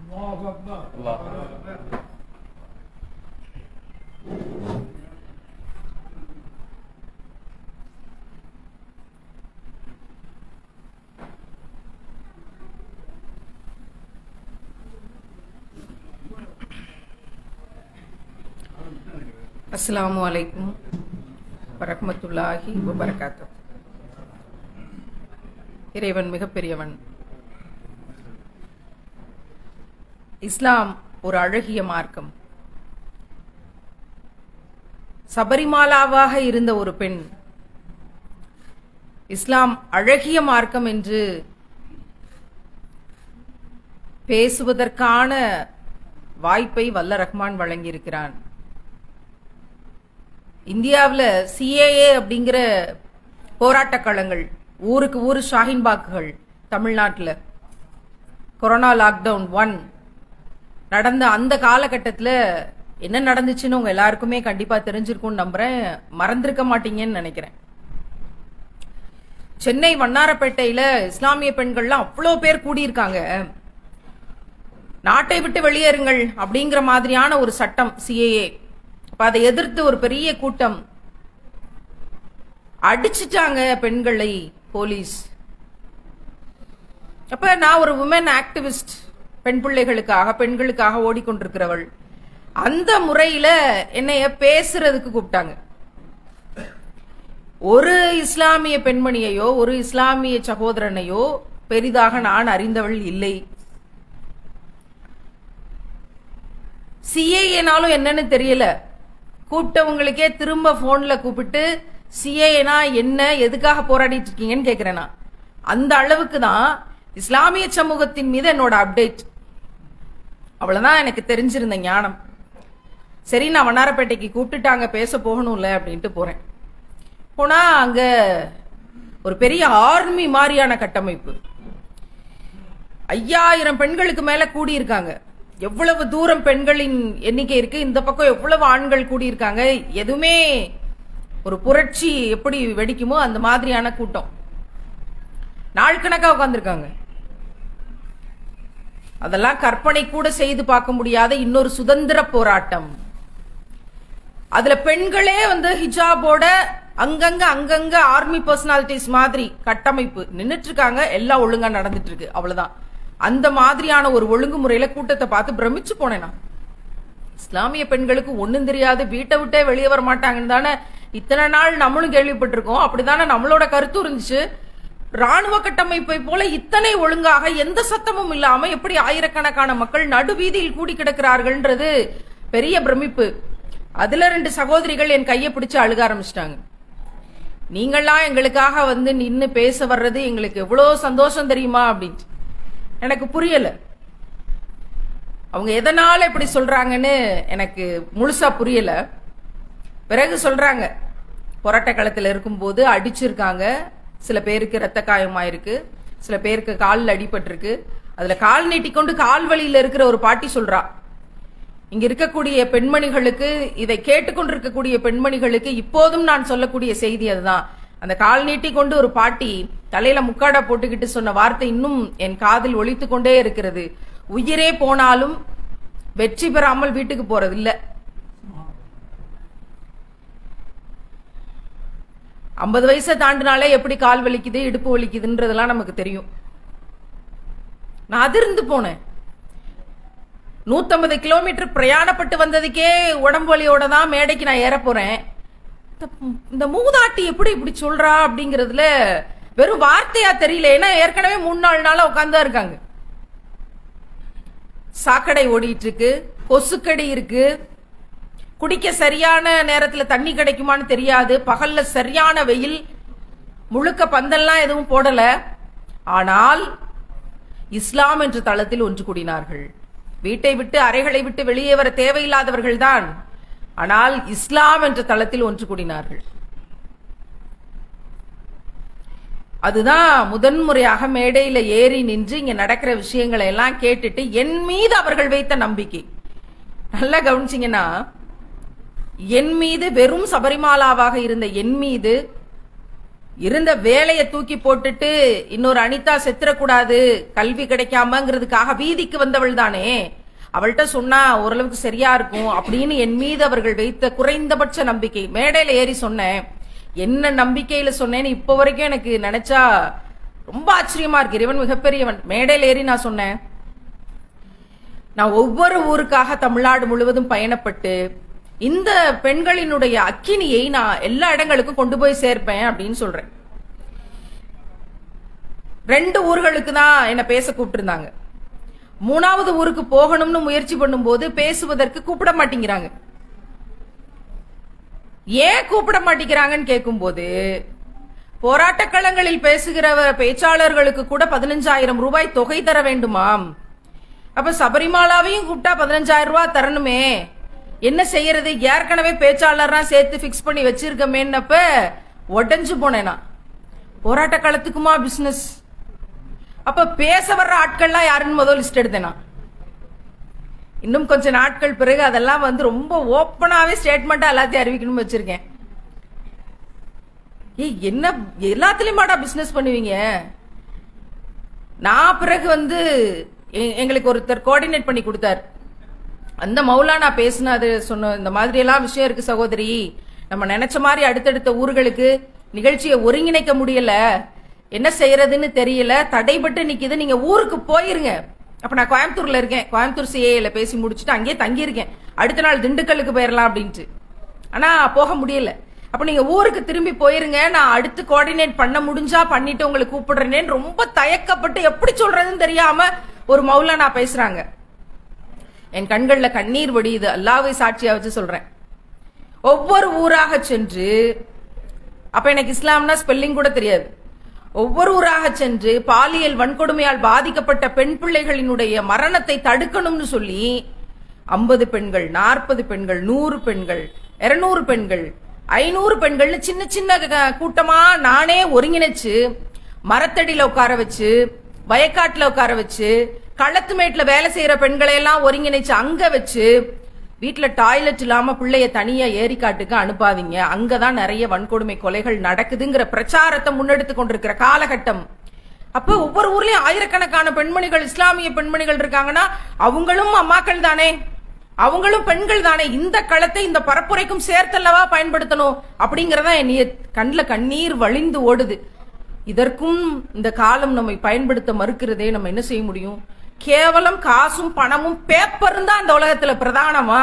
الله أكبر الله أكبر. அஸ்ஸலாமு அலைக்கும் வரஹ்மத்துல்லாஹி வபரகாத்து இறைவன் மிகப்பெரியவன் இஸ்லாம் ஒரு அழகிய மார்க்கம் சபரிமாலாவாக இருந்த ஒரு பெண் இஸ்லாம் அழகிய மார்க்கம் என்று பேசுவதற்கான வாய்ப்பை வல்ல ரஹ்மான் வழங்கியிருக்கிறான் இந்தியாவில் சிஏஏ அப்படிங்கிற போராட்டக் களங்கள் ஊருக்கு ஊர் ஷாஹின்பாக்குகள் தமிழ்நாட்டில் கொரோனா லாக்டவுன் ஒன் நடந்த அந்த காலகட்டத்தில் என்ன நடந்துச்சுன்னு உங்க எல்லாருக்குமே கண்டிப்பா தெரிஞ்சிருக்கும்னு நம்புறேன் மறந்திருக்க மாட்டீங்கன்னு நினைக்கிறேன் சென்னை வண்ணாரப்பேட்டையில இஸ்லாமிய பெண்கள்லாம் அவ்வளோ பேர் கூடியிருக்காங்க நாட்டை விட்டு வெளியேறுங்கள் அப்படிங்கிற மாதிரியான ஒரு சட்டம் சிஏஏ அப்ப அதை எதிர்த்து ஒரு பெரிய கூட்டம் அடிச்சிட்டாங்க பெண்களை போலீஸ் அப்ப நான் ஒரு உமன் ஆக்டிவிஸ்ட் பெண் பிள்ளைகளுக்காக பெண்களுக்காக ஓடிக்கொண்டிருக்கிறவள் அந்த முறையில என்னைய பேசுறதுக்கு கூப்பிட்டாங்க ஒரு இஸ்லாமிய பெண்மணியையோ ஒரு இஸ்லாமிய சகோதரனையோ பெரிதாக நான் அறிந்தவள் இல்லை சிஏஏனாலும் என்னன்னு தெரியல கூப்பிட்டவங்களுக்கே திரும்ப போன்ல கூப்பிட்டு சிஏஏனா என்ன எதுக்காக போராடிட்டு இருக்கீங்கன்னு கேக்குறேன் நான் அந்த அளவுக்கு தான் இஸ்லாமிய சமூகத்தின் மீது என்னோட அப்டேட் அவ்வளவுதான் எனக்கு தெரிஞ்சிருந்த ஞானம் சரி நான் வண்ணாரப்பேட்டைக்கு கூப்பிட்டுட்டாங்க பேச போகணும்ல அப்படின்ட்டு போறேன் போனா அங்க ஒரு பெரிய ஆர்மி மாதிரியான கட்டமைப்பு ஐயாயிரம் பெண்களுக்கு மேல கூடியிருக்காங்க எவ்வளவு தூரம் பெண்களின் எண்ணிக்கை இருக்கு இந்த பக்கம் எவ்வளவு ஆண்கள் கூடியிருக்காங்க எதுவுமே ஒரு புரட்சி எப்படி வெடிக்குமோ அந்த மாதிரியான கூட்டம் நாள் கணக்கா உட்காந்துருக்காங்க அதெல்லாம் கற்பனை கூட செய்து பார்க்க முடியாத இன்னொரு சுதந்திர போராட்டம் அதுல பெண்களே வந்து ஹிஜாபோட அங்கங்க அங்கங்க ஆர்மி பர்சனாலிட்டிஸ் மாதிரி கட்டமைப்பு நின்னுட்டு இருக்காங்க எல்லாம் ஒழுங்கா நடந்துட்டு இருக்கு அவ்வளவுதான் அந்த மாதிரியான ஒரு ஒழுங்குமுறையில கூட்டத்தை பார்த்து பிரமிச்சு போனேன் நான் இஸ்லாமிய பெண்களுக்கு ஒண்ணும் தெரியாது வீட்டை விட்டே வெளியே வர மாட்டாங்கன்னு தானே இத்தனை நாள் நம்மளும் கேள்விப்பட்டிருக்கோம் அப்படிதானே நம்மளோட கருத்து இருந்துச்சு ராணுவ கட்டமைப்பை போல இத்தனை ஒழுங்காக எந்த சத்தமும் இல்லாம எப்படி ஆயிரக்கணக்கான மக்கள் நடுவீதியில் கூடி கிடக்கிறார்கள்ன்றது பெரிய பிரமிப்பு அதுல ரெண்டு சகோதரிகள் என் கையை பிடிச்சு அழுக ஆரம்பிச்சிட்டாங்க நீங்கள்லாம் எங்களுக்காக வந்து நின்னு பேச வர்றது எங்களுக்கு எவ்வளவு சந்தோஷம் தெரியுமா அப்படின்ட்டு எனக்கு புரியல அவங்க எதனால இப்படி சொல்றாங்கன்னு எனக்கு முழுசா புரியல பிறகு சொல்றாங்க போராட்ட களத்தில் இருக்கும்போது அடிச்சிருக்காங்க சில பேருக்கு ரத்த காயமாயிருக்கு சில பேருக்கு காலில் அடிபட்டிருக்கு அதுல கால் நீட்டிக்கொண்டு கால் வழியில இருக்கிற ஒரு பாட்டி சொல்றா இங்க இருக்கக்கூடிய பெண்மணிகளுக்கு இதை கேட்டுக்கொண்டிருக்கக்கூடிய பெண்மணிகளுக்கு இப்போதும் நான் சொல்லக்கூடிய செய்தி அதுதான் அந்த கால் நீட்டி கொண்டு ஒரு பாட்டி தலையில முக்காடா போட்டுக்கிட்டு சொன்ன வார்த்தை இன்னும் என் காதில் ஒலித்து கொண்டே இருக்கிறது உயிரே போனாலும் வெற்றி பெறாமல் வீட்டுக்கு போறது இல்ல ஐம்பது வயசை தாண்டினாலே எப்படி கால் வலிக்குது இடுப்பு வலிக்குதுன்றதெல்லாம் நமக்கு தெரியும் நான் அதிர்ந்து போனேன் நூத்தம்பது கிலோமீட்டர் பிரயாணப்பட்டு வந்ததுக்கே உடம்பு வலியோட தான் மேடைக்கு நான் ஏற போறேன் இந்த- இந்த மூதாட்டி எப்படி இப்படி சொல்றா அப்படிங்கறதுல வெறும் வார்த்தையா தெரியல ஏன்னா ஏற்கனவே மூணு நாலு நாளா உட்கார்ந்தா இருக்காங்க சாக்கடை ஓடிட்டு இருக்கு கொசுக்கடி இருக்கு குடிக்க சரியான நேரத்துல தண்ணி கிடைக்குமான்னு தெரியாது பகல்ல சரியான வெயில் முழுக்க பந்தல்லாம் எதுவும் போடல ஆனால் இஸ்லாம் என்ற தளத்தில் ஒன்று கூடினார்கள் வீட்டை விட்டு அறைகளை விட்டு வெளியே வர தேவையில்லாதவர்கள் தான் ஆனால் இஸ்லாம் என்ற தளத்தில் ஒன்று கூடினார்கள் அதுதான் முதன்முறையாக மேடையில ஏறி நின்று இங்க நடக்கிற விஷயங்களை எல்லாம் கேட்டுட்டு என் மீது அவர்கள் வைத்த நம்பிக்கை நல்லா கவனிச்சீங்கன்னா என் மீது வெறும் சபரிமாலாவாக இருந்த என் மீது இருந்த வேலையை தூக்கி போட்டுட்டு இன்னொரு அனிதா செத்துறக்கூடாது கல்வி கிடைக்காமங்கிறதுக்காக வீதிக்கு வந்தவள் தானே அவள்கிட்ட சொன்னா ஓரளவுக்கு சரியா இருக்கும் அப்படின்னு என் மீது அவர்கள் வைத்த குறைந்தபட்ச நம்பிக்கை மேடையில ஏறி சொன்னேன் என்ன நம்பிக்கையில சொன்னேன்னு இப்ப வரைக்கும் எனக்கு நினைச்சா ரொம்ப ஆச்சரியமா இருக்கு இறைவன் மிகப்பெரியவன் மேடையில ஏறி நான் சொன்னேன் நான் ஒவ்வொரு ஊருக்காக தமிழ்நாடு முழுவதும் பயணப்பட்டு இந்த பெண்களினுடைய அக்கினியை நான் எல்லா இடங்களுக்கும் கொண்டு போய் சேர்ப்பேன் அப்படின்னு சொல்றேன் ரெண்டு ஊர்களுக்கு தான் என்ன பேச கூப்பிட்டிருந்தாங்க மூணாவது ஊருக்கு போகணும்னு முயற்சி பண்ணும்போது பேசுவதற்கு கூப்பிட மாட்டேங்கிறாங்க ஏன் கூப்பிட மாட்டேங்கிறாங்கன்னு கேட்கும்போது போராட்ட களங்களில் பேசுகிற பேச்சாளர்களுக்கு கூட பதினஞ்சாயிரம் ரூபாய் தொகை தர வேண்டுமாம் அப்ப சபரிமாலாவையும் கூப்பிட்டா பதினஞ்சாயிரம் ரூபாய் தரணுமே என்ன செய்யறது ஏற்கனவே பேச்சாளர்னா சேர்த்து பிக்ஸ் பண்ணி வச்சிருக்கமேன்னப்ப உடஞ்சு போனேனா போராட்ட காலத்துக்குமா பிசினஸ் அப்ப பேச வர்ற ஆட்கள்லாம் யாருன்னு முதல் லிஸ்ட் எடுத்தேனா இன்னும் கொஞ்ச நாட்கள் பிறகு அதெல்லாம் வந்து ரொம்ப ஓப்பனாவே ஸ்டேட்மெண்டா எல்லாத்தையும் அறிவிக்கணும்னு வச்சிருக்கேன் ஏய் என்ன எல்லாத்துலயுமாடா பிசினஸ் பண்ணுவீங்க நான் பிறகு வந்து எ- எங்களுக்கு ஒருத்தர் கோஆர்டினேட் பண்ணி கொடுத்தார் அந்த மௌலானா பேசினது சொன்ன இந்த மாதிரி எல்லாம் விஷயம் இருக்கு சகோதரி நம்ம நினைச்ச மாதிரி அடுத்தடுத்த ஊர்களுக்கு நிகழ்ச்சியை ஒருங்கிணைக்க முடியல என்ன செய்யறதுன்னு தெரியல தடைபட்டு நிக்குது நீங்க ஊருக்கு போயிருங்க அப்ப நான் கோயம்புத்தூர்ல இருக்கேன் கோயம்புத்தூர் சிஏல பேசி முடிச்சுட்டு அங்கேயே தங்கி இருக்கேன் அடுத்த நாள் திண்டுக்கல்லுக்கு போயிடலாம் அப்படின்ட்டு ஆனா போக முடியல அப்ப நீங்க ஊருக்கு திரும்பி போயிருங்க நான் அடுத்து கோஆர்டினேட் பண்ண முடிஞ்சா பண்ணிட்டு உங்களை கூப்பிடுறேன்னு ரொம்ப தயக்கப்பட்டு எப்படி சொல்றதுன்னு தெரியாம ஒரு மௌலானா பேசுறாங்க என் கண்கள்ல கண்ணீர் வடியுது அல்லாவை சாட்சியா வச்சு சொல்றேன் ஒவ்வொரு ஊராக சென்று அப்ப எனக்கு இஸ்லாம்னா ஸ்பெல்லிங் கூட தெரியாது ஒவ்வொரு ஊராக சென்று பாலியல் வன்கொடுமையால் பாதிக்கப்பட்ட பெண் பிள்ளைகளினுடைய மரணத்தை தடுக்கணும்னு சொல்லி ஐம்பது பெண்கள் நாற்பது பெண்கள் நூறு பெண்கள் இருநூறு பெண்கள் ஐநூறு பெண்கள்னு சின்ன சின்ன க- கூட்டமா நானே ஒருங்கிணைச்சு மரத்தடியில உட்கார வச்சு வயக்காட்டுல உட்கார வச்சு களத்து மேட்ல வேலை செய்யற பெண்களை எல்லாம் ஒருங்கிணைச்சு அங்க வச்சு வீட்ல டாய்லெட் இல்லாம பிள்ளைய தனியா ஏரிக்காட்டுக்கு அனுப்பாதீங்க அங்கதான் நிறைய வன்கொடுமை கொலைகள் நடக்குதுங்கிற பிரச்சாரத்தை முன்னெடுத்து கொண்டிருக்கிற காலகட்டம் அப்ப ஒவ்வொரு ஊர்லயும் ஆயிரக்கணக்கான பெண்மணிகள் இஸ்லாமிய பெண்மணிகள் இருக்காங்கன்னா அவங்களும் அம்மாக்கள் தானே அவங்களும் பெண்கள் தானே இந்த களத்தை இந்த பரப்புரைக்கும் சேர்த்தல்லவா பயன்படுத்தணும் அப்படிங்கறதா என் நியத். கண்ணுல கண்ணீர் வழிந்து ஓடுது இதற்கும் இந்த காலம் நம்மை பயன்படுத்த மறுக்கிறதே நம்ம என்ன செய்ய முடியும் கேவலம் காசும் பணமும் பேப்பரும் தான் இந்த உலகத்துல பிரதானமா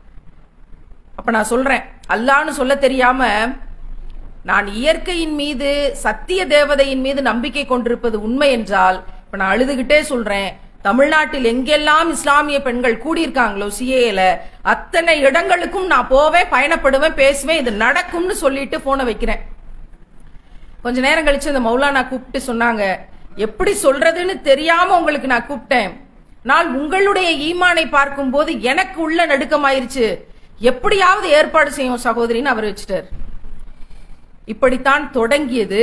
அப்ப நான் சொல்றேன் அல்லான்னு சொல்ல தெரியாம நான் இயற்கையின் மீது சத்திய தேவதையின் மீது நம்பிக்கை கொண்டிருப்பது உண்மை என்றால் இப்ப நான் அழுதுகிட்டே சொல்றேன் தமிழ்நாட்டில் எங்கெல்லாம் இஸ்லாமிய பெண்கள் கூடியிருக்காங்களோ சிஏல அத்தனை இடங்களுக்கும் நான் போவேன் பயணப்படுவேன் பேசுவேன் இது நடக்கும்னு சொல்லிட்டு போனை வைக்கிறேன் கொஞ்ச நேரம் கழிச்சு அந்த மௌலானா கூப்பிட்டு சொன்னாங்க எப்படி சொல்றதுன்னு தெரியாம உங்களுக்கு நான் கூப்பிட்டேன் நான் உங்களுடைய ஈமானை பார்க்கும்போது எனக்கு உள்ள நடுக்கமாயிருச்சு எப்படியாவது ஏற்பாடு செய்யும் சகோதரின்னு அவர் வச்சுட்டார் இப்படித்தான் தொடங்கியது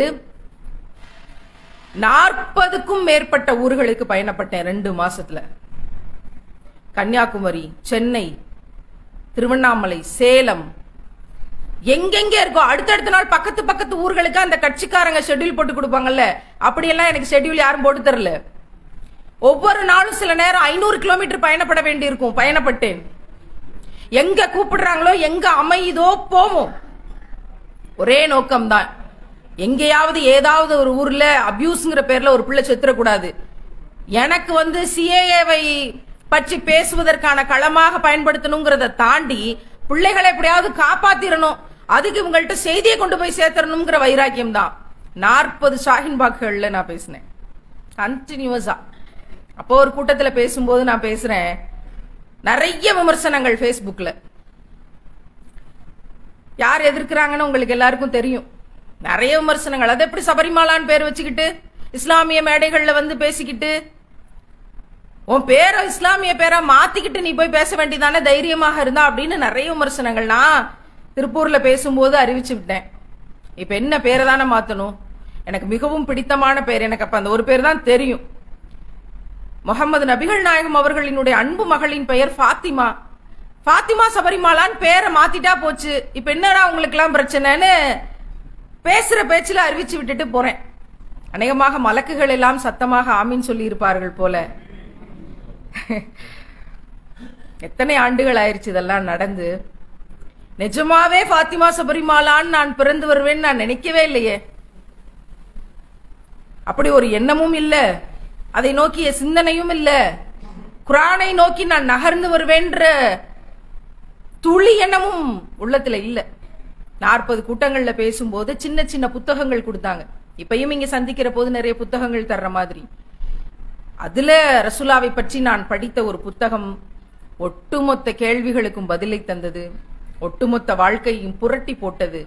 நாற்பதுக்கும் மேற்பட்ட ஊர்களுக்கு பயணப்பட்டேன் ரெண்டு மாசத்துல கன்னியாகுமரி சென்னை திருவண்ணாமலை சேலம் எங்கெங்க இருக்கோ அடுத்தடுத்த நாள் பக்கத்து பக்கத்து ஊர்களுக்கு அந்த கட்சிக்காரங்க ஷெட்யூல் போட்டு கொடுப்பாங்கல்ல அப்படியெல்லாம் எனக்கு ஷெட்யூல் யாரும் போட்டு தரல ஒவ்வொரு நாளும் சில நேரம் ஐநூறு கிலோமீட்டர் பயணப்பட வேண்டியிருக்கும் பயணப்பட்டேன் எங்க கூப்பிடுறாங்களோ எங்க அமையுதோ போவோம் ஒரே நோக்கம்தான் எங்கேயாவது ஏதாவது ஒரு ஊர்ல அபியூஸ்ங்கிற பேர்ல ஒரு பிள்ளை செத்துறக்கூடாது எனக்கு வந்து சிஏஏவை பற்றி பேசுவதற்கான களமாக பயன்படுத்தணுங்கிறத தாண்டி பிள்ளைகளை எப்படியாவது காப்பாத்திரணும் அதுக்கு இவங்கள்ட்ட செய்தியை கொண்டு போய் சேர்த்தரணுங்கிற வைராக்கியம் தான் நாற்பது ஷாஹின் பாக்குகள்ல நான் பேசினேன் கண்டினியூஸா அப்போ ஒரு கூட்டத்துல பேசும்போது நான் பேசுறேன் நிறைய விமர்சனங்கள் Facebookல யார் எதிர்க்கிறாங்கன்னு உங்களுக்கு எல்லாருக்கும் தெரியும் நிறைய விமர்சனங்கள் அது எப்படி சபரிமாலான்னு பேர் வச்சுக்கிட்டு இஸ்லாமிய மேடைகள்ல வந்து பேசிக்கிட்டு உன் பேரை இஸ்லாமிய பேரா மாத்திக்கிட்டு நீ போய் பேச வேண்டியதானே தைரியமாக இருந்தா அப்படின்னு நிறைய விமர்சனங்கள் நான் திருப்பூர்ல பேசும்போது அறிவிச்சு விட்டேன் இப்ப என்ன பேரை தானே மாத்தணும் எனக்கு மிகவும் பிடித்தமான பேர் எனக்கு அப்ப அந்த ஒரு பேர் தான் தெரியும் முகமது நபிகள் நாயகம் அவர்களினுடைய அன்பு மகளின் பெயர் ஃபாத்திமா ஃபாத்திமா சபரிமாலான்னு பேரை மாத்திட்டா போச்சு இப்ப என்னடா உங்களுக்கு எல்லாம் பிரச்சனைன்னு பேசுற பேச்சுல அறிவிச்சு விட்டுட்டு போறேன் அநேகமாக மலக்குகள் எல்லாம் சத்தமாக ஆமீன் சொல்லி இருப்பார்கள் போல எத்தனை ஆண்டுகள் ஆயிருச்சு இதெல்லாம் நடந்து நிஜமாவே பாத்திமா சபரிமாலான்னு நான் பிறந்து வருவேன்னு நான் நினைக்கவே இல்லையே அப்படி ஒரு எண்ணமும் இல்ல அதை நோக்கிய சிந்தனையும் இல்ல குரானை நோக்கி நான் நகர்ந்து வருவேன்ற துளி எண்ணமும் உள்ளத்துல இல்ல நாற்பது கூட்டங்கள்ல பேசும்போது சின்ன சின்ன புத்தகங்கள் கொடுத்தாங்க இப்பயும் இங்க சந்திக்கிற போது நிறைய புத்தகங்கள் தர்ற மாதிரி அதுல ரசுலாவை பற்றி நான் படித்த ஒரு புத்தகம் ஒட்டுமொத்த கேள்விகளுக்கும் பதிலை தந்தது ஒட்டுமொத்த வாழ்க்கையும் புரட்டி போட்டது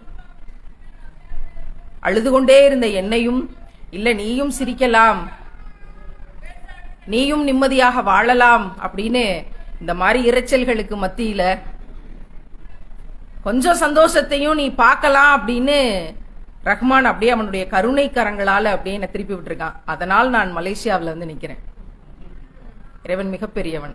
அழுது கொண்டே இருந்த என்னையும் இல்ல நீயும் சிரிக்கலாம் நீயும் நிம்மதியாக வாழலாம் அப்படின்னு இந்த மாதிரி இரைச்சல்களுக்கு மத்தியில கொஞ்சம் சந்தோஷத்தையும் நீ பார்க்கலாம் அப்படின்னு ரஹ்மான் அப்படியே அவனுடைய கருணை கரங்களால அப்படியே என்னை திருப்பி விட்டுருக்கான் அதனால் நான் மலேசியாவில் வந்து நிக்கிறேன் இறைவன் மிகப்பெரியவன்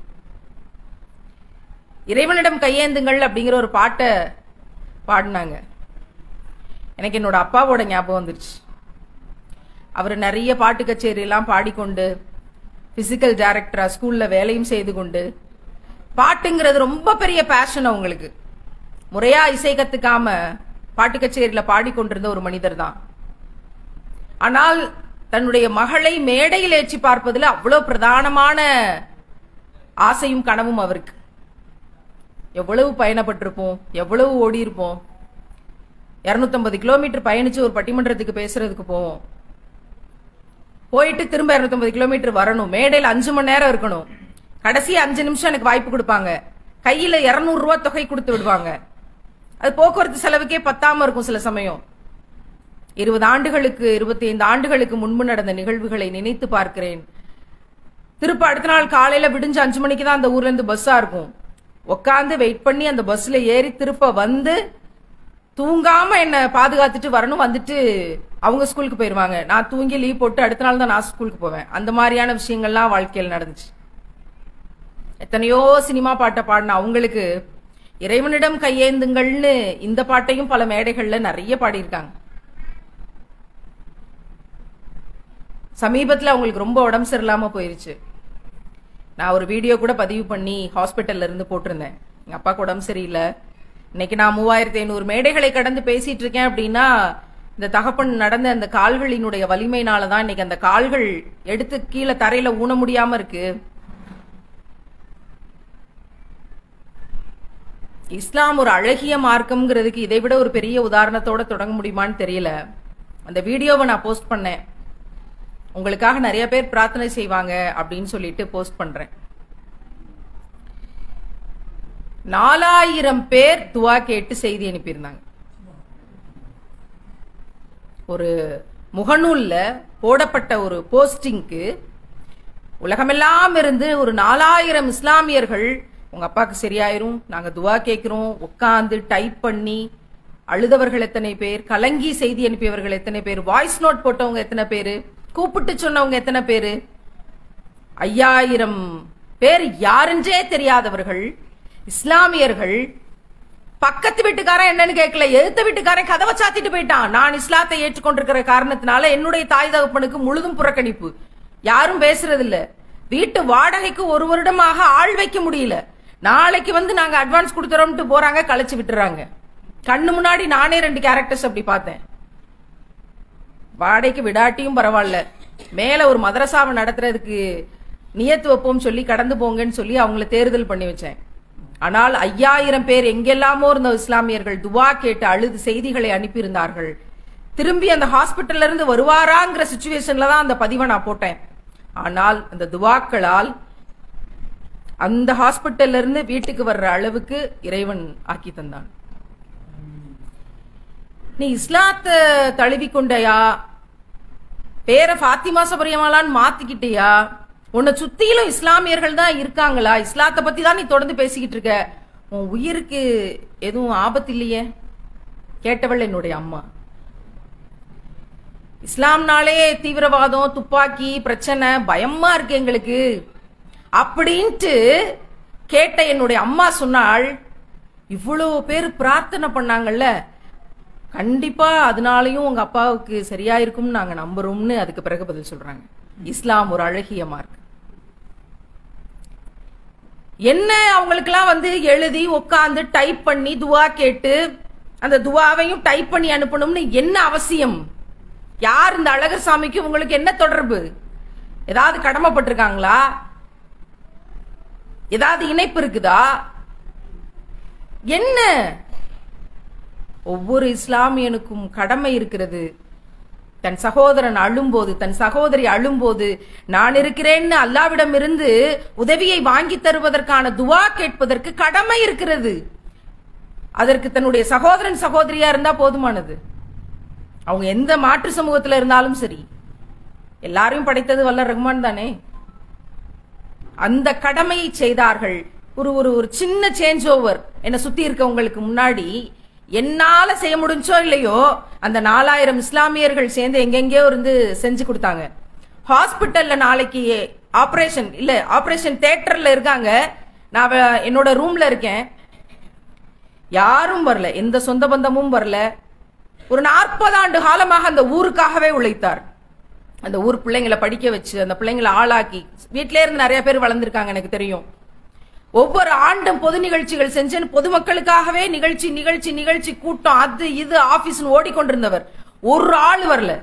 இறைவனிடம் கையேந்துங்கள் அப்படிங்கிற ஒரு பாட்டை பாடினாங்க எனக்கு என்னோட அப்பாவோட ஞாபகம் வந்துருச்சு அவர் நிறைய பாட்டு கச்சேரி எல்லாம் பாடிக்கொண்டு பிசிக்கல் டைரக்டரா ஸ்கூல்ல வேலையும் செய்து கொண்டு பாட்டுங்கிறது ரொம்ப பெரிய பேஷன் அவங்களுக்கு முறையா இசை கத்துக்காம பாட்டு கச்சேரியில பாடிக்கொண்டிருந்த ஒரு மனிதர் தான் ஆனால் தன்னுடைய மகளை மேடையில் ஏற்றி பார்ப்பதில் அவ்வளவு பிரதானமான ஆசையும் கனவும் அவருக்கு எவ்வளவு பயணப்பட்டிருப்போம் எவ்வளவு ஓடி இருப்போம் இருநூத்தம்பது கிலோமீட்டர் பயணிச்சு ஒரு பட்டிமன்றத்துக்கு பேசுறதுக்கு போவோம் போயிட்டு திரும்ப இருநூத்தம்பது கிலோமீட்டர் வரணும் மேடையில் அஞ்சு மணி நேரம் இருக்கணும் கடைசி அஞ்சு நிமிஷம் எனக்கு வாய்ப்பு கொடுப்பாங்க கையில இருநூறு ரூபாய் தொகை கொடுத்து விடுவாங்க அது போக்குவரத்து செலவுக்கே பத்தாம இருக்கும் சில சமயம் இருபது ஆண்டுகளுக்கு இருபத்தி ஐந்து ஆண்டுகளுக்கு முன்பு நடந்த நிகழ்வுகளை நினைத்து பார்க்கிறேன் திருப்ப அடுத்த நாள் காலையில விடிஞ்சு அஞ்சு மணிக்கு தான் அந்த ஊர்ல இருந்து பஸ்ஸா இருக்கும் உட்காந்து வெயிட் பண்ணி அந்த பஸ்ல ஏறி திருப்ப வந்து தூங்காம என்ன பாதுகாத்துட்டு வரணும் வந்துட்டு அவங்க ஸ்கூலுக்கு போயிருவாங்க நான் தூங்கி லீவ் போட்டு அடுத்த நாள் தான் நான் ஸ்கூலுக்கு போவேன் அந்த மாதிரியான விஷயங்கள்லாம் வாழ்க்கையில் நடந்துச்சு எத்தனையோ சினிமா பாட்டை பாடின அவங்களுக்கு இறைவனிடம் கையேந்துங்கள்னு இந்த பாட்டையும் பல மேடைகள்ல நிறைய பாடியிருக்காங்க சமீபத்துல அவங்களுக்கு ரொம்ப உடம்பு சரியில்லாம போயிருச்சு நான் ஒரு வீடியோ கூட பதிவு பண்ணி ஹாஸ்பிட்டல்ல இருந்து போட்டிருந்தேன் எங்க அப்பாவுக்கு உடம்பு சரியில்லை இன்னைக்கு நான் மூவாயிரத்தி ஐநூறு மேடைகளை கடந்து பேசிட்டு இருக்கேன் அப்படின்னா இந்த தகப்பன் நடந்த அந்த கால்களினுடைய வலிமையினால தான் இன்னைக்கு அந்த கால்கள் எடுத்து கீழே தரையில ஊன முடியாம இருக்கு இஸ்லாம் ஒரு அழகிய மார்க்கம்ங்கிறதுக்கு இதை விட ஒரு பெரிய உதாரணத்தோட தொடங்க முடியுமான்னு தெரியல அந்த வீடியோவை நான் போஸ்ட் பண்ணேன் உங்களுக்காக நிறைய பேர் பிரார்த்தனை செய்வாங்க அப்படின்னு சொல்லிட்டு போஸ்ட் பண்றேன் நாலாயிரம் பேர் துவா கேட்டு செய்தி அனுப்பியிருந்தாங்க ஒரு முகநூல்ல போடப்பட்ட ஒரு போஸ்டிங்க்கு உலகமெல்லாம் இருந்து ஒரு நாலாயிரம் இஸ்லாமியர்கள் உங்க அப்பாக்கு சரியாயிரும் நாங்க துவா கேட்கிறோம் உட்காந்து டைப் பண்ணி அழுதவர்கள் எத்தனை பேர் கலங்கி செய்தி அனுப்பியவர்கள் எத்தனை பேர் வாய்ஸ் நோட் போட்டவங்க எத்தனை பேரு கூப்பிட்டு சொன்னவங்க எத்தனை பேரு ஐயாயிரம் பேர் யாருன்றே தெரியாதவர்கள் இஸ்லாமியர்கள் பக்கத்து வீட்டுக்காரன் என்னன்னு கேட்கல எதிர்த்த வீட்டுக்காரன் கதவை சாத்திட்டு போயிட்டான் நான் இஸ்லாத்தை ஏற்றுக்கொண்டிருக்கிற காரணத்தினால என்னுடைய தாய் தகப்பனுக்கு முழுதும் புறக்கணிப்பு யாரும் பேசுறது இல்ல வீட்டு வாடகைக்கு ஒரு வருடமாக ஆள் வைக்க முடியல நாளைக்கு வந்து நாங்க அட்வான்ஸ் கொடுத்துறோம்ட்டு போறாங்க கழிச்சு விட்டுறாங்க கண்ணு முன்னாடி நானே ரெண்டு கேரக்டர்ஸ் அப்படி பார்த்தேன் வாடகைக்கு விடாட்டியும் பரவாயில்ல மேல ஒரு மதரசாவை நடத்துறதுக்கு நியத்து வைப்போம் சொல்லி கடந்து போங்கன்னு சொல்லி அவங்கள தேர்தல் பண்ணி வச்சேன் ஆனால் ஐயாயிரம் பேர் எங்கெல்லாமோ இருந்த இஸ்லாமியர்கள் துவா கேட்டு அழுது செய்திகளை அனுப்பியிருந்தார்கள் திரும்பி அந்த ஹாஸ்பிட்டல்ல இருந்து வருவாராங்கிற சுச்சுவேஷன்ல தான் அந்த பதிவை நான் போட்டேன் ஆனால் அந்த துவாக்களால் அந்த ஹாஸ்பிட்டல்ல இருந்து வீட்டுக்கு வர்ற அளவுக்கு இறைவன் ஆக்கி தந்தான் நீ இஸ்லாத்தை தழுவி கொண்டையா பேர ஃபாத்திமா சபரியமாலான்னு மாத்திக்கிட்டியா உன்னை சுத்தியிலும் இஸ்லாமியர்கள் தான் இருக்காங்களா இஸ்லாத்தை பத்தி தான் நீ தொடர்ந்து பேசிக்கிட்டு இருக்க உன் உயிருக்கு எதுவும் ஆபத்து இல்லையே கேட்டவள் என்னுடைய அம்மா இஸ்லாம்னாலே தீவிரவாதம் துப்பாக்கி பிரச்சனை பயமா இருக்கு எங்களுக்கு அப்படின்ட்டு கேட்ட என்னுடைய அம்மா சொன்னாள் இவ்வளவு பேர் பிரார்த்தனை பண்ணாங்கல்ல கண்டிப்பா அதனாலயும் உங்க அப்பாவுக்கு சரியா இருக்கும்னு நாங்க நம்புறோம்னு அதுக்கு பிறகு பதில் சொல்றாங்க இஸ்லாம் ஒரு அழகிய மார்க் என்ன அவங்களுக்கெல்லாம் வந்து எழுதி உட்காந்து டைப் பண்ணி துவா கேட்டு அந்த துவாவையும் டைப் பண்ணி அனுப்பணும்னு என்ன அவசியம் யார் இந்த அழகர் சாமிக்கு உங்களுக்கு என்ன தொடர்பு ஏதாவது கடமைப்பட்டிருக்காங்களா ஏதாவது இணைப்பு இருக்குதா என்ன ஒவ்வொரு இஸ்லாமியனுக்கும் கடமை இருக்கிறது தன் சகோதரன் அழும்போது தன் சகோதரி அழும்போது நான் இருக்கிறேன்னு அல்லாவிடம் இருந்து உதவியை வாங்கி தருவதற்கான துவா கேட்பதற்கு கடமை இருக்கிறது அதற்கு தன்னுடைய சகோதரன் சகோதரியா இருந்தா போதுமானது அவங்க எந்த மாற்று சமூகத்துல இருந்தாலும் சரி எல்லாரையும் படைத்தது வல்ல ரஹ்மான் தானே அந்த கடமையை செய்தார்கள் ஒரு ஒரு ஒரு சின்ன சேஞ்ச் ஓவர் என்ன சுத்தி இருக்கவங்களுக்கு முன்னாடி என்னால செய்ய முடிஞ்சோ இல்லையோ அந்த நாலாயிரம் இஸ்லாமியர்கள் சேர்ந்து எங்கெங்கேயோ இருந்து செஞ்சு கொடுத்தாங்க ஹாஸ்பிட்டல்ல நாளைக்கு ஆபரேஷன் இல்ல ஆபரேஷன் தியேட்டர்ல இருக்காங்க நான் வ- என்னோட ரூம்ல இருக்கேன் யாரும் வரல எந்த சொந்த பந்தமும் வரல ஒரு நாற்பது ஆண்டு காலமாக அந்த ஊருக்காகவே உழைத்தார் அந்த ஊர் பிள்ளைங்களை படிக்க வச்சு அந்த பிள்ளைங்களை ஆளாக்கி வீட்டிலே இருந்து நிறைய பேர் வளர்ந்துருக்காங்க எனக்கு தெரியும் ஒவ்வொரு ஆண்டும் பொது நிகழ்ச்சிகள் செஞ்சேன் பொதுமக்களுக்காகவே நிகழ்ச்சி நிகழ்ச்சி நிகழ்ச்சி கூட்டம் அது இது ஆபீஸ் ஓடிக்கொண்டிருந்தவர் ஒரு ஆள் வரல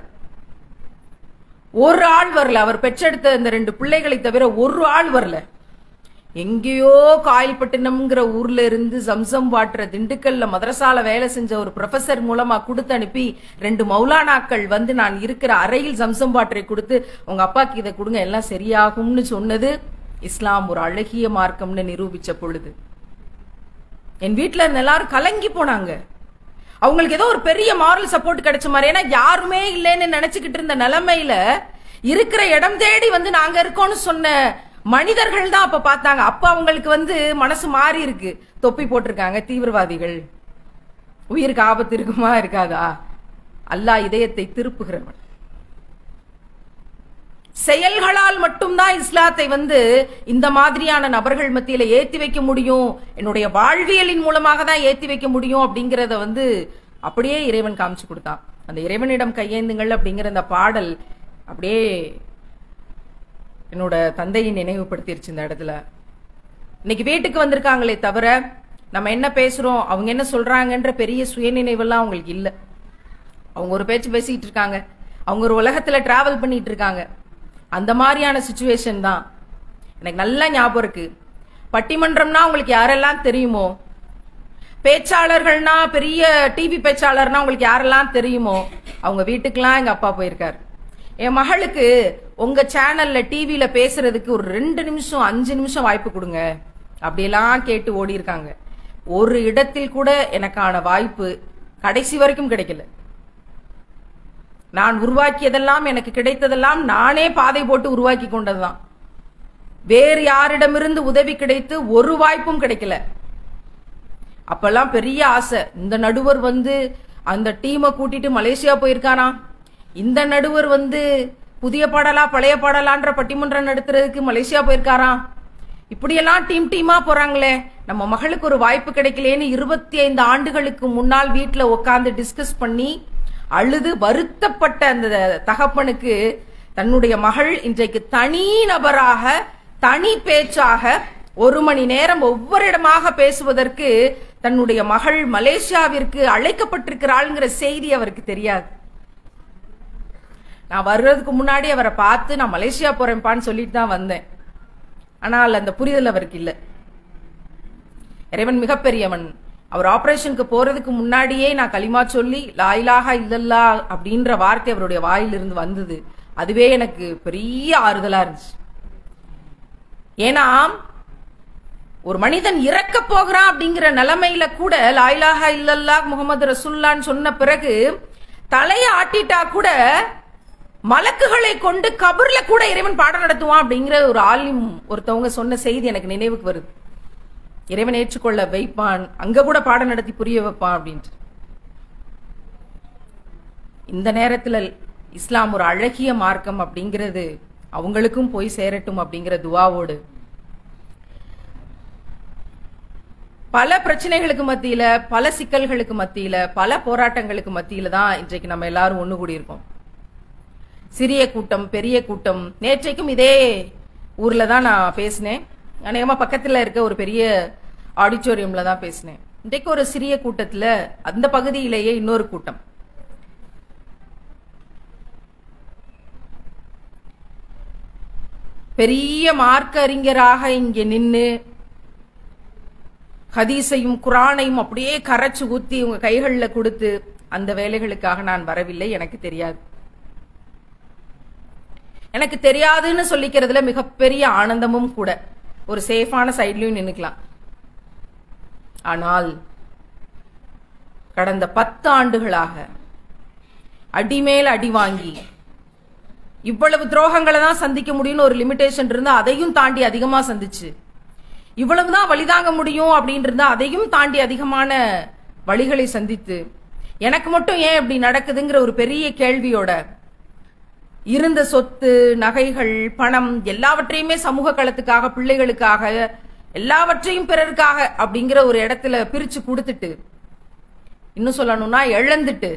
ஒரு ஆள் வரல அவர் பெற்றெடுத்த இந்த ரெண்டு பிள்ளைகளை தவிர ஒரு ஆள் வரல எங்கேயோ காயல்பட்டினம்ங்கிற ஊர்ல இருந்து ஜம்சம் வாட்டுற திண்டுக்கல்ல மதரசால வேலை செஞ்ச ஒரு ப்ரொஃபசர் மூலமா கொடுத்து அனுப்பி ரெண்டு மௌலானாக்கள் வந்து நான் இருக்கிற அறையில் ஜம்சம் வாட்டரை கொடுத்து உங்க அப்பாக்கு இதை கொடுங்க எல்லாம் சரியாகும்னு சொன்னது இஸ்லாம் ஒரு அழகிய மார்க்கம்னு நிரூபிச்ச பொழுது என் வீட்ல இருந்த எல்லாரும் கலங்கி போனாங்க அவங்களுக்கு ஏதோ ஒரு பெரிய மாரல் சப்போர்ட் கிடைச்ச மாதிரி ஏன்னா யாருமே இல்லைன்னு நினைச்சுக்கிட்டு இருந்த நிலைமையில இருக்கிற இடம் தேடி வந்து நாங்க இருக்கோம்னு சொன்ன மனிதர்கள் தான் அப்ப பார்த்தாங்க அப்ப அவங்களுக்கு வந்து மனசு மாறி இருக்கு தொப்பி போட்டிருக்காங்க தீவிரவாதிகள் உயிருக்கு ஆபத்து இருக்குமா இருக்காதா அல்லாஹ் இதயத்தை திருப்புகிறவன் செயல்களால் மட்டும்தான் இஸ்லாத்தை வந்து இந்த மாதிரியான நபர்கள் மத்தியில ஏத்தி வைக்க முடியும் என்னுடைய வாழ்வியலின் மூலமாக தான் ஏத்தி வைக்க முடியும் அப்படிங்கறத வந்து அப்படியே இறைவன் காமிச்சு கொடுத்தான் அந்த இறைவனிடம் கையேந்துங்கள் அப்படிங்கிற அந்த பாடல் அப்படியே என்னோட தந்தையை நினைவுபடுத்திருச்சு இந்த இடத்துல இன்னைக்கு வீட்டுக்கு வந்திருக்காங்களே தவிர நம்ம என்ன பேசுறோம் அவங்க என்ன சொல்றாங்கன்ற பெரிய சுயநினைவெல்லாம் அவங்களுக்கு இல்ல அவங்க ஒரு பேச்சு பேசிட்டு இருக்காங்க அவங்க ஒரு உலகத்துல டிராவல் பண்ணிட்டு இருக்காங்க அந்த மாதிரியான சுச்சுவேஷன் தான் எனக்கு நல்லா ஞாபகம் இருக்கு பட்டிமன்றம்னா உங்களுக்கு யாரெல்லாம் தெரியுமோ பேச்சாளர்கள்னா பெரிய டிவி பேச்சாளர்னா உங்களுக்கு யாரெல்லாம் தெரியுமோ அவங்க வீட்டுக்கெல்லாம் எங்க அப்பா போயிருக்காரு என் மகளுக்கு உங்க சேனல்ல டிவில பேசுறதுக்கு ஒரு ரெண்டு நிமிஷம் அஞ்சு நிமிஷம் வாய்ப்பு கொடுங்க அப்படியெல்லாம் கேட்டு ஓடி இருக்காங்க ஒரு இடத்தில் கூட எனக்கான வாய்ப்பு கடைசி வரைக்கும் கிடைக்கல நான் உருவாக்கியதெல்லாம் எனக்கு கிடைத்ததெல்லாம் நானே பாதை போட்டு உருவாக்கி கொண்டதுதான் வேறு யாரிடமிருந்து உதவி கிடைத்து ஒரு வாய்ப்பும் கிடைக்கல அப்பெல்லாம் பெரிய ஆசை இந்த நடுவர் வந்து அந்த டீமை கூட்டிட்டு மலேசியா போயிருக்காராம் இந்த நடுவர் வந்து புதிய பாடலா பழைய பாடலான்ற பட்டிமன்றம் நடத்துறதுக்கு மலேசியா போயிருக்காராம் இப்படியெல்லாம் டீம் டீமா போறாங்களே நம்ம மகளுக்கு ஒரு வாய்ப்பு கிடைக்கலேன்னு இருபத்தி ஐந்து ஆண்டுகளுக்கு முன்னால் வீட்டுல உட்கார்ந்து டிஸ்கஸ் பண்ணி அழுது வருத்தப்பட்ட அந்த தகப்பனுக்கு தன்னுடைய மகள் இன்றைக்கு தனி நபராக தனி பேச்சாக ஒரு மணி நேரம் ஒவ்வொரு இடமாக பேசுவதற்கு தன்னுடைய மகள் மலேசியாவிற்கு அழைக்கப்பட்டிருக்கிறாள்ங்கிற செய்தி அவருக்கு தெரியாது நான் வர்றதுக்கு முன்னாடி அவரை பார்த்து நான் மலேசியா போறேன்ப்பான்னு சொல்லிட்டு தான் வந்தேன் ஆனால் அந்த புரிதல் அவருக்கு இல்லை இறைவன் மிகப்பெரியவன் அவர் ஆபரேஷனுக்கு போறதுக்கு முன்னாடியே நான் களிமா சொல்லி லாயிலாக இல்லல்லா அப்படின்ற வார்த்தை அவருடைய வாயிலிருந்து வந்தது அதுவே எனக்கு பெரிய ஆறுதலா இருந்துச்சு ஏன்னா ஒரு மனிதன் இறக்க போகிறான் அப்படிங்கிற நிலைமையில கூட லாயிலாக இல்லல்லா முகமது ரசுல்லான்னு சொன்ன பிறகு தலைய ஆட்டிட்டா கூட மலக்குகளை கொண்டு கபர்ல கூட இறைவன் பாடம் நடத்துவான் அப்படிங்கிற ஒரு ஆலிம் ஒருத்தவங்க சொன்ன செய்தி எனக்கு நினைவுக்கு வருது இறைவன் ஏற்றுக்கொள்ள வைப்பான் அங்க கூட பாடம் நடத்தி புரிய வைப்பான் அப்படின்ட்டு இந்த நேரத்துல இஸ்லாம் ஒரு அழகிய மார்க்கம் அப்படிங்கிறது அவங்களுக்கும் போய் சேரட்டும் அப்படிங்கிற துவாவோடு பல பிரச்சனைகளுக்கு மத்தியில பல சிக்கல்களுக்கு மத்தியில பல போராட்டங்களுக்கு மத்தியில தான் இன்றைக்கு நம்ம எல்லாரும் ஒண்ணு கூடி இருக்கோம் சிறிய கூட்டம் பெரிய கூட்டம் நேற்றைக்கும் இதே ஊர்ல தான் நான் பேசினேன் அநேகமா பக்கத்துல இருக்க ஒரு பெரிய ஆடிட்டோரியம்ல தான் பேசினேன் இன்றைக்கு ஒரு சிறிய கூட்டத்துல அந்த பகுதியிலேயே இன்னொரு கூட்டம் பெரிய மார்க்க அறிஞராக இங்க நின்னு ஹதீஸையும் குரானையும் அப்படியே கரைச்சு ஊத்தி உங்க கைகள்ல கொடுத்து அந்த வேலைகளுக்காக நான் வரவில்லை எனக்கு தெரியாது எனக்கு தெரியாதுன்னு சொல்லிக்கிறதுல மிகப்பெரிய ஆனந்தமும் கூட ஒரு சேஃபான சைட்லயும் நின்னுக்கலாம் ஆனால் கடந்த பத்து ஆண்டுகளாக அடிமேல் அடி வாங்கி இவ்வளவு துரோகங்களை தான் சந்திக்க முடியும்னு ஒரு லிமிடேஷன் இருந்தா அதையும் தாண்டி அதிகமா சந்திச்சு இவ்வளவுதான் வழிதாங்க முடியும் அப்படின்னு இருந்தா அதையும் தாண்டி அதிகமான வழிகளை சந்தித்து எனக்கு மட்டும் ஏன் இப்படி நடக்குதுங்கிற ஒரு பெரிய கேள்வியோட இருந்த சொத்து நகைகள் பணம் எல்லாவற்றையுமே சமூக களத்துக்காக பிள்ளைகளுக்காக எல்லாவற்றையும் பிறருக்காக அப்படிங்கிற ஒரு இடத்துல பிரிச்சு கொடுத்துட்டு இன்னும் சொல்லணும்னா இழந்துட்டு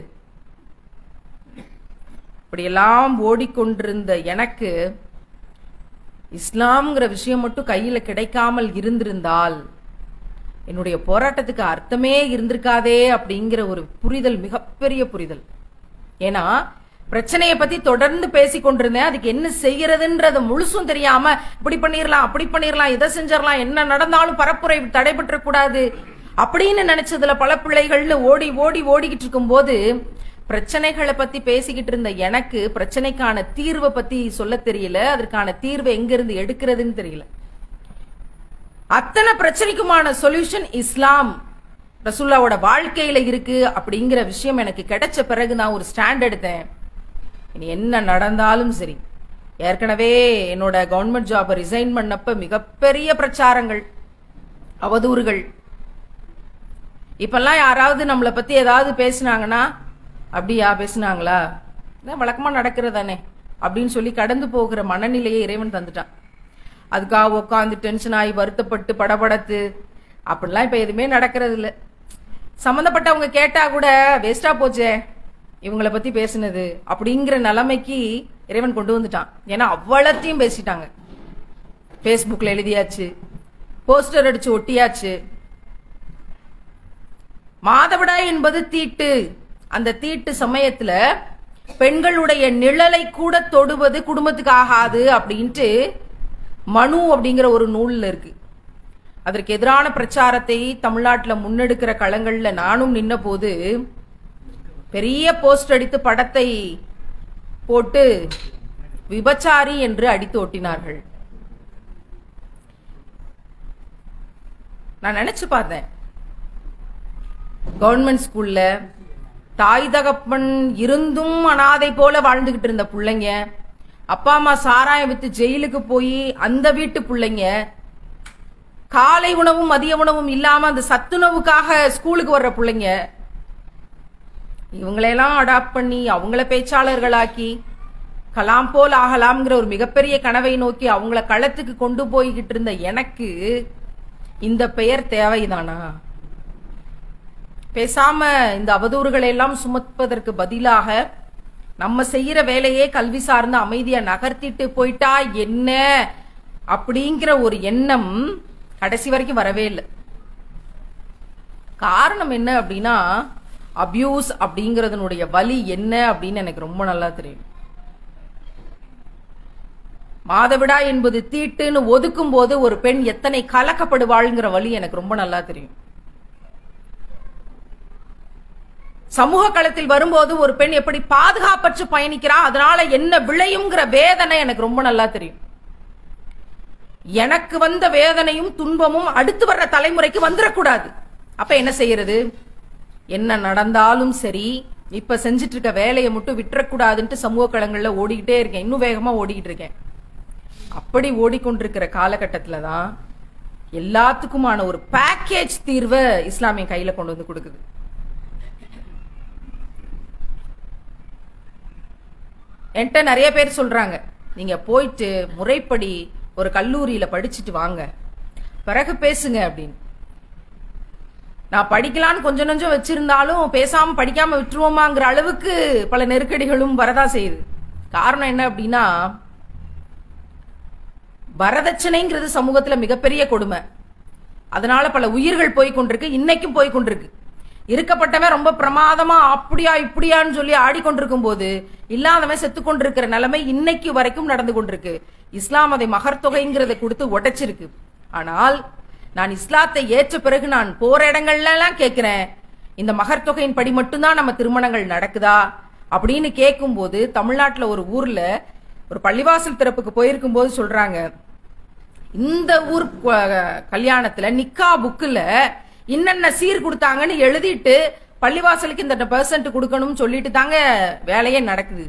இப்படியெல்லாம் ஓடிக்கொண்டிருந்த எனக்கு இஸ்லாம்ங்கிற விஷயம் மட்டும் கையில கிடைக்காமல் இருந்திருந்தால் என்னுடைய போராட்டத்துக்கு அர்த்தமே இருந்திருக்காதே அப்படிங்கிற ஒரு புரிதல் மிகப்பெரிய புரிதல் ஏன்னா பிரச்சனையை பத்தி தொடர்ந்து பேசி கொண்டிருந்தேன் அதுக்கு என்ன செய்யறதுன்றத முழுசும் தெரியாம இப்படி பண்ணிரலாம் அப்படி பண்ணிரலாம் இதை செஞ்சிடலாம் என்ன நடந்தாலும் பரப்புரை தடைபற்ற கூடாது அப்படின்னு நினைச்சதுல பல பிள்ளைகள்னு ஓடி ஓடி ஓடிக்கிட்டு இருக்கும்போது பிரச்சனைகளை பத்தி பேசிக்கிட்டு இருந்த எனக்கு பிரச்சனைக்கான தீர்வை பத்தி சொல்ல தெரியல அதற்கான தீர்வை எங்க இருந்து எடுக்கிறதுன்னு தெரியல அத்தனை பிரச்சனைக்குமான சொல்யூஷன் இஸ்லாம் ரசூல்லாவோட வாழ்க்கையில இருக்கு அப்படிங்கிற விஷயம் எனக்கு கிடைச்ச பிறகு நான் ஒரு ஸ்டாண்ட் எடுத்தேன் இனி என்ன நடந்தாலும் சரி ஏற்கனவே என்னோட கவர்மெண்ட் ஜாபை ரிசைன் பண்ணப்ப மிகப்பெரிய பிரச்சாரங்கள் அவதூறுகள் இப்பெல்லாம் யாராவது நம்மளை பத்தி ஏதாவது பேசுனாங்கன்னா அப்படியா பேசுனாங்களா இதான் வழக்கமா நடக்கிறதானே அப்படின்னு சொல்லி கடந்து போகிற மனநிலையை இறைவன் தந்துட்டான் அதுக்காக உட்காந்து டென்ஷன் ஆகி வருத்தப்பட்டு படபடத்து அப்படிலாம் இப்ப எதுவுமே நடக்கிறது இல்ல சம்பந்தப்பட்டவங்க கேட்டா கூட வேஸ்டா போச்சே இவங்கள பத்தி பேசுனது அப்படிங்கிற நிலைமைக்கு இறைவன் கொண்டு வந்துட்டான் ஏன்னா அவ்வளத்தையும் பேசிட்டாங்க ஃபேஸ்புக்ல எழுதியாச்சு போஸ்டர் அடிச்சு ஒட்டியாச்சு மாதவிடாய் என்பது தீட்டு அந்த தீட்டு சமயத்துல பெண்களுடைய நிழலை கூட தொடுவது குடும்பத்துக்கு ஆகாது அப்படின்ட்டு மனு அப்படிங்கிற ஒரு நூல்ல இருக்கு அதற்கு எதிரான பிரச்சாரத்தை தமிழ்நாட்டுல முன்னெடுக்கிற களங்கள்ல நானும் நின்ன போது பெரிய போஸ்ட் அடித்து படத்தை போட்டு விபச்சாரி என்று அடித்து ஒட்டினார்கள் நான் நினைச்சு பார்த்தேன் கவர்மெண்ட் ஸ்கூல்ல தாய் தகப்பன் இருந்தும் அனாதை போல வாழ்ந்துகிட்டு இருந்த பிள்ளைங்க அப்பா அம்மா சாராயம் வித்து ஜெயிலுக்கு போய் அந்த வீட்டு பிள்ளைங்க காலை உணவும் மதிய உணவும் இல்லாம அந்த சத்துணவுக்காக ஸ்கூலுக்கு வர்ற பிள்ளைங்க இவங்களையெல்லாம் அடாப்ட் பண்ணி அவங்கள பேச்சாளர்களாக்கி கலாம் போல் ஆகலாம்ங்கிற ஒரு மிகப்பெரிய கனவை நோக்கி அவங்கள களத்துக்கு கொண்டு போய்கிட்டு இருந்த எனக்கு இந்த பெயர் தேவைதானா பேசாம இந்த அவதூறுகளை எல்லாம் சுமப்பதற்கு பதிலாக நம்ம செய்யற வேலையே கல்வி சார்ந்த அமைதியா நகர்த்திட்டு போயிட்டா என்ன அப்படிங்கிற ஒரு எண்ணம் கடைசி வரைக்கும் வரவே இல்லை காரணம் என்ன அப்படின்னா அபியூஸ் அப்படிங்கறதனுடைய வலி என்ன அப்படின்னு எனக்கு ரொம்ப நல்லா தெரியும் மாதவிடா என்பது தீட்டுன்னு ஒதுக்கும் போது ஒரு பெண் எத்தனை கலக்கப்படுவாள்ங்கிற வழி எனக்கு ரொம்ப நல்லா தெரியும் சமூக களத்தில் வரும்போது ஒரு பெண் எப்படி பாதுகாப்பற்று பயணிக்கிறா அதனால என்ன விளையுங்கிற வேதனை எனக்கு ரொம்ப நல்லா தெரியும் எனக்கு வந்த வேதனையும் துன்பமும் அடுத்து வர்ற தலைமுறைக்கு வந்துடக்கூடாது அப்ப என்ன செய்யறது என்ன நடந்தாலும் சரி இப்ப செஞ்சிட்டு இருக்க வேலையை மட்டும் விட்டுறக்கூடாதுன்ட்டு சமூக களங்கள்ல ஓடிக்கிட்டே இருக்கேன் இன்னும் வேகமா ஓடிக்கிட்டு இருக்கேன் அப்படி ஓடிக்கொண்டிருக்கிற காலகட்டத்துல தான் எல்லாத்துக்குமான ஒரு பேக்கேஜ் தீர்வை இஸ்லாமிய கையில கொண்டு வந்து கொடுக்குது என்கிட்ட நிறைய பேர் சொல்றாங்க நீங்க போயிட்டு முறைப்படி ஒரு கல்லூரியில படிச்சுட்டு வாங்க பிறகு பேசுங்க அப்படின்னு நான் படிக்கலான்னு கொஞ்சம் கொஞ்சம் வச்சிருந்தாலும் பேசாம படிக்காம விட்டுருவோமாங்கிற அளவுக்கு பல நெருக்கடிகளும் வரதான் செய்யுது காரணம் என்ன அப்படின்னா வரதட்சணைங்கிறது சமூகத்துல மிகப்பெரிய கொடுமை அதனால பல உயிர்கள் போய் கொண்டிருக்கு இன்னைக்கும் போய் கொண்டிருக்கு இருக்கப்பட்டவன் ரொம்ப பிரமாதமா அப்படியா இப்படியான்னு சொல்லி ஆடிக்கொண்டிருக்கும் போது இல்லாதவன் செத்து கொண்டிருக்கிற நிலைமை இன்னைக்கு வரைக்கும் நடந்து கொண்டிருக்கு இஸ்லாம் அதை மகர்தொகைங்கிறத கொடுத்து உடைச்சிருக்கு ஆனால் நான் இஸ்லாத்தை ஏற்ற பிறகு நான் போற இடங்கள்ல எல்லாம் கேட்கிறேன் இந்த மகர்தொகையின் படி மட்டும்தான் நம்ம திருமணங்கள் நடக்குதா அப்படின்னு கேட்கும்போது தமிழ்நாட்டுல ஒரு ஊர்ல ஒரு பள்ளிவாசல் திறப்புக்கு போயிருக்கும் போது சொல்றாங்க இந்த ஊர் க- கல்யாணத்துல நிக்கா புக்குல இன்னென்ன சீர் கொடுத்தாங்கன்னு எழுதிட்டு பள்ளிவாசலுக்கு இந்த பெர்சன்ட் கொடுக்கணும்னு சொல்லிட்டு தாங்க வேலையே நடக்குது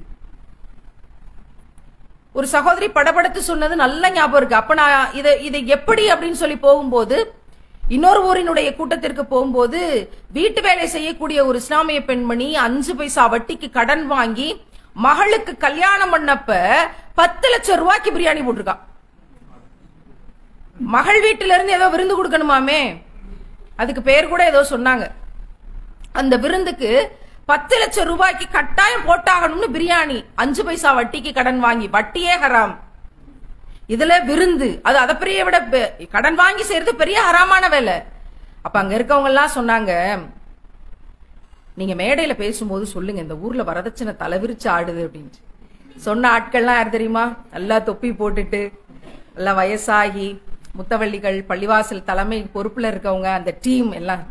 ஒரு சகோதரி படபடத்து சொன்னது நல்ல ஞாபகம் இருக்கு அப்ப நான் இதை இதை எப்படி அப்படின்னு சொல்லி போகும்போது இன்னொரு ஊரினுடைய கூட்டத்திற்கு போகும்போது வீட்டு வேலை செய்யக்கூடிய ஒரு இஸ்லாமிய பெண்மணி அஞ்சு பைசா வட்டிக்கு கடன் வாங்கி மகளுக்கு கல்யாணம் பண்ணப்ப பத்து லட்சம் ரூபாய்க்கு பிரியாணி போட்டிருக்கா மகள் வீட்டில இருந்து ஏதோ விருந்து கொடுக்கணுமாமே அதுக்கு பேர் கூட ஏதோ சொன்னாங்க அந்த விருந்துக்கு பத்து லட்சம் ரூபாய்க்கு கட்டாயம் போட்டாகணும்னு பிரியாணி அஞ்சு பைசா வட்டிக்கு கடன் வாங்கி வட்டியே ஹராம் இதுல விருந்து அது அதை பெரிய விட பெ- கடன் வாங்கி செய்யறது பெரிய ஹராமான வேலை அப்ப அங்க இருக்கவங்க எல்லாம் சொன்னாங்க நீங்க மேடையில பேசும்போது சொல்லுங்க இந்த ஊர்ல வரதட்சணை தலைவிரிச்சு ஆடுது அப்படின்ட்டு சொன்ன ஆட்கள்லாம் யார் தெரியுமா நல்லா தொப்பி போட்டுட்டு நல்லா வயசாகி முத்தவள்ளிகள் பள்ளிவாசல் தலைமை பொறுப்புல இருக்கவங்க அந்த டீம் எல்லாம்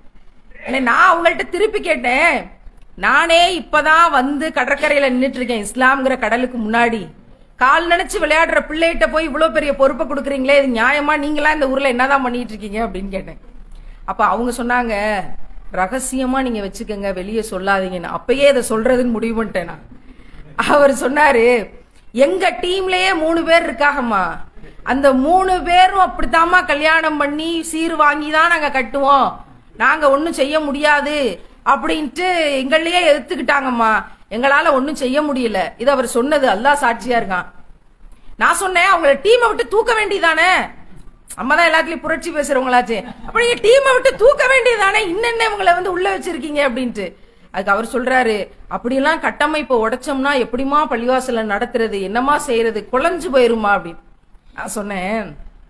ஆனா நான் அவங்கள்ட்ட திருப்பி கேட்டேன் நானே இப்பதான் வந்து கடற்கரையில நின்னுட்டு இருக்கேன் இஸ்லாம்ங்கிற கடலுக்கு முன்னாடி கால் நினைச்சு விளையாடுற பிள்ளைகிட்ட போய் இவ்வளவு பெரிய பொறுப்பை கொடுக்குறீங்களே இது நியாயமா நீங்களா இந்த ஊர்ல என்னதான் பண்ணிட்டு இருக்கீங்க அப்படின்னு கேட்டேன் அப்ப அவங்க சொன்னாங்க ரகசியமா நீங்க வச்சுக்கோங்க வெளியே சொல்லாதீங்கன்னு அப்பயே இதை சொல்றதுன்னு முடிவு பண்ணிட்டேன் நான் அவர் சொன்னாரு எங்க டீம்லயே மூணு பேர் இருக்காகம்மா அந்த மூணு பேரும் அப்படித்தாம்மா கல்யாணம் பண்ணி சீர் வாங்கி தான் நாங்க கட்டுவோம் நாங்க ஒண்ணும் செய்ய முடியாது அப்படின்ட்டு எங்களையே எதிர்த்துக்கிட்டாங்கம்மா எங்களால ஒண்ணும் செய்ய முடியல இது அவர் சொன்னது அல்லாஹ் சாட்சியா இருக்கான் நான் சொன்னேன் அவங்கள டீமை விட்டு தூக்க வேண்டியதானே அம்மா தான் எல்லாத்துலயும் புரட்சி பேசுறவங்களாச்சு அப்ப நீங்க டீமை விட்டு தூக்க வேண்டியதானே இன்னென்ன இவங்களை வந்து உள்ள வச்சிருக்கீங்க அப்படின்ட்டு அதுக்கு அவர் சொல்றாரு அப்படியெல்லாம் கட்டமைப்பை உடைச்சோம்னா எப்படிமா பள்ளிவாசல நடத்துறது என்னமா செய்யறது குழஞ்சு போயிருமா அப்படின்னு நான் சொன்னேன்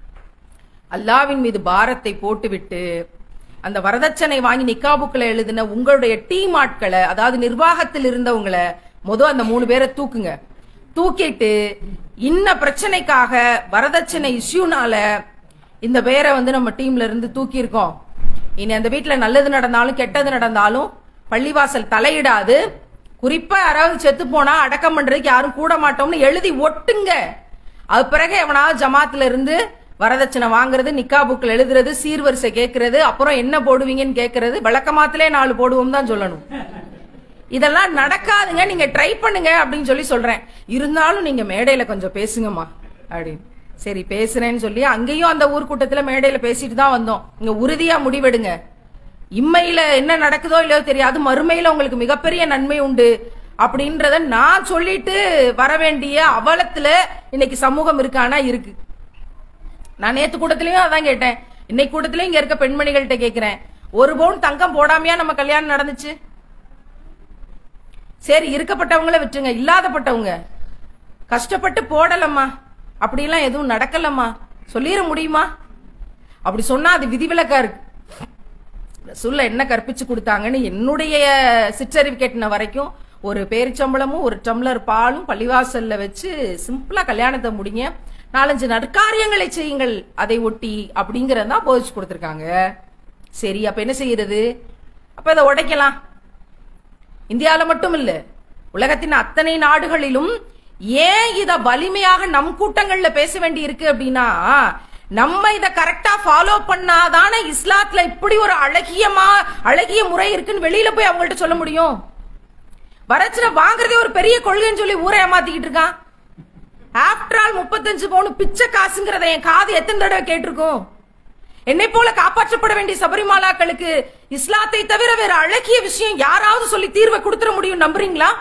அல்லாவின் மீது பாரத்தை போட்டுவிட்டு அந்த வரதட்சணை வாங்கி நிக்காபுக்களை எழுதின உங்களுடைய டீம் ஆட்களை அதாவது நிர்வாகத்தில் இருந்தவங்களை முத அந்த மூணு பேரை தூக்குங்க தூக்கிட்டு இன்ன பிரச்சனைக்காக வரதட்சணை இஷ்யூனால இந்த பேரை வந்து நம்ம டீம்ல இருந்து தூக்கி இருக்கோம் இனி அந்த வீட்டுல நல்லது நடந்தாலும் கெட்டது நடந்தாலும் பள்ளிவாசல் தலையிடாது குறிப்பா யாராவது செத்து போனா அடக்கம் பண்றதுக்கு யாரும் கூட மாட்டோம்னு எழுதி ஒட்டுங்க அது பிறகு எவனாவது ஜமாத்துல இருந்து வரதட்சணை வாங்குறது நிக்கா புக்கில் எழுதுறது சீர்வரிசை கேட்கறது அப்புறம் என்ன போடுவீங்கன்னு கேட்கறது விளக்கமாத்திலே நாலு போடுவோம் தான் சொல்லணும் இதெல்லாம் நடக்காதுங்க நீங்க ட்ரை பண்ணுங்க அப்படின்னு சொல்லி சொல்றேன் இருந்தாலும் நீங்க மேடையில கொஞ்சம் பேசுங்கம்மா அப்படின்னு சரி பேசுறேன்னு சொல்லி அங்கேயும் அந்த ஊர் கூட்டத்துல மேடையில பேசிட்டு தான் வந்தோம் இங்க உறுதியா முடிவெடுங்க இம்மையில என்ன நடக்குதோ இல்லையோ தெரியாது மறுமையில உங்களுக்கு மிகப்பெரிய நன்மை உண்டு அப்படின்றத நான் சொல்லிட்டு வர வேண்டிய அவலத்துல இன்னைக்கு சமூகம் இருக்கானா இருக்கு நான் நேத்து கூட்டத்திலயும் அதான் கேட்டேன் இன்னைக்கு கூட்டத்திலயும் இங்க இருக்க பெண்மணிகள்கிட்ட கேக்குறேன் ஒரு பவுன் தங்கம் போடாமையா நம்ம கல்யாணம் நடந்துச்சு சரி இருக்கப்பட்டவங்கள விட்டுருங்க இல்லாதப்பட்டவங்க கஷ்டப்பட்டு போடலம்மா அப்படிலாம் எதுவும் நடக்கலம்மா சொல்லிட முடியுமா அப்படி சொன்னா அது விதிவிலக்கா இருக்கு ரசூல்ல என்ன கற்பிச்சு கொடுத்தாங்கன்னு என்னுடைய சிற்றறிவு கேட்டின வரைக்கும் ஒரு பேரிச்சம்பளமும் ஒரு டம்ளர் பாலும் பள்ளிவாசல்ல வச்சு சிம்பிளா கல்யாணத்தை முடிங்க நாலஞ்சு நற்காரியங்களை செய்யுங்கள் அதை ஒட்டி அப்படிங்கறத தான் போதிச்சு கொடுத்துருக்காங்க சரி அப்ப என்ன செய்யறது அப்ப இதை உடைக்கலாம் இந்தியால மட்டும் இல்ல உலகத்தின் அத்தனை நாடுகளிலும் ஏன் இத வலிமையாக நம் கூட்டங்கள்ல பேச வேண்டி இருக்கு அப்படின்னா நம்ம இத கரெக்டா ஃபாலோ பண்ணாதானே இஸ்லாத்துல இப்படி ஒரு அழகியமா அழகிய முறை இருக்குன்னு வெளியில போய் அவங்கள்ட்ட சொல்ல முடியும் வரட்சணை வாங்குறதே ஒரு பெரிய கொள்கைன்னு சொல்லி ஊரை ஏமாத்திக்கிட்டு இருக்கான் ஆஃப்டர் ஆல் முப்பத்தஞ்சு பவுன் பிச்சை காசுங்கிறத என் காது எத்தனை தடவை கேட்டிருக்கும் என்னை போல காப்பாற்றப்பட வேண்டிய சபரிமாலாக்களுக்கு இஸ்லாத்தை தவிர வேற அழகிய விஷயம் யாராவது சொல்லி தீர்வை கொடுத்துட முடியும் நம்புறீங்களா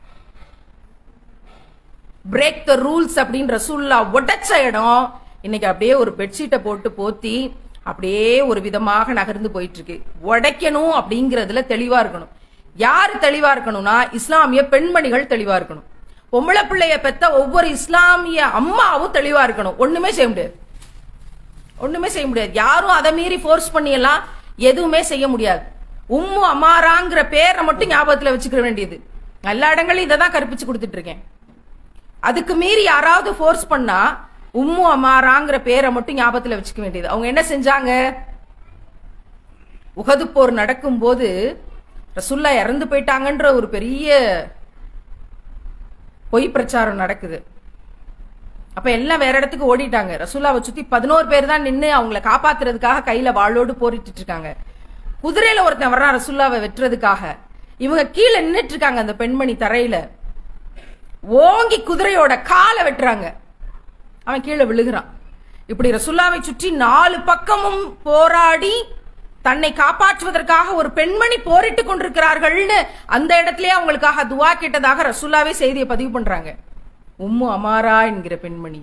பிரேக் த ரூல்ஸ் அப்படின்ற சூழ்லா உடைச்ச இடம் இன்னைக்கு அப்படியே ஒரு பெட்ஷீட்டை போட்டு போத்தி அப்படியே ஒரு விதமாக நகர்ந்து போயிட்டு இருக்கு உடைக்கணும் அப்படிங்கறதுல தெளிவா இருக்கணும் யாரு தெளிவா இருக்கணும்னா இஸ்லாமிய பெண்மணிகள் தெளிவா இருக்கணும் பொம்பளை பிள்ளைய பெத்த ஒவ்வொரு இஸ்லாமிய அம்மாவும் தெளிவா இருக்கணும் ஒண்ணுமே செய்ய முடியாது ஒண்ணுமே செய்ய முடியாது யாரும் அதை மீறி ஃபோர்ஸ் பண்ணியெல்லாம் எதுவுமே செய்ய முடியாது உம்மு அமாராங்கிற பேரை மட்டும் ஞாபகத்துல வச்சுக்க வேண்டியது எல்லா இடங்களையும் இதை தான் கற்பிச்சு கொடுத்துட்டு இருக்கேன் அதுக்கு மீறி யாராவது ஃபோர்ஸ் பண்ணா உம்மு அமாராங்கிற பேரை மட்டும் ஞாபகத்துல வச்சுக்க வேண்டியது அவங்க என்ன செஞ்சாங்க உகது போர் நடக்கும்போது ரசுல்லா இறந்து போயிட்டாங்கன்ற ஒரு பெரிய பொய் பிரச்சாரம் நடக்குது அப்ப எல்லாம் வேற இடத்துக்கு ஓடிட்டாங்க ரசூல்லாவை சுத்தி பதினோரு பேர் தான் நின்னு அவங்கள காப்பாத்துறதுக்காக கையில வாளோடு போரிட்டு இருக்காங்க குதிரையில ஒருத்தன் வர்றான் ரசூல்லாவை வெட்டுறதுக்காக இவங்க கீழே நின்னுட்டு இருக்காங்க அந்த பெண்மணி தரையில ஓங்கி குதிரையோட காலை வெட்டுறாங்க அவன் கீழே விழுகிறான் இப்படி ரசுல்லாவை சுற்றி நாலு பக்கமும் போராடி தன்னை காப்பாற்றுவதற்காக ஒரு பெண்மணி போரிட்டு கொண்டிருக்கிறார்கள்னு அந்த இடத்துலயே அவங்களுக்காக துவா கேட்டதாக ரசுல்லாவே செய்தியை பதிவு பண்றாங்க உம்மு அமாரா என்கிற பெண்மணி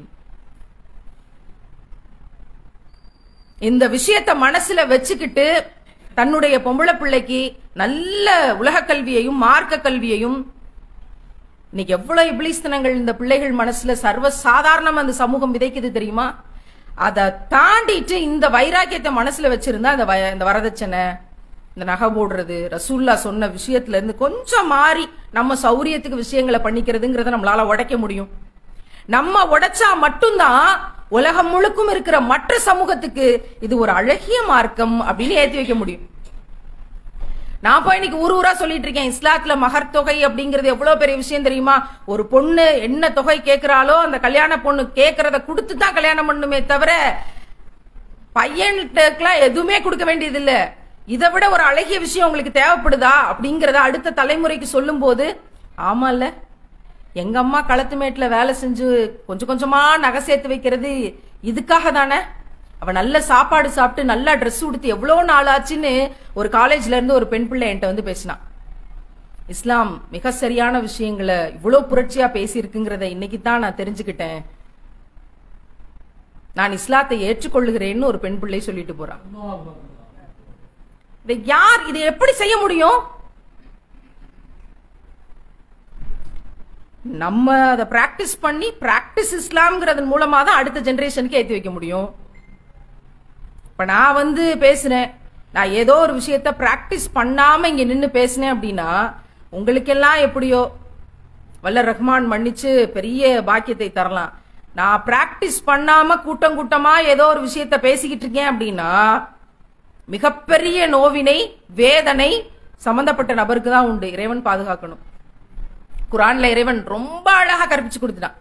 இந்த விஷயத்த மனசுல வச்சுக்கிட்டு தன்னுடைய பொம்பளை பிள்ளைக்கு நல்ல உலக கல்வியையும் மார்க்க கல்வியையும் இன்னைக்கு எவ்வளவு இபிலிஸ்தனங்கள் இந்த பிள்ளைகள் மனசுல சர்வ சாதாரணமா அந்த சமூகம் விதைக்குது தெரியுமா அதை தாண்டிட்டு இந்த வைராக்கியத்தை மனசுல வச்சிருந்தா இந்த வய- இந்த வரதட்சணை இந்த நகை போடுறது ரசூல்லா சொன்ன விஷயத்துல இருந்து கொஞ்சம் மாறி நம்ம சௌரியத்துக்கு விஷயங்களை பண்ணிக்கிறதுங்கிறத நம்மளால உடைக்க முடியும் நம்ம உடைச்சா மட்டும்தான் உலகம் முழுக்கும் இருக்கிற மற்ற சமூகத்துக்கு இது ஒரு அழகிய மார்க்கம் அப்படின்னு ஏத்தி வைக்க முடியும் நான் போய் இன்னைக்கு ஊர் ஊரா சொல்லிட்டு இருக்கேன் இஸ்லாத்துல மகர் தொகை அப்படிங்கிறது எவ்வளவு பெரிய விஷயம் தெரியுமா ஒரு பொண்ணு என்ன தொகை கேக்குறாளோ அந்த கல்யாண பொண்ணு கேக்குறத கொடுத்து தான் கல்யாணம் பண்ணுமே தவிர பையன்கிட்டலாம் எதுவுமே கொடுக்க வேண்டியது இல்ல இதை விட ஒரு அழகிய விஷயம் உங்களுக்கு தேவைப்படுதா அப்படிங்கறத அடுத்த தலைமுறைக்கு சொல்லும் போது ஆமால்ல எங்க அம்மா களத்து மேட்ல வேலை செஞ்சு கொஞ்சம் கொஞ்சமா நகை சேர்த்து வைக்கிறது இதுக்காக தானே அவ நல்ல சாப்பாடு சாப்பிட்டு நல்லா ட்ரெஸ் உடுத்து எவ்வளவு நாள் ஆச்சுன்னு ஒரு காலேஜ்ல இருந்து ஒரு பெண் பிள்ளை என்கிட்ட வந்து பேசினான் இஸ்லாம் மிக சரியான விஷயங்களை இவ்வளவு புரட்சியா பேசியிருக்குங்கிறத இன்னைக்கு தான் நான் தெரிஞ்சுக்கிட்டேன் நான் இஸ்லாத்தை ஏற்றுக்கொள்ளுகிறேன்னு ஒரு பெண் பிள்ளை சொல்லிட்டு போறான் இதை யார் இதை எப்படி செய்ய முடியும் நம்ம அதை பிராக்டிஸ் பண்ணி பிராக்டிஸ் இஸ்லாம்ங்கிறதன் மூலமா தான் அடுத்த ஜெனரேஷனுக்கு ஏத்தி வைக்க முடியும் இப்ப நான் வந்து பேசுறேன் நான் ஏதோ ஒரு விஷயத்த பிராக்டிஸ் பண்ணாம இங்க நின்னு பேசினேன் அப்படின்னா உங்களுக்கெல்லாம் எப்படியோ வல்ல ரஹ்மான் மன்னிச்சு பெரிய பாக்கியத்தை தரலாம் நான் பிராக்டிஸ் பண்ணாம கூட்டம் கூட்டமா ஏதோ ஒரு விஷயத்த பேசிக்கிட்டு இருக்கேன் அப்படின்னா மிகப்பெரிய நோவினை வேதனை சம்பந்தப்பட்ட நபருக்கு தான் உண்டு இறைவன் பாதுகாக்கணும் குரான்ல இறைவன் ரொம்ப அழகா கற்பிச்சு கொடுத்துட்டான்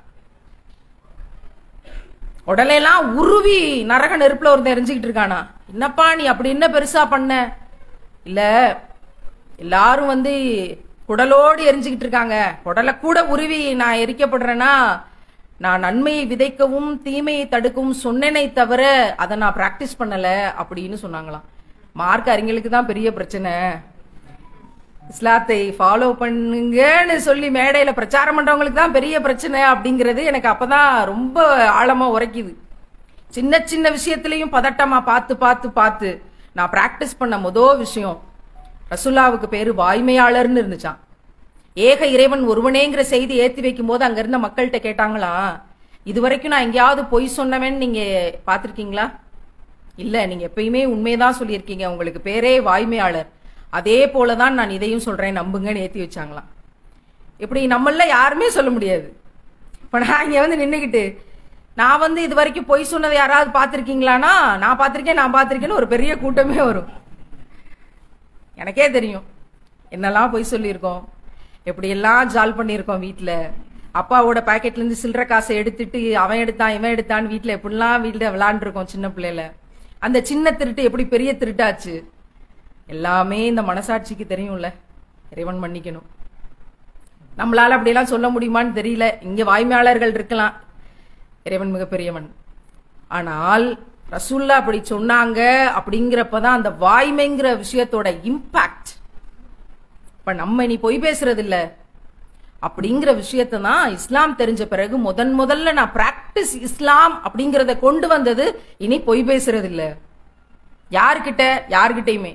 உடலையெல்லாம் உருவி நரக நெருப்புல ஒருத்தன் எரிஞ்சுக்கிட்டு இருக்கானா என்னப்பா நீ அப்படி என்ன பெருசா பண்ண இல்ல எல்லாரும் வந்து குடலோடு எரிஞ்சுக்கிட்டு இருக்காங்க குடலை கூட உருவி நான் எரிக்கப்படுறேன்னா நான் நன்மையை விதைக்கவும் தீமையை தடுக்கவும் சொன்னேனே தவிர அதை நான் பிராக்டிஸ் பண்ணல அப்படின்னு சொன்னாங்களாம் மார்க் அறிஞர்களுக்கு தான் பெரிய பிரச்சனை இஸ்லாத்தை ஃபாலோ பண்ணுங்கன்னு சொல்லி மேடையில பிரச்சாரம் பண்றவங்களுக்கு தான் பெரிய பிரச்சனை அப்படிங்கிறது எனக்கு அப்பதான் ரொம்ப ஆழமா உரைக்குது சின்ன சின்ன விஷயத்திலையும் பதட்டமா பார்த்து பார்த்து பார்த்து நான் பிராக்டிஸ் பண்ண முத விஷயம் ரசுல்லாவுக்கு பேரு வாய்மையாளர்னு இருந்துச்சான் ஏக இறைவன் ஒருவனேங்கிற செய்தி ஏத்தி வைக்கும் போது அங்க இருந்த மக்கள்கிட்ட கேட்டாங்களா இது வரைக்கும் நான் எங்கேயாவது பொய் சொன்னவன் நீங்க பாத்திருக்கீங்களா இல்ல நீங்க எப்பயுமே உண்மையதான் சொல்லியிருக்கீங்க உங்களுக்கு பேரே வாய்மையாளர் அதே போலதான் நான் இதையும் சொல்றேன் நம்புங்கன்னு ஏத்தி வச்சாங்களாம் இப்படி நம்மள யாருமே சொல்ல முடியாது இப்ப நான் இங்க வந்து நின்னுகிட்டு நான் வந்து இது வரைக்கும் பொய் சொன்னதை யாராவது பார்த்திருக்கீங்களானா நான் பார்த்திருக்கேன் நான் பார்த்திருக்கேன்னு ஒரு பெரிய கூட்டமே வரும் எனக்கே தெரியும் என்னெல்லாம் பொய் சொல்லியிருக்கோம் எப்படியெல்லாம் ஜால் பண்ணியிருக்கோம் வீட்டில் அப்பாவோட பாக்கெட்ல இருந்து சில்லற காசை எடுத்துட்டு அவன் எடுத்தான் இவன் எடுத்தான்னு வீட்டில் எப்படிலாம் வீட்டில் விளாண்டுருக்கோம் சின்ன பிள்ளையில அந்த சின்ன திருட்டு எப்படி பெரிய திருட்டாச்சு எல்லாமே இந்த மனசாட்சிக்கு தெரியும்ல இறைவன் மன்னிக்கணும் நம்மளால அப்படியெல்லாம் சொல்ல முடியுமான்னு தெரியல இங்க வாய்மையாளர்கள் இருக்கலாம் இறைவன் மிகப்பெரியவன் ஆனால் ரசூல்லா அப்படி சொன்னாங்க அப்படிங்கிறப்பதான் அந்த வாய்மைங்கிற விஷயத்தோட இம்பாக்ட் இப்ப நம்ம இனி பொய் பேசுறது இல்ல அப்படிங்கிற விஷயத்தை தான் இஸ்லாம் தெரிஞ்ச பிறகு முதன் முதல்ல நான் பிராக்டிஸ் இஸ்லாம் அப்படிங்கறத கொண்டு வந்தது இனி பொய் பேசுறது இல்ல யாருக்கிட்ட யாருக்கிட்டையுமே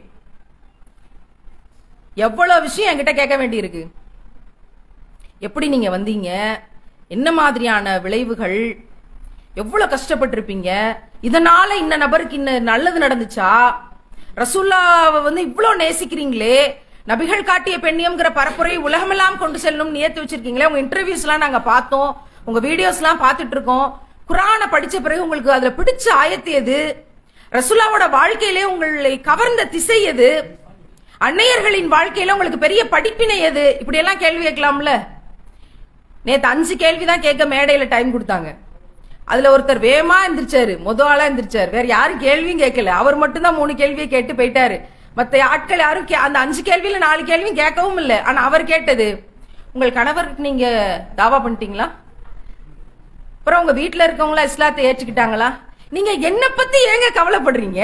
எவ்வளவு விஷயம் என்கிட்ட கேட்க வேண்டியிருக்கு எப்படி நீங்க வந்தீங்க என்ன மாதிரியான விளைவுகள் எவ்வளவு கஷ்டப்பட்டிருப்பீங்க இதனால இந்த நபருக்கு இன்ன நல்லது நடந்துச்சா ரசூல்லாவை வந்து இவ்வளவு நேசிக்கிறீங்களே நபிகள் காட்டிய பெண்ணியம்ங்கிற பரப்புரை உலகமெல்லாம் கொண்டு செல்லணும் நியத்து வச்சிருக்கீங்களே உங்க இன்டர்வியூஸ் எல்லாம் நாங்க பார்த்தோம் உங்க வீடியோஸ் எல்லாம் பார்த்துட்டு இருக்கோம் குரானை படிச்ச பிறகு உங்களுக்கு அதுல பிடிச்ச ஆயத்து எது ரசூல்லாவோட வாழ்க்கையிலே உங்களை கவர்ந்த திசை எது அன்னையர்களின் வாழ்க்கையில உங்களுக்கு பெரிய படிப்பினை எது இப்படி எல்லாம் கேள்வி கேட்கலாம்ல நேத்து அஞ்சு கேள்வி தான் கேட்க மேடையில டைம் கொடுத்தாங்க அதுல ஒருத்தர் வேமா எந்திரிச்சாரு முத ஆளா எந்திரிச்சாரு வேற யாரும் கேள்வியும் கேட்கல அவர் மட்டும் தான் மூணு கேள்வியை கேட்டு போயிட்டாரு மத்த ஆட்கள் யாரும் கே- அந்த அஞ்சு கேள்வியில நாலு கேள்வியும் கேட்கவும் இல்ல ஆனா அவர் கேட்டது உங்கள் கணவருக்கு நீங்க தாவா பண்ணிட்டீங்களா அப்புறம் உங்க வீட்ல இருக்கவங்களா இஸ்லாத்தை ஏற்றுக்கிட்டாங்களா நீங்க என்ன பத்தி ஏங்க கவலைப்படுறீங்க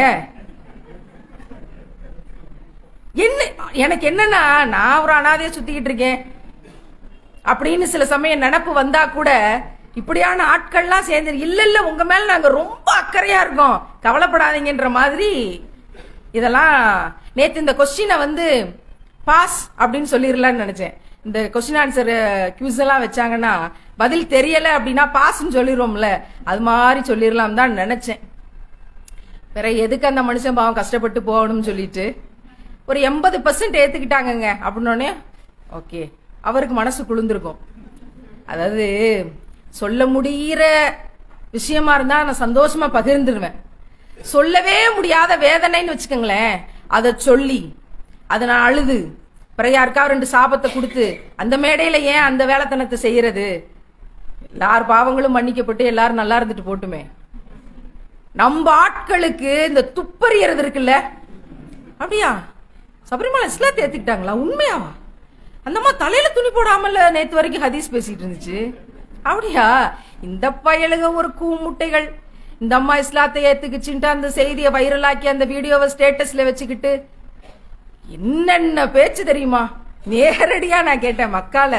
என்ன எனக்கு என்னன்னா நான் ஒரு அனாதையா சுத்திக்கிட்டு இருக்கேன் அப்படின்னு சில சமயம் நினப்பு வந்தா கூட இப்படியான ஆட்கள்லாம் சேர்ந்து இல்ல இல்ல உங்க மேல நாங்க ரொம்ப அக்கறையா இருக்கோம் கவலைப்படாதீங்கன்ற மாதிரி இதெல்லாம் நேத்து இந்த கொஸ்டினை வந்து பாஸ் அப்படின்னு சொல்லிடலாம்னு நினைச்சேன் இந்த கொஸ்டின் ஆன்சர் கியூஸ் எல்லாம் வச்சாங்கன்னா பதில் தெரியல அப்படின்னா பாஸ்ன்னு சொல்லிடுவோம்ல அது மாதிரி சொல்லிடலாம் தான் நினைச்சேன் பிறகு எதுக்கு அந்த மனுஷன் பாவம் கஷ்டப்பட்டு போகணும்னு சொல்லிட்டு ஒரு எண்பது பர்சன்ட் ஏத்துக்கிட்டாங்கங்க அப்படின்னோடனே ஓகே அவருக்கு மனசு குளிர்ந்திருக்கும் அதாவது சொல்ல முடிகிற விஷயமா இருந்தா நான் சந்தோஷமா பகிர்ந்துருவேன் சொல்லவே முடியாத வேதனைன்னு வச்சுக்கோங்களேன் அதை சொல்லி அதை நான் அழுது பிறகு யாருக்காவது ரெண்டு சாபத்தை கொடுத்து அந்த மேடையில ஏன் அந்த வேலைத்தனத்தை செய்யறது எல்லார் பாவங்களும் மன்னிக்கப்பட்டு எல்லாரும் நல்லா இருந்துட்டு போட்டுமே நம்ம ஆட்களுக்கு இந்த துப்பறியறது இருக்குல்ல அப்படியா சபரிமலை இஸ்லாத்தை ஏத்துக்கிட்டாங்களா உண்மையாவா அந்த அம்மா தலையில துணி போடாமல நேத்து வரைக்கும் ஹதீஸ் பேசிட்டு இருந்துச்சு அப்படியா இந்த பயலுக ஒரு கூமுட்டைகள் இந்த அம்மா இஸ்லாத்தை ஏத்துக்குச்சுன்ட்டு அந்த செய்தியை வைரலாக்கி அந்த வீடியோவை ஸ்டேட்டஸ்ல வச்சுக்கிட்டு என்னென்ன பேச்சு தெரியுமா நேரடியா நான் கேட்டேன் மக்கால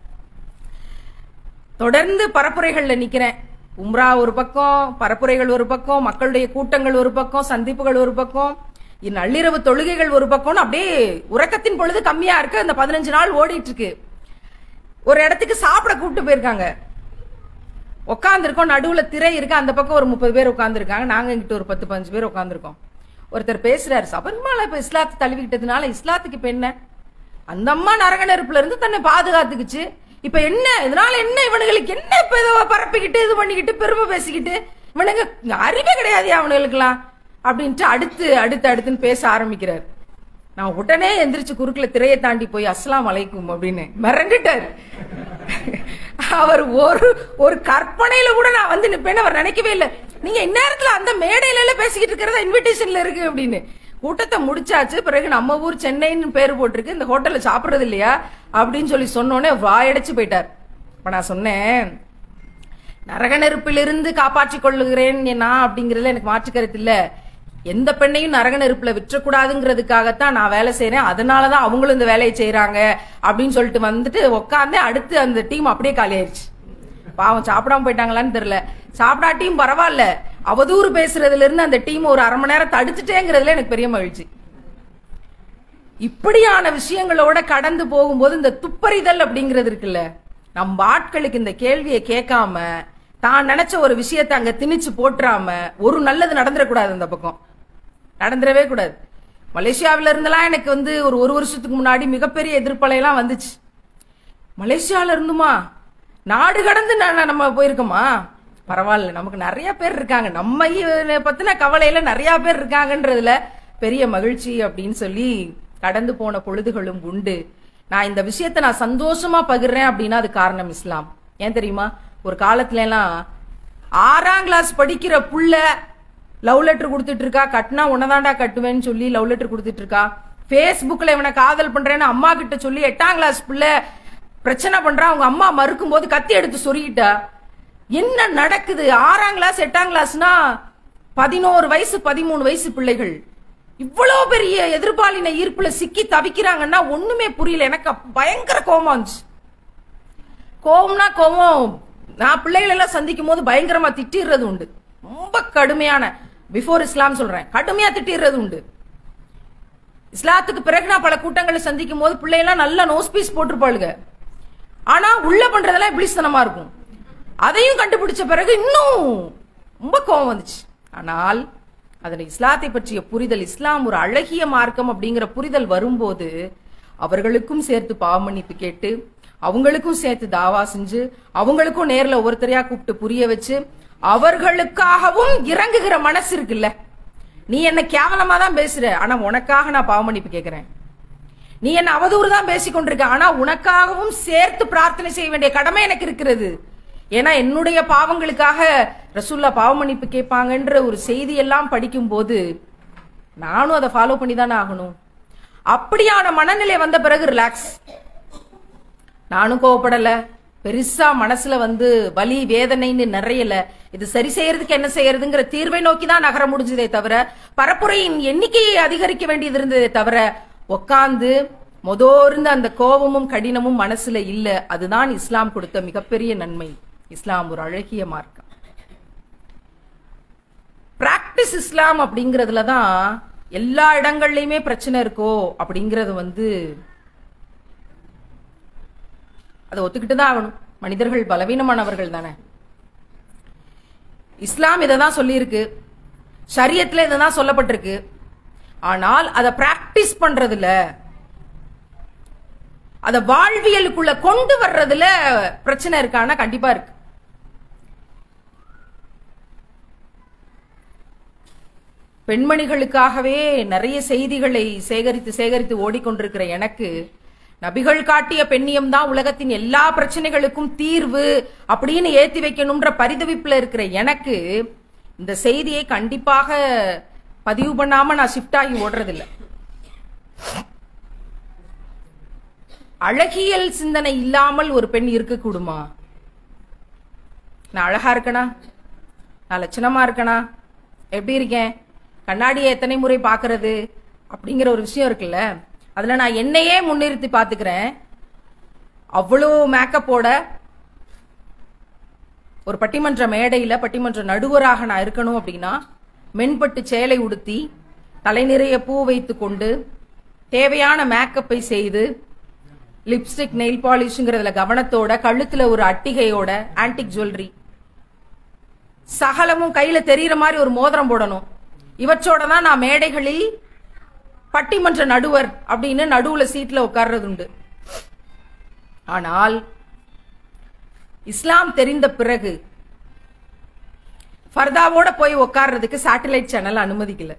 தொடர்ந்து பரப்புரைகள்ல நிக்கிறேன் உம்ரா ஒரு பக்கம் பரப்புரைகள் ஒரு பக்கம் மக்களுடைய கூட்டங்கள் ஒரு பக்கம் சந்திப்புகள் ஒரு பக்கம் இந் நள்ளிரவு தொழுகைகள் ஒரு பக்கம்னு அப்படியே உறக்கத்தின் பொழுது கம்மியா இருக்கு அந்த பதினஞ்சு நாள் ஓடிட்டு இருக்கு ஒரு இடத்துக்கு சாப்பிட கூப்பிட்டு போயிருக்காங்க உட்காந்துருக்கோம் நடுவுல திரை இருக்கு அந்த பக்கம் ஒரு முப்பது பேர் உட்காந்துருக்காங்க நாங்க இங்கிட்ட ஒரு பத்து பதினஞ்சு பேர் உட்காந்துருக்கோம் ஒருத்தர் பேசுறாரு சபரிமலை இப்ப இஸ்லாத்தை தழுவிக்கிட்டதுனால இஸ்லாத்துக்கு இப்ப என்ன அந்த அம்மா நரக நெருப்புல இருந்து தன்னை பாதுகாத்துக்குச்சு இப்ப என்ன இதனால என்ன இவனுங்களுக்கு என்ன இப்ப இதை பரப்பிக்கிட்டு இது பண்ணிக்கிட்டு பெருமை பேசிக்கிட்டு இவனுங்க அறிவே கிடையாது அவனுங்களுக்குலாம் அப்படின்ட்டு அடுத்து அடுத்து அடுத்துன்னு பேச ஆரம்பிக்கிறார் நான் உடனே எந்திரிச்சு குறுக்குல திரையை தாண்டி போய் அஸ்ஸலாமு அலைக்கும் அப்படின்னு மிரண்டுட்டார் அவர் ஒரு ஒரு கற்பனையில கூட நான் வந்து நிப்பேன்னு அவர் நினைக்கவே இல்லை நீங்க இந்நேரத்துல அந்த மேடையில எல்லாம் பேசிக்கிட்டு இருக்கிறதா இன்விடேஷன்ல இருக்கு அப்படின்னு கூட்டத்தை முடிச்சாச்சு பிறகு நம்ம ஊர் சென்னைன்னு பேர் போட்டிருக்கு இந்த ஹோட்டல்ல சாப்பிடுறது இல்லையா அப்படின்னு சொல்லி சொன்னோடனே வாயடைச்சு போயிட்டார் இப்ப நான் சொன்னேன் நரக நெருப்பிலிருந்து காப்பாற்றிக் கொள்ளுகிறேன் நான் அப்படிங்கறதுல எனக்கு மாற்று கருத்து இல்ல எந்த பெண்ணையும் நரக நெருப்புல விற்றக்கூடாதுங்கிறதுக்காகத்தான் நான் வேலை செய்யறேன் அதனாலதான் அவங்களும் இந்த வேலையை செய்யறாங்க அப்படின்னு சொல்லிட்டு வந்துட்டு உட்காந்தே அடுத்து அந்த டீம் அப்படியே காலி ஆயிடுச்சு பாவம் சாப்பிடாம போயிட்டாங்களான்னு தெரியல சாப்பிடாட்டியும் பரவாயில்ல அவதூறு பேசுறதுல இருந்து அந்த டீம் ஒரு அரை மணி நேரம் தடுத்துட்டேங்கிறதுல எனக்கு பெரிய மகிழ்ச்சி இப்படியான விஷயங்களோட கடந்து போகும்போது இந்த துப்பறிதல் அப்படிங்கிறது இருக்குல்ல நம்ம ஆட்களுக்கு இந்த கேள்வியை கேட்காம தான் நினைச்ச ஒரு விஷயத்தை அங்க திணிச்சு போட்டுறாம ஒரு நல்லது நடந்துடக்கூடாது அந்த பக்கம் நடந்துடவே கூடாது மலேசியாவில இருந்தெல்லாம் எனக்கு வந்து ஒரு ஒரு வருஷத்துக்கு முன்னாடி மிகப்பெரிய எதிர்ப்பலையெல்லாம் வந்துச்சு மலேசியால இருந்துமா நாடு கடந்து ந- நம்ம போயிருக்கோமா பரவாயில்ல நமக்கு நிறைய பேர் இருக்காங்க நம்ம இவனை பத்தின கவலையில நிறைய பேர் இருக்காங்கன்றதுல பெரிய மகிழ்ச்சி அப்படின்னு சொல்லி கடந்து போன பொழுதுகளும் உண்டு நான் இந்த விஷயத்தை நான் சந்தோஷமா பகிர்றேன் அப்படின்னா அது காரணம் இஸ்லாம் ஏன் தெரியுமா ஒரு காலத்துல எல்லாம் ஆறாம் கிளாஸ் படிக்கிற புள்ள லவ் லெட்டர் கொடுத்துட்டு இருக்கா கட்டினா உன்னதாண்டா கட்டுவேன்னு சொல்லி லவ் லெட்டர் கொடுத்துட்டு இருக்கா Facebookல இவனை காதல் பண்றேன்னு அம்மா கிட்ட சொல்லி எட்டாம் கிளாஸ் பிள்ளை பிரச்சனை பண்றா அவங்க அம்மா மறுக்கும் போது கத்தி எடுத்து சொருகிட்டா என்ன நடக்குது ஆறாம் கிளாஸ் எட்டாம் கிளாஸ்னா பதினோரு வயசு பதிமூணு வயசு பிள்ளைகள் இவ்வளவு பெரிய எதிர்பாலின ஈர்ப்புல சிக்கி தவிக்கிறாங்கன்னா ஒண்ணுமே புரியல எனக்கு அப்ப பயங்கர கோவமா இருந்துச்சு கோவம்னா கோவம் நான் பிள்ளைகள் எல்லாம் சந்திக்கும் போது பயங்கரமா திட்டிடுறது உண்டு ரொம்ப கடுமையான பிஃபோர் இஸ்லாம் சொல்றேன் கடுமையா திட்டிடுறது உண்டு இஸ்லாத்துக்கு பிறகு நான் பல கூட்டங்களை சந்திக்கும் போது பிள்ளையெல்லாம் நல்ல நோஸ் பீஸ் போட்டிருப்பாளுங்க ஆனா உள்ள பண்றதெல்லாம் இப்ளிஸ்தனமா இருக்கும் அதையும் கண்டுபிடிச்ச பிறகு இன்னும் ரொம்ப கோவம் வந்துச்சு ஆனால் அதுல இஸ்லாத்தை பற்றிய புரிதல் இஸ்லாம் ஒரு அழகிய மார்க்கம் அப்படிங்கிற புரிதல் வரும்போது அவர்களுக்கும் சேர்த்து பாவ மன்னிப்பு கேட்டு அவங்களுக்கும் சேர்த்து தாவா செஞ்சு அவங்களுக்கும் நேர்ல ஒவ்வொருத்தரையா கூப்பிட்டு புரிய வச்சு அவர்களுக்காகவும் இறங்குகிற மனசு இருக்குல்ல நீ என்ன கேவலமா தான் பேசுற ஆனா உனக்காக நான் பாவ மன்னிப்பு கேட்கிறேன் நீ என்ன அவதூறு தான் பேசிக் கொண்டிருக்க ஆனா உனக்காகவும் சேர்த்து பிரார்த்தனை செய்ய வேண்டிய கடமை எனக்கு இருக்கிறது ஏன்னா என்னுடைய பாவங்களுக்காக ரசூல்லா பாவ மன்னிப்பு கேட்பாங்கன்ற ஒரு செய்தி எல்லாம் படிக்கும் போது நானும் அதை ஃபாலோ பண்ணி தானே ஆகணும் அப்படியான மனநிலை வந்த பிறகு ரிலாக்ஸ் நானும் கோவப்படல பெருசா மனசுல வந்து வலி வேதனைன்னு நிறையல இது சரி செய்யறதுக்கு என்ன செய்யறதுங்கிற தீர்வை நோக்கி தான் நகர முடிஞ்சதே தவிர பரப்புரையின் எண்ணிக்கையை அதிகரிக்க வேண்டியது இருந்ததே தவிர உக்காந்து மொதோர்ந்து அந்த கோபமும் கடினமும் மனசுல இல்ல அதுதான் இஸ்லாம் கொடுத்த மிகப்பெரிய நன்மை இஸ்லாம் ஒரு அழகிய மார்க்கம் பிராக்டிஸ் இஸ்லாம் அப்படிங்கறதுல தான் எல்லா இடங்கள்லயுமே பிரச்சனை இருக்கோ அப்படிங்கறது வந்து அதை ஒத்துக்கிட்டு தான் ஆகணும் மனிதர்கள் பலவீனமானவர்கள் தானே இஸ்லாம் இதை தான் சொல்லியிருக்கு ஷரியத்துல இதை தான் சொல்லப்பட்டிருக்கு ஆனால் அதை பிராக்டிஸ் பண்றதுல அத வாழ்வியலுக்குள்ள கொண்டு வர்றதுல பிரச்சனை இருக்கான்னா கண்டிப்பா இருக்கு பெண்மணிகளுக்காகவே நிறைய செய்திகளை சேகரித்து சேகரித்து ஓடிக்கொண்டிருக்கிற எனக்கு நபிகள் காட்டிய பெண்ணியம் தான் உலகத்தின் எல்லா பிரச்சனைகளுக்கும் தீர்வு அப்படின்னு ஏத்தி வைக்கணும்ன்ற பரிதவிப்புல இருக்கிற எனக்கு இந்த செய்தியை கண்டிப்பாக பதிவு பண்ணாம நான் ஷிஃப்ட் ஆகி ஓடுறதில்ல அழகியல் சிந்தனை இல்லாமல் ஒரு பெண் இருக்கக்கூடுமா நான் அழகா இருக்கனா நான் லட்சணமா இருக்கனா எப்படி இருக்கேன் கண்ணாடியை எத்தனை முறை பார்க்கறது அப்படிங்கிற ஒரு விஷயம் இருக்குல்ல அதுல நான் என்னையே முன்னிறுத்தி பாத்துக்கிறேன் அவ்வளோ மேக்கப்போட ஒரு பட்டிமன்ற மேடையில பட்டிமன்ற நடுவராக நான் இருக்கணும் அப்படின்னா மென்பட்டு சேலை உடுத்தி தலை நிறைய பூ வைத்து கொண்டு தேவையான மேக்கப்பை செய்து லிப்ஸ்டிக் நெயில் பாலிஷ்ங்கிறதுல கவனத்தோட கழுத்துல ஒரு அட்டிகையோட ஆன்டிக் ஜுவல்லரி சகலமும் கையில தெரியற மாதிரி ஒரு மோதிரம் போடணும் இவற்றோட தான் நான் மேடைகளில் பட்டிமன்ற நடுவர் அப்படின்னு நடுவுல சீட்ல உட்கார்றது உண்டு ஆனால் இஸ்லாம் தெரிந்த பிறகு ஃபர்தாவோட போய் உட்கார்றதுக்கு சேட்டலைட் சேனல் அனுமதிக்கல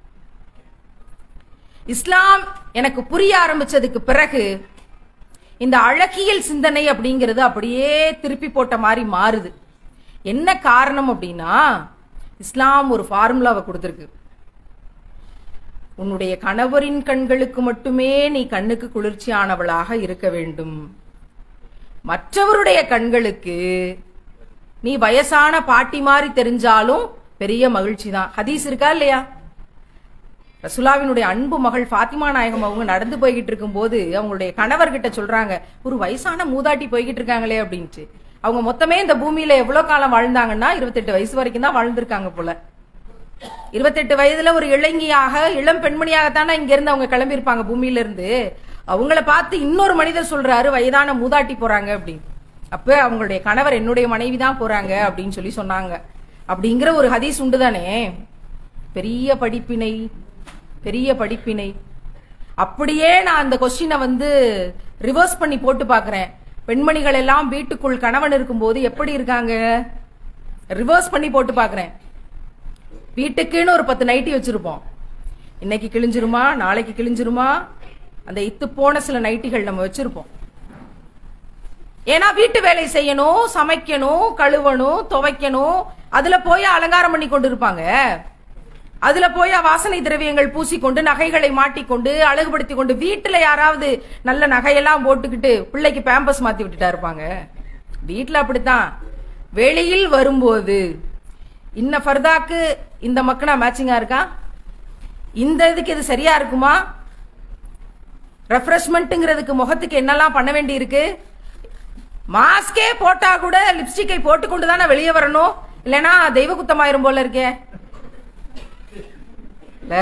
இஸ்லாம் எனக்கு புரிய ஆரம்பிச்சதுக்கு பிறகு இந்த அழகியல் சிந்தனை அப்படிங்கிறது அப்படியே திருப்பி போட்ட மாதிரி மாறுது என்ன காரணம் அப்படின்னா இஸ்லாம் ஒரு ஃபார்முலாவை கொடுத்துருக்கு உன்னுடைய கணவரின் கண்களுக்கு மட்டுமே நீ கண்ணுக்கு குளிர்ச்சியானவளாக இருக்க வேண்டும் மற்றவருடைய கண்களுக்கு நீ வயசான பாட்டி மாதிரி தெரிஞ்சாலும் பெரிய மகிழ்ச்சி தான் ஹதீஸ் இருக்கா இல்லையா ரசுலாவினுடைய அன்பு மகள் ஃபாத்திமா நாயகம் அவங்க நடந்து போய்கிட்டு இருக்கும்போது அவங்களுடைய கணவர்கிட்ட சொல்றாங்க ஒரு வயசான மூதாட்டி போய்கிட்டு இருக்காங்களே அப்படின்ட்டு அவங்க மொத்தமே இந்த பூமியில எவ்வளவு காலம் வாழ்ந்தாங்கன்னா இருபத்தெட்டு வயசு வரைக்கும் தான் வாழ்ந்திருக்காங்க போல இருபத்தெட்டு வயதுல ஒரு இளைஞியாக இளம் பெண்மணியாகத்தானே இங்க இருந்து அவங்க கிளம்பி இருப்பாங்க பூமியில இருந்து அவங்கள பார்த்து இன்னொரு மனிதர் சொல்றாரு வயதான மூதாட்டி போறாங்க அப்படின்னு அப்ப அவங்களுடைய கணவர் என்னுடைய மனைவி தான் போறாங்க அப்படின்னு சொல்லி சொன்னாங்க அப்படிங்கிற ஒரு ஹதீஸ் உண்டுதானே பெரிய படிப்பினை பெரிய படிப்பினை அப்படியே நான் அந்த கொஸ்டினை வந்து ரிவர்ஸ் பண்ணி போட்டு பார்க்கறேன் பெண்மணிகள் எல்லாம் வீட்டுக்குள் கணவன் இருக்கும்போது எப்படி இருக்காங்க ரிவர்ஸ் பண்ணி போட்டு பார்க்கறேன் வீட்டுக்குன்னு ஒரு பத்து நைட்டி வச்சிருப்போம் இன்னைக்கு கிழிஞ்சிருமா நாளைக்கு கிழிஞ்சிருமா அந்த இத்து போன சில நைட்டிகள் நம்ம வச்சிருப்போம் ஏன்னா வீட்டு வேலை செய்யணும் சமைக்கணும் கழுவணும் துவைக்கணும் அதுல போய் அலங்காரம் பண்ணி கொண்டு இருப்பாங்க அதுல போய் வாசனை திரவியங்கள் பூசிக்கொண்டு நகைகளை மாட்டிக்கொண்டு அழகுபடுத்தி கொண்டு வீட்டுல யாராவது நல்ல நகையெல்லாம் போட்டுக்கிட்டு பிள்ளைக்கு பேம்பஸ் மாத்தி விட்டுட்டா இருப்பாங்க வீட்டுல அப்படித்தான் வெளியில் வரும்போது இன்ன ஃபர்தாக்கு இந்த மக்கனா மேட்சிங்கா இருக்கா இந்த இதுக்கு இது சரியா இருக்குமா ரெஃப்ரெஷ்மெண்ட்ங்கிறதுக்கு முகத்துக்கு என்னெல்லாம் பண்ண வேண்டி இருக்கு மாஸ்கே போட்டா கூட லிப்ஸ்டிக்கை போட்டுக்கொண்டு தானே வெளியே வரணும் இல்லைன்னா தெய்வ குத்தமாயிரும் போல இருக்கே இல்ல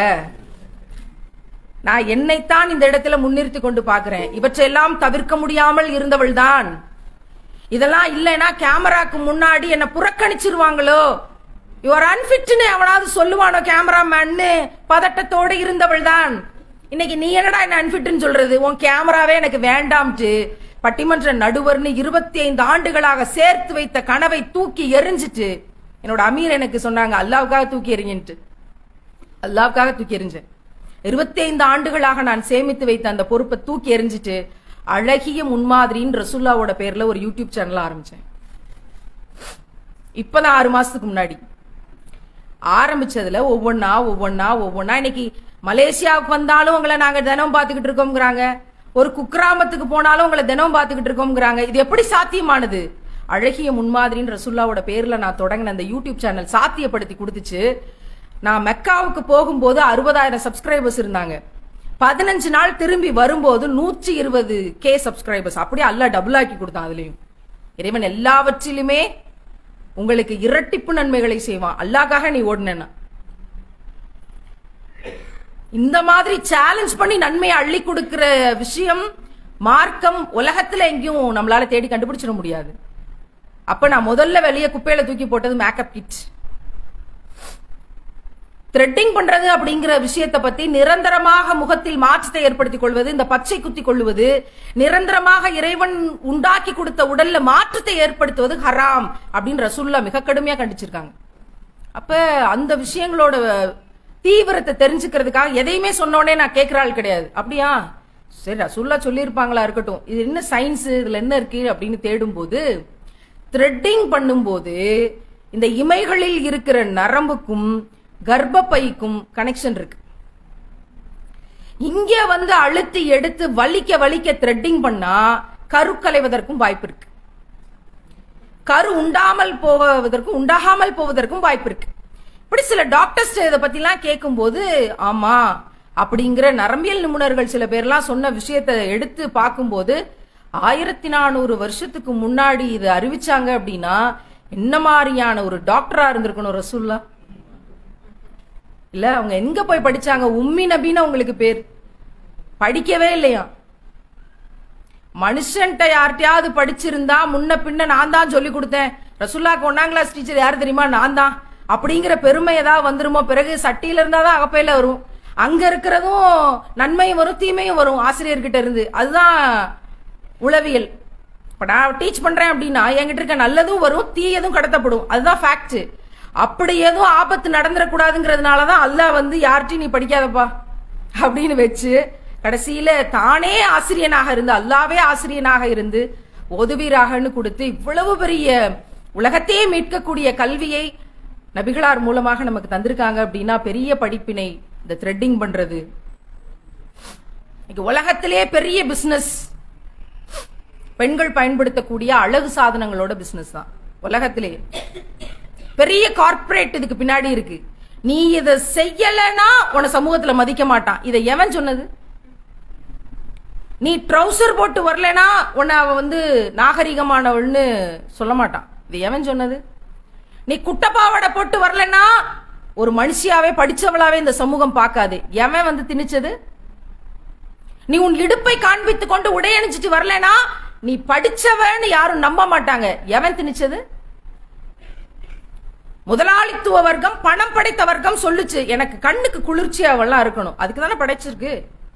நான் என்னைத்தான் இந்த இடத்துல முன்னிறுத்தி கொண்டு பார்க்கிறேன் இவற்றையெல்லாம் தவிர்க்க முடியாமல் இருந்தவள் தான் இதெல்லாம் இல்லைன்னா கேமராக்கு முன்னாடி என்ன புறக்கணிச்சிருவாங்களோ யுவர் அன்பிட்னு அவனாவது சொல்லுவானோ கேமராமேன்னு பதட்டத்தோடு இருந்தவள் தான் இன்னைக்கு நீ என்னடா என்ன அன்பிட்னு சொல்றது உன் கேமராவே எனக்கு வேண்டாம்ட்டு பட்டிமன்ற நடுவர்னு இருபத்தி ஐந்து ஆண்டுகளாக சேர்த்து வைத்த கனவை தூக்கி எரிஞ்சிட்டு என்னோட அமீர் எனக்கு சொன்னாங்க அல்லாவுக்காக தூக்கி எறிஞ்சிட்டு அல்லாவுக்காக தூக்கி எறிஞ்சேன் இருபத்தி ஐந்து ஆண்டுகளாக நான் சேமித்து வைத்த அந்த பொறுப்பை தூக்கி எறிஞ்சிட்டு அழகிய முன்மாதிரின்னு ரசுல்லாவோட பேர்ல ஒரு யூடியூப் சேனல் ஆரம்பிச்சேன் இப்பதான் ஆறு மாசத்துக்கு முன்னாடி ஆரம்பிச்சதுல ஒவ்வொன்னா ஒவ்வொன்னா ஒவ்வொன்னா இன்னைக்கு மலேசியாவுக்கு வந்தாலும் உங்களை நாங்க தினம் பாத்துக்கிட்டு இருக்கோம்ங்கிறாங்க ஒரு குக்கிராமத்துக்கு போனாலும் உங்களை தினம் பாத்துக்கிட்டு இருக்கோம்ங்கிறாங்க இது எப்படி சாத்தியமானது அழகிய முன்மாதிரின்னு ரசுல்லாவோட பேர்ல நான் தொடங்கின அந்த யூடியூப் சேனல் சாத்தியப்படுத்தி கொடுத்துச்சு நான் மெக்காவுக்கு போகும்போது அறுபதாயிரம் சப்ஸ்கிரைபர்ஸ் இருந்தாங்க பதினஞ்சு நாள் திரும்பி வரும்போது நூற்றி இருபது கே சப்ஸ்கிரைபர்ஸ் அப்படியே அல்ல டபுள் ஆக்கி கொடுத்தான் அதுலயும் இறைவன் எல்லாவற்றிலுமே உங்களுக்கு இரட்டிப்பு நன்மைகளை செய்வான் அல்லாக்காக நீ ஓடுனா இந்த மாதிரி சேலஞ்ச் பண்ணி நன்மையை அள்ளி கொடுக்கிற விஷயம் மார்க்கம் உலகத்துல எங்கேயும் நம்மளால தேடி கண்டுபிடிச்சிட முடியாது அப்ப நான் முதல்ல வெளியே குப்பையில தூக்கி போட்டது மேக்கப் கிட் த்ரெட்டிங் பண்றது அப்படிங்கிற விஷயத்தை பத்தி நிரந்தரமாக முகத்தில் மாற்றத்தை ஏற்படுத்திக் கொள்வது இந்த பச்சை குத்தி கொள்வது நிரந்தரமாக இறைவன் உண்டாக்கி கொடுத்த உடல்ல மாற்றத்தை ஏற்படுத்துவது ஹராம் அப்படின்னு ரசூல்லா மிக கடுமையா கண்டிச்சிருக்காங்க அப்ப அந்த விஷயங்களோட தீவிரத்தை தெரிஞ்சுக்கிறதுக்காக எதையுமே சொன்னோடனே நான் கேட்கிற ஆள் கிடையாது அப்படியா சரி ரசூல்லா சொல்லியிருப்பாங்களா இருக்கட்டும் இது என்ன சயின்ஸ் இதுல என்ன இருக்கு அப்படின்னு தேடும்போது த்ரெட்டிங் பண்ணும்போது இந்த இமைகளில் இருக்கிற நரம்புக்கும் கர்ப்பப்பைக்கும் கனெக்ஷன் இருக்கு இங்க வந்து அழுத்தி எடுத்து வலிக்க வலிக்க த்ரெட்டிங் பண்ணா கரு கலைவதற்கும் வாய்ப்பு இருக்கு கரு உண்டாமல் போவதற்கும் உண்டாகாமல் போவதற்கும் வாய்ப்பு இருக்கு இப்படி சில டாக்டர்ஸ் இதை பத்திலாம் கேட்கும்போது ஆமா அப்படிங்கிற நரம்பியல் நிபுணர்கள் சில பேர்லாம் சொன்ன விஷயத்தை எடுத்து பார்க்கும்போது ஆயிரத்தி நானூறு வருஷத்துக்கு முன்னாடி இதை அறிவிச்சாங்க அப்படின்னா என்ன மாதிரியான ஒரு டாக்டரா இருந்திருக்கணும் ரசூல்லா இல்ல அவங்க எங்க போய் படிச்சாங்க உம்மி நபின்னு அவங்களுக்கு பேர் படிக்கவே இல்லையா மனுஷன்ட்ட யார்கிட்டயாவது படிச்சிருந்தா முன்ன பின்ன நான் தான் சொல்லி கொடுத்தேன் ரசுல்லாக்கு ஒன்னாம் கிளாஸ் டீச்சர் யாரு தெரியுமா நான் தான் அப்படிங்கிற பெருமை ஏதாவது வந்துருமோ பிறகு சட்டியில இருந்தாதான் அகப்பையில வரும் அங்க இருக்கிறதும் நன்மையும் வரும் தீமையும் வரும் ஆசிரியர்கிட்ட இருந்து அதுதான் உளவியல் இப்ப நான் டீச் பண்றேன் அப்படின்னா என்கிட்ட இருக்க நல்லதும் வரும் தீயதும் கடத்தப்படும் அதுதான் ஃபேக்ட் அப்படி எதுவும் ஆபத்து நடந்துடக்கூடாதுங்கிறதுனாலதான் அல்லாஹ் வந்து யார்ட்டையும் நீ படிக்காதப்பா அப்படின்னு வச்சு கடைசியில தானே ஆசிரியனாக இருந்து அல்லாவே ஆசிரியனாக இருந்து உதவிராகன்னு கொடுத்து இவ்வளவு பெரிய உலகத்தையே மீட்கக்கூடிய கல்வியை நபிகளார் மூலமாக நமக்கு தந்திருக்காங்க அப்படின்னா பெரிய படிப்பினை இந்த த்ரெட்டிங் பண்றது இன்னைக்கு உலகத்திலேயே பெரிய பிசினஸ் பெண்கள் பயன்படுத்தக்கூடிய அழகு சாதனங்களோட பிசினஸ் தான் உலகத்திலே பெரிய கார்ப்பரேட் இதுக்கு பின்னாடி இருக்கு நீ இதை செய்யலனா உன சமூகத்துல மதிக்க மாட்டான் இதை எவன் சொன்னது நீ ட்ரௌசர் போட்டு வரலனா உன்னை அவ வந்து நாகரிகமானவள்னு சொல்ல மாட்டான் இது எவன் சொன்னது நீ குட்டப்பாவடை போட்டு வரலனா ஒரு மனுஷியாவே படிச்சவளாவே இந்த சமூகம் பார்க்காது எவன் வந்து திணிச்சது நீ உன் இடுப்பை காண்பித்துக் கொண்டு உடையணிச்சிட்டு வரலனா நீ படிச்சவன்னு யாரும் நம்ப மாட்டாங்க எவன் திணிச்சது முதலாளித்துவ வர்க்கம் பணம் படைத்த வர்க்கம் சொல்லுச்சு எனக்கு கண்ணுக்கு குளிர்ச்சியாவெல்லாம் இருக்கணும் அதுக்கு தானே படைச்சிருக்கு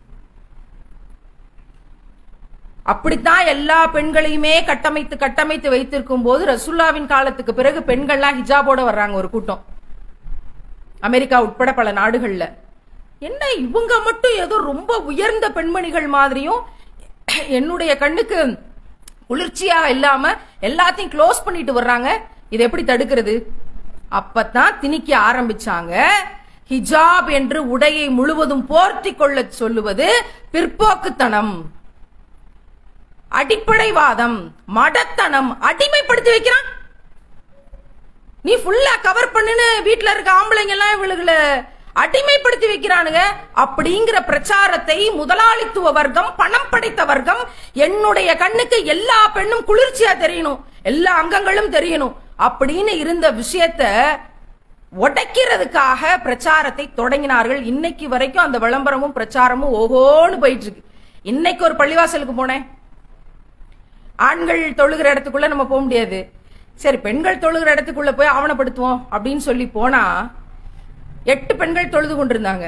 அப்படித்தான் எல்லா பெண்களையுமே கட்டமைத்து கட்டமைத்து வைத்திருக்கும் போது ரசுல்லாவின் காலத்துக்கு பிறகு பெண்கள்லாம் ஹிஜாபோட வர்றாங்க ஒரு கூட்டம் அமெரிக்கா உட்பட பல நாடுகள்ல என்ன இவங்க மட்டும் ஏதோ ரொம்ப உயர்ந்த பெண்மணிகள் மாதிரியும் என்னுடைய கண்ணுக்கு குளிர்ச்சியா இல்லாம எல்லாத்தையும் க்ளோஸ் பண்ணிட்டு வர்றாங்க இதை எப்படி தடுக்கிறது அப்பதான் திணிக்க ஆரம்பிச்சாங்க ஹிஜாப் என்று உடையை முழுவதும் போர்த்தி கொள்ள சொல்லுவது பிற்போக்குத்தனம் அடிப்படைவாதம் மடத்தனம் அடிமைப்படுத்தி வைக்கிறான் நீ ஃபுல்லா கவர் பண்ணுன்னு வீட்ல இருக்க ஆம்பளைங்க எல்லாம் இவளுகளை அடிமைப்படுத்தி வைக்கிறானுங்க அப்படிங்கிற பிரச்சாரத்தை முதலாளித்துவ வர்க்கம் பணம் படைத்த வர்க்கம் என்னுடைய கண்ணுக்கு எல்லா பெண்ணும் குளிர்ச்சியா தெரியணும் எல்லா அங்கங்களும் தெரியணும் அப்படின்னு இருந்த விஷயத்த உடைக்கிறதுக்காக பிரச்சாரத்தை தொடங்கினார்கள் இன்னைக்கு வரைக்கும் அந்த விளம்பரமும் பிரச்சாரமும் ஓஹோன்னு போயிட்டு இருக்கு இன்னைக்கு ஒரு பள்ளிவாசலுக்கு போனேன் ஆண்கள் தொழுகிற இடத்துக்குள்ள நம்ம போக முடியாது சரி பெண்கள் தொழுகிற இடத்துக்குள்ள போய் ஆவணப்படுத்துவோம் அப்படின்னு சொல்லி போனா எட்டு பெண்கள் தொழுது கொண்டிருந்தாங்க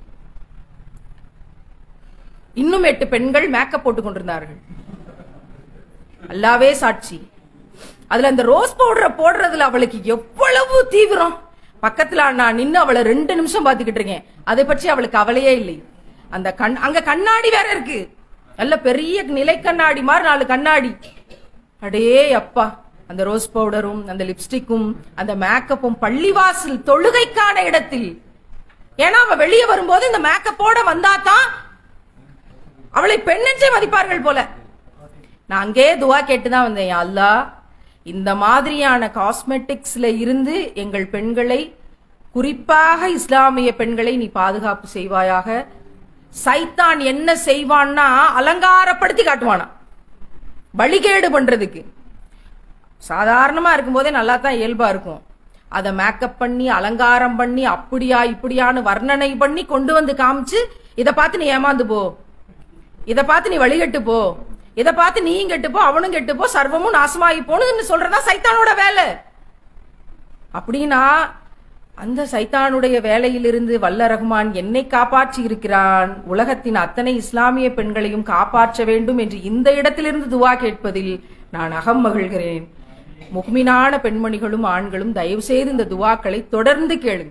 இன்னும் எட்டு பெண்கள் மேக்கப் போட்டு கொண்டிருந்தார்கள் அல்லாவே சாட்சி அதுல அந்த ரோஸ் பவுடரை போடுறதுல அவளுக்கு எவ்வளவு தீவிரம் பக்கத்துல நான் நின்னு அவளை ரெண்டு நிமிஷம் பாத்துக்கிட்டு இருக்கேன் அதை பற்றி அவளுக்கு கவலையே இல்லை அந்த கண் அங்க கண்ணாடி வேற இருக்கு நல்ல பெரிய நிலை கண்ணாடி மாதிரி நாலு கண்ணாடி அடே அப்பா அந்த ரோஸ் பவுடரும் அந்த லிப்ஸ்டிக்கும் அந்த மேக்கப்பும் பள்ளிவாசல் தொழுகைக்கான இடத்தில் ஏன்னா அவ வெளியே வரும்போது இந்த மேக்கப்போட வந்தாதான் அவளை பெண்ணென்றே மதிப்பார்கள் போல நான் அங்கே துவா கேட்டு தான் வந்தேன் யா அல்லாஹ் இந்த மாதிரியான காஸ்மெட்டிக்ஸ்ல இருந்து எங்கள் பெண்களை குறிப்பாக இஸ்லாமிய பெண்களை நீ பாதுகாப்பு செய்வாயாக சைத்தான் என்ன செய்வான்னா அலங்காரப்படுத்தி காட்டுவானா வழிகேடு பண்றதுக்கு சாதாரணமா இருக்கும்போதே நல்லா தான் இயல்பா இருக்கும் அதை மேக்கப் பண்ணி அலங்காரம் பண்ணி அப்படியா இப்படியான்னு வர்ணனை பண்ணி கொண்டு வந்து காமிச்சு இதை பார்த்து நீ ஏமாந்து போ இதை பார்த்து நீ வழிகட்டு போ இதை பார்த்து நீயும் கெட்டு போ அவனும் கெட்டு போ சர்வமும் நாசமாகி போன்னு சொல்றதா சைத்தானோட வேலை அப்படின்னா அந்த சைத்தானுடைய வேலையிலிருந்து வல்ல ரஹ்மான் என்னை காப்பாற்றி இருக்கிறான் உலகத்தின் அத்தனை இஸ்லாமிய பெண்களையும் காப்பாற்ற வேண்டும் என்று இந்த இடத்திலிருந்து துவா கேட்பதில் நான் அகம் மகிழ்கிறேன் முக்மினான பெண்மணிகளும் ஆண்களும் தயவு செய்து இந்த துவாக்களை தொடர்ந்து கேளுங்க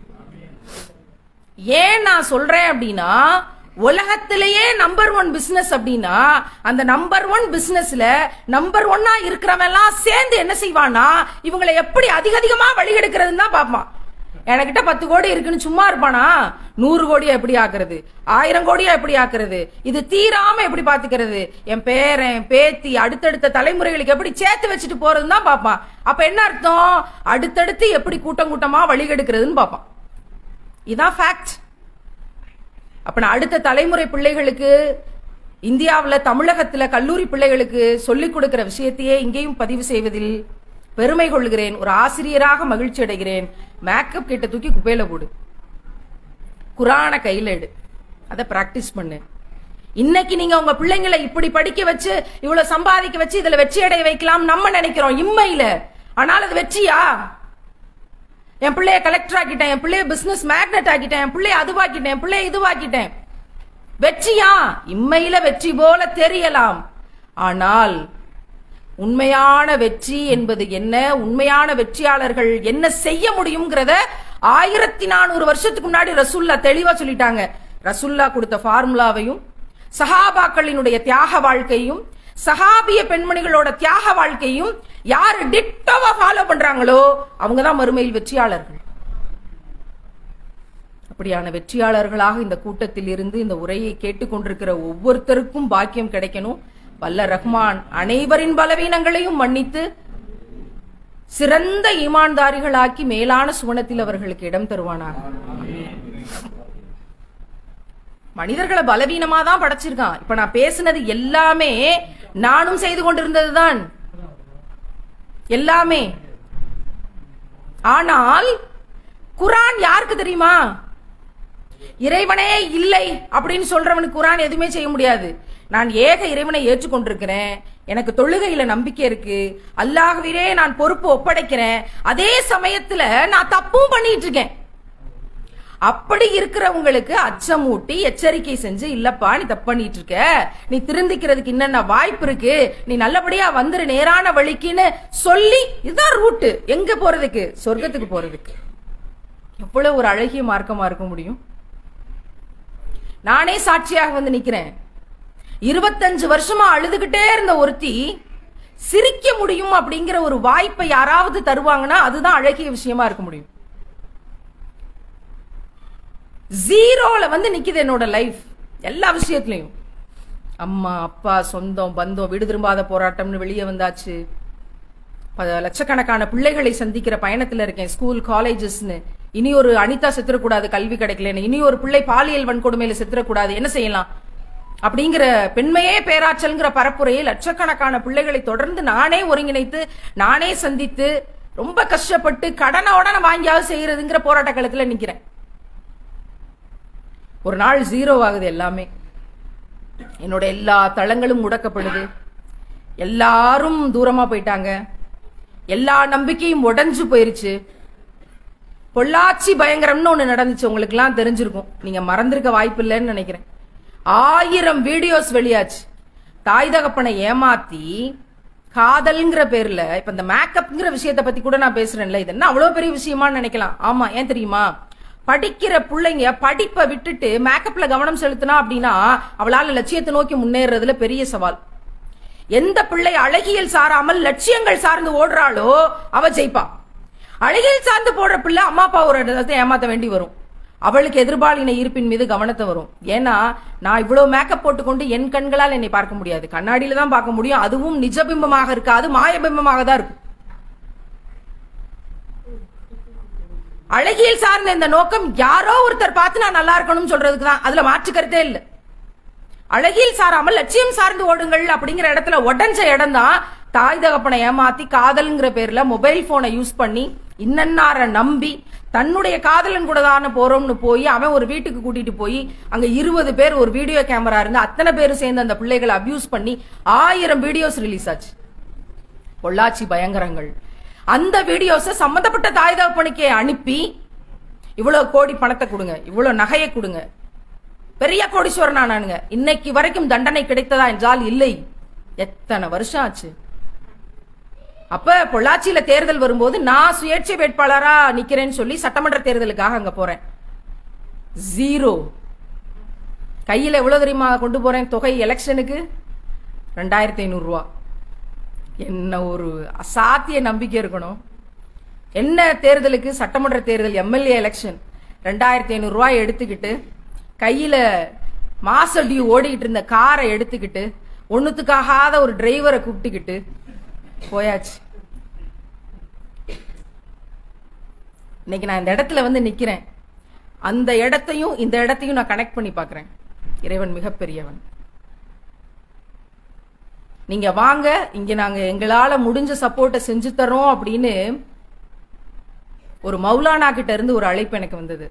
ஏன் நான் சொல்றேன் அப்படின்னா உலகத்திலேயே நம்பர் ஒன் பிசினஸ் அப்படின்னா அந்த நம்பர் ஒன் பிசினஸ்ல நம்பர் ஒன்னா இருக்கிறவன் எல்லாம் சேர்ந்து என்ன செய்வானா இவங்களை எப்படி அதிக அதிகமா வழிகெடுக்கிறதுன்னு தான் பார்ப்பான் எனக்கிட்ட பத்து கோடி இருக்குன்னு சும்மா இருப்பானா நூறு கோடியா எப்படி ஆக்குறது ஆயிரம் கோடியா எப்படி ஆக்குறது இது தீராம எப்படி பாத்துக்கிறது என் பேரன் பேத்தி அடுத்தடுத்த தலைமுறைகளுக்கு எப்படி சேர்த்து வச்சுட்டு போறதுன்னு தான் பார்ப்பான் அப்ப என்ன அர்த்தம் அடுத்தடுத்து எப்படி கூட்டம் கூட்டமா வழிகெடுக்கிறதுன்னு பார்ப்பான் இதான் ஃபேக்ட் அப்ப நான் அடுத்த தலைமுறை பிள்ளைகளுக்கு இந்தியாவில் தமிழகத்துல கல்லூரி பிள்ளைகளுக்கு சொல்லிக் கொடுக்கிற விஷயத்தையே இங்கேயும் பதிவு செய்வதில் பெருமை கொள்கிறேன் ஒரு ஆசிரியராக மகிழ்ச்சி அடைகிறேன் மேக்கப் கிட்ட தூக்கி குப்பையில போடு குரான கையில எடு அதை பிராக்டிஸ் பண்ணு இன்னைக்கு நீங்க உங்க பிள்ளைங்களை இப்படி படிக்க வச்சு இவ்வளவு சம்பாதிக்க வச்சு இதுல வெற்றி அடைய வைக்கலாம் நம்ம நினைக்கிறோம் இம்மையில ஆனால் அது வெற்றியா என் பிள்ளைய கலெக்டர் ஆக்கிட்டேன் என் பிள்ளைய பிசினஸ் மேக்னெட் ஆக்கிட்டேன் என் பிள்ளைய அதுவாக்கிட்டேன் என் பிள்ளைய இதுவாக்கிட்டேன் வெற்றியா இம்மையில வெற்றி போல தெரியலாம் ஆனால் உண்மையான வெற்றி என்பது என்ன உண்மையான வெற்றியாளர்கள் என்ன செய்ய முடியுங்கிறத ஆயிரத்தி நானூறு வருஷத்துக்கு முன்னாடி ரசுல்லா தெளிவா சொல்லிட்டாங்க ரசுல்லா கொடுத்த ஃபார்முலாவையும் சஹாபாக்களினுடைய தியாக வாழ்க்கையும் சஹாபிய பெண்மணிகளோட தியாக வாழ்க்கையும் யாரு டிட்டோவா ஃபாலோ பண்றாங்களோ அவங்க தான் மறுமையில் வெற்றியாளர்கள் அப்படியான வெற்றியாளர்களாக இந்த கூட்டத்தில் இருந்து இந்த உரையை கேட்டுக்கொண்டிருக்கிற ஒவ்வொருத்தருக்கும் பாக்கியம் கிடைக்கணும் வல்ல ரஹ்மான் அனைவரின் பலவீனங்களையும் மன்னித்து சிறந்த ஈமான்தாரிகளாக்கி மேலான சுவனத்தில் அவர்களுக்கு இடம் தருவானாக மனிதர்களை பலவீனமா தான் படைச்சிருக்கான் இப்ப நான் பேசினது எல்லாமே நானும் செய்து கொண்டிருந்ததுதான் எல்லாமே ஆனால் குரான் யாருக்கு தெரியுமா இறைவனே இல்லை அப்படின்னு சொல்றவனுக்கு குரான் எதுவுமே செய்ய முடியாது நான் ஏக இறைவனை ஏற்றுக்கொண்டிருக்கிறேன் எனக்கு தொழுகையில நம்பிக்கை இருக்கு அல்லாஹ்விலே நான் பொறுப்பு ஒப்படைக்கிறேன் அதே சமயத்துல நான் தப்பும் பண்ணிட்டு இருக்கேன் அப்படி இருக்கிறவங்களுக்கு அச்சமூட்டி எச்சரிக்கை செஞ்சு இல்லப்பா நீ தப்பு பண்ணிட்டு இருக்க நீ திருந்திக்கிறதுக்கு என்னென்ன வாய்ப்பு இருக்கு நீ நல்லபடியா வந்துரு நேரான வழிக்குன்னு சொல்லி இதுதான் ரூட்டு எங்க போறதுக்கு சொர்க்கத்துக்கு போறதுக்கு எவ்வளவு ஒரு அழகிய மார்க்கமா இருக்க முடியும் நானே சாட்சியாக வந்து நிக்கிறேன் இருபத்தஞ்சு வருஷமா அழுதுகிட்டே இருந்த ஒருத்தி சிரிக்க முடியும் அப்படிங்கிற ஒரு வாய்ப்பை யாராவது தருவாங்கன்னா அதுதான் அழகிய விஷயமா இருக்க முடியும் ஜீரோல வந்து நிக்குது என்னோட லைஃப் எல்லா விஷயத்துலயும் அம்மா அப்பா சொந்தம் பந்தம் வீடு திரும்பாத போராட்டம்னு வெளியே வந்தாச்சு ப- லட்சக்கணக்கான பிள்ளைகளை சந்திக்கிற பயணத்துல இருக்கேன் ஸ்கூல் காலேஜஸ்னு இனி ஒரு அனிதா செத்துறக்கூடாது கல்வி கிடைக்கலன்னு இனி ஒரு பிள்ளை பாலியல் வன்கொடுமையில செத்துறக்கூடாது என்ன செய்யலாம் அப்படிங்கிற பெண்மையே பேராற்றல்ங்கிற பரப்புரையை லட்சக்கணக்கான பிள்ளைகளை தொடர்ந்து நானே ஒருங்கிணைத்து நானே சந்தித்து ரொம்ப கஷ்டப்பட்டு கடனோட நான் வாங்கியாவது செய்யறதுங்கிற போராட்ட காலத்துல நிக்கிறேன் ஒரு நாள் ஜீரோ ஆகுது எல்லாமே என்னோட எல்லா தளங்களும் முடக்கப்படுது எல்லாரும் தூரமா போயிட்டாங்க எல்லா நம்பிக்கையும் உடைஞ்சு போயிருச்சு பொள்ளாச்சி பயங்கரம்னு ஒண்ணு நடந்துச்சு உங்களுக்கு எல்லாம் தெரிஞ்சிருக்கும் நீங்க மறந்திருக்க வாய்ப்பு இல்லைன்னு நினைக்கிறேன் ஆயிரம் வீடியோஸ் வெளியாச்சு தாய் தகப்பனை ஏமாத்தி காதல்ங்கிற பேர்ல இப்ப இந்த மேக்கப்ங்கிற விஷயத்தை பத்தி கூட நான் பேசுறேன்ல இது என்ன அவ்வளவு பெரிய விஷயமான்னு நினைக்கலாம் ஆமா ஏன் தெரியுமா படிக்கிற பிள்ளைங்க படிப்பை விட்டுட்டு மேக்கப்ல கவனம் செலுத்தினா அப்படின்னா அவளால லட்சியத்தை நோக்கி முன்னேறதுல பெரிய சவால் எந்த பிள்ளை அழகியல் சாராமல் லட்சியங்கள் சார்ந்து ஓடுறாளோ அவ ஜெயிப்பா அழகியல் சார்ந்து போடுற பிள்ளை அம்மா அப்பா ஒரு இடத்தை ஏமாத்த வேண்டி வரும் அவளுக்கு எதிர்பாலின ஈர்ப்பின் மீது கவனத்தை வரும் ஏன்னா நான் இவ்வளவு மேக்கப் போட்டுக்கொண்டு என் கண்களால் என்னை பார்க்க முடியாது கண்ணாடியில தான் பார்க்க முடியும் அதுவும் நிஜபிம்பமாக இருக்காது மாயபிம்பமாக தான் இருக்கும் அழகியல் சார்ந்த இந்த நோக்கம் யாரோ ஒருத்தர் பார்த்து நான் நல்லா இருக்கணும்னு சொல்றதுக்கு தான் அதுல மாற்று கருத்தே இல்லை அழகியல் சாராமல் லட்சியம் சார்ந்து ஓடுங்கள் அப்படிங்கிற இடத்துல உடஞ்ச இடம் தான் தாய் தகப்பனை ஏமாத்தி காதல்ங்கிற பேர்ல மொபைல் போனை யூஸ் பண்ணி இன்னன்னார நம்பி தன்னுடைய காதலன் கூட தானே போறோம்னு போய் அவன் ஒரு வீட்டுக்கு கூட்டிட்டு போய் அங்க இருபது பேர் ஒரு வீடியோ கேமரா இருந்து அத்தனை பேரும் சேர்ந்து அந்த பிள்ளைகளை அபியூஸ் பண்ணி ஆயிரம் வீடியோஸ் ரிலீஸ் ஆச்சு பொள்ளாச்சி பயங்கரங்கள் அந்த வீடியோஸ சம்பந்தப்பட்ட தாய் தகப்பனுக்கே அனுப்பி இவ்வளவு கோடி பணத்தை கொடுங்க இவ்வளவு நகையை கொடுங்க பெரிய கோடீஸ்வரனா நானுங்க இன்னைக்கு வரைக்கும் தண்டனை கிடைத்ததா என்றால் இல்லை எத்தனை வருஷம் ஆச்சு அப்ப பொள்ளாச்சியில தேர்தல் வரும்போது நான் சுயேட்சை வேட்பாளரா நிக்கிறேன்னு சொல்லி சட்டமன்ற தேர்தலுக்காக அங்க போறேன் ஜீரோ கையில எவ்வளவு தெரியுமா கொண்டு போறேன் தொகை எலெக்ஷனுக்கு ரெண்டாயிரத்தி ஐநூறு ரூபா என்ன ஒரு அசாத்திய நம்பிக்கை இருக்கணும் என்ன தேர்தலுக்கு சட்டமன்ற தேர்தல் எம்எல்ஏ எலெக்ஷன் ரெண்டாயிரத்தி ஐநூறு ரூபாய் எடுத்துக்கிட்டு கையில மாசல் டியூ ஓடிக்கிட்டு இருந்த காரை எடுத்துக்கிட்டு ஒண்ணுத்துக்காகாத ஒரு டிரைவரை கூப்பிட்டுக்கிட்டு போயாச்சு இன்னைக்கு நான் இந்த இடத்துல வந்து நிக்கிறேன் அந்த இடத்தையும் இந்த இடத்தையும் நான் கனெக்ட் பண்ணி பார்க்கறேன் இறைவன் மிகப்பெரியவன் நீங்க வாங்க இங்க நாங்க எங்களால முடிஞ்ச சப்போர்ட்டை செஞ்சு தரோம் அப்படின்னு ஒரு மௌலானா கிட்ட இருந்து ஒரு அழைப்பு எனக்கு வந்தது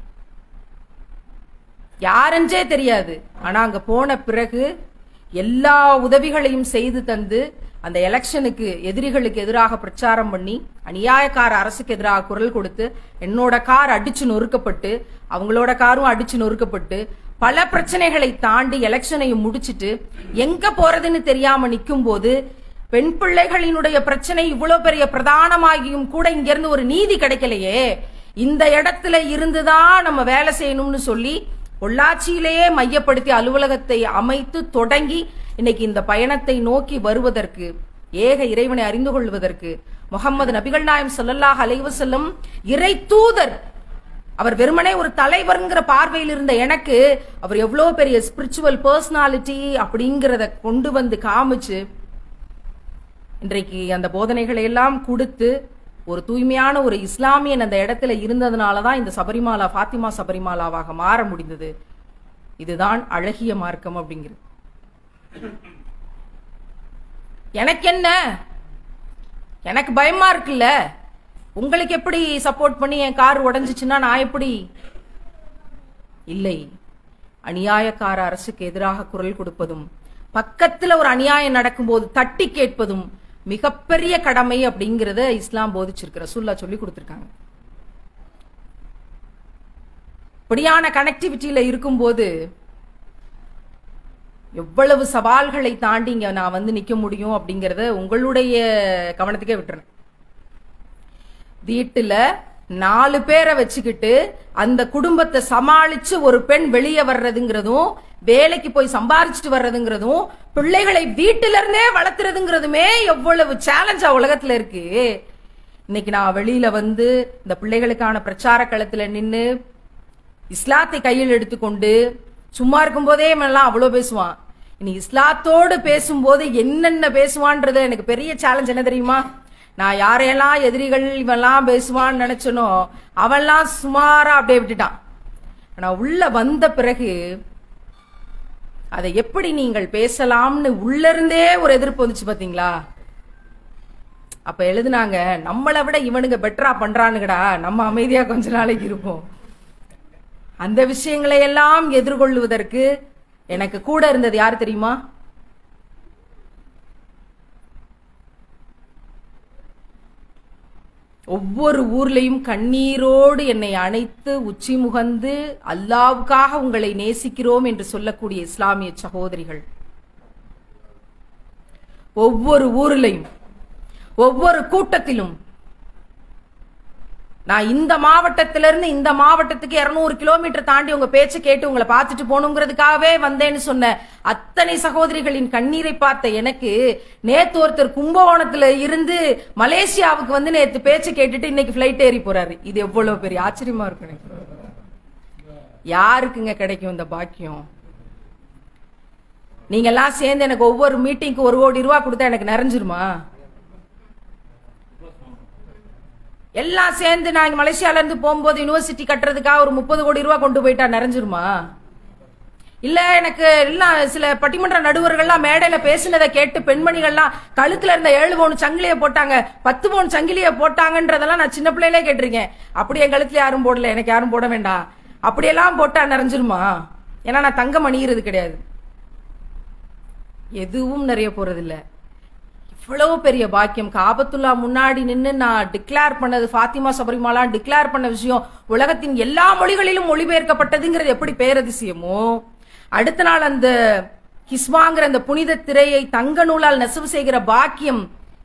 யாருன்றே தெரியாது ஆனா அங்க போன பிறகு எல்லா உதவிகளையும் செய்து தந்து அந்த எலெக்ஷனுக்கு எதிரிகளுக்கு எதிராக பிரச்சாரம் பண்ணி அநியாயக்கார அரசுக்கு எதிராக குரல் கொடுத்து என்னோட கார் அடிச்சு நொறுக்கப்பட்டு அவங்களோட காரும் அடிச்சு நொறுக்கப்பட்டு பல பிரச்சனைகளை தாண்டி எலெக்ஷனையும் முடிச்சிட்டு எங்க போறதுன்னு தெரியாம நிக்கும் போது பெண் பிள்ளைகளினுடைய பிரச்சனை இவ்வளவு பெரிய பிரதானமாகியும் கூட இங்க இருந்து ஒரு நீதி கிடைக்கலையே இந்த இடத்துல இருந்துதான் நம்ம வேலை செய்யணும்னு சொல்லி பொள்ளாச்சியிலேயே மையப்படுத்தி அலுவலகத்தை அமைத்து தொடங்கி இன்னைக்கு இந்த பயணத்தை நோக்கி வருவதற்கு ஏக இறைவனை அறிந்து கொள்வதற்கு முகமது நபிகள் நாயம் ஸல்லல்லாஹு அலைஹி வஸல்லம் இறை தூதர் அவர் வெறுமனே ஒரு தலைவர்ங்கிற பார்வையில் இருந்த எனக்கு அவர் எவ்வளவு பெரிய ஸ்பிரிச்சுவல் பர்சனாலிட்டி அப்படிங்கறத கொண்டு வந்து காமிச்சு இன்றைக்கு அந்த போதனைகளை எல்லாம் கொடுத்து ஒரு தூய்மையான ஒரு இஸ்லாமியன் அந்த இடத்துல இருந்ததுனால தான் இந்த சபரிமாலா ஃபாத்திமா சபரிமாலாவாக மாற முடிந்தது இதுதான் அழகிய மார்க்கம் அப்படிங்கிறது எனக்கு என்ன எனக்கு பயமா இருக்குல்ல உங்களுக்கு எப்படி சப்போர்ட் பண்ணி என் கார் உடைஞ்சிச்சுன்னா நான் எப்படி இல்லை அநியாயக்கார அரசுக்கு எதிராக குரல் கொடுப்பதும் பக்கத்துல ஒரு அநியாயம் நடக்கும்போது தட்டி கேட்பதும் மிகப்பெரிய கடமை அப்படிங்கறத இஸ்லாம் போதிச்சிருக்கு ரசூல்லா சொல்லி கொடுத்திருக்காங்க இப்படியான கனெக்டிவிட்டியில இருக்கும்போது எவ்வளவு சவால்களை தாண்டி இங்க நான் வந்து நிக்க முடியும் அப்படிங்கறத உங்களுடைய கவனத்துக்கே விட்டுறேன் வீட்டுல நாலு பேரை வச்சுக்கிட்டு அந்த குடும்பத்தை சமாளிச்சு ஒரு பெண் வெளியே வர்றதுங்கிறதும் வேலைக்கு போய் சம்பாரிச்சுட்டு வர்றதுங்கிறதும் பிள்ளைகளை வீட்டில இருந்தே வளர்த்துறதுங்கிறதுமே எவ்வளவு சேலஞ்சா உலகத்துல இருக்கு இன்னைக்கு நான் வெளியில வந்து இந்த பிள்ளைகளுக்கான பிரச்சார களத்துல நின்னு இஸ்லாத்தை கையில் எடுத்துக்கொண்டு சும்மா இருக்கும்போதே இவன்லாம் அவ்வளோ பேசுவான் இனி இஸ்லாத்தோடு பேசும்போது என்னென்ன பேசுவான்றது எனக்கு பெரிய சேலஞ்ச் என்ன தெரியுமா நான் யாரையெல்லாம் எதிரிகள் இவெல்லாம் பேசுவான்னு நினைச்சனோ அவன்லாம் சுமாரா அப்படியே விட்டுட்டான் ஆனா உள்ள வந்த பிறகு அதை எப்படி நீங்கள் பேசலாம்னு உள்ள இருந்தே ஒரு எதிர்ப்பு வந்துச்சு பாத்தீங்களா அப்ப எழுதுனாங்க நம்மளை விட இவனுங்க பெட்டரா பண்றானுங்கடா நம்ம அமைதியா கொஞ்ச நாளைக்கு இருப்போம் அந்த விஷயங்களை எல்லாம் எதிர்கொள்வதற்கு எனக்கு கூட இருந்தது யார் தெரியுமா ஒவ்வொரு ஊர்லயும் கண்ணீரோடு என்னை அணைத்து உச்சி முகந்து அல்லாவுக்காக உங்களை நேசிக்கிறோம் என்று சொல்லக்கூடிய இஸ்லாமிய சகோதரிகள் ஒவ்வொரு ஊர்லயும் ஒவ்வொரு கூட்டத்திலும் நான் இந்த மாவட்டத்திலிருந்து இந்த மாவட்டத்துக்கு 200 கிலோமீட்டர் தாண்டி உங்க பேச்சு கேட்டு உங்களை பார்த்துட்டு போகணுங்கிறதுக்காகவே வந்தேன்னு சொன்ன அத்தனை சகோதரிகளின் கண்ணீரை பார்த்த எனக்கு நேத்து ஒருத்தர் கும்பகோணத்துல இருந்து மலேசியாவுக்கு வந்து நேத்து பேச்சு கேட்டுட்டு இன்னைக்கு பிளைட் ஏறி போறாரு இது எவ்வளவு பெரிய ஆச்சரியமா இருக்கு எனக்கு யாருக்குங்க கிடைக்கும் இந்த பாக்கியம் நீங்க எல்லாம் சேர்ந்து எனக்கு ஒவ்வொரு மீட்டிங்க்கு ஒரு கோடி ரூபா கொடுத்தா எனக்கு நிறைஞ்சிருமா எல்லாம் சேர்ந்து நான் இங்க மலேசியால இருந்து போகும்போது யுனிவர்சிட்டி கட்டுறதுக்காக ஒரு முப்பது கோடி ரூபா கொண்டு போயிட்டா நிறைஞ்சிருமா இல்ல எனக்கு எல்லாம் சில பட்டிமன்ற நடுவர்கள்லாம் மேடையில பேசினதை கேட்டு பெண்மணிகள்லாம் கழுத்துல இருந்த ஏழு பவுன் சங்கிலிய போட்டாங்க பத்து பவுன் சங்கிலிய போட்டாங்கன்றதெல்லாம் நான் சின்ன பிள்ளையிலே கேட்டிருக்கேன் அப்படி என் கழுத்துல யாரும் போடல எனக்கு யாரும் போட வேண்டாம் அப்படியெல்லாம் போட்டா நிறைஞ்சிருமா ஏன்னா நான் தங்கம் அணிகிறது கிடையாது எதுவும் நிறைய போறதில்ல இவ்வளவு பெரிய பாக்கியம் காபத்துல்லா முன்னாடி நின்னு நான் டிக்ளேர் பண்ணது ஃபாத்திமா சபரிமாலா டிக்ளேர் பண்ண விஷயம் உலகத்தின் எல்லா மொழிகளிலும் மொழிபெயர்க்கப்பட்டதுங்கிறது எப்படி பேரதிசயமோ அடுத்த நாள் அந்த ஹிஸ்மாங்கிற அந்த புனித திரையை தங்க நூலால் நெசவு செய்கிற பாக்கியம்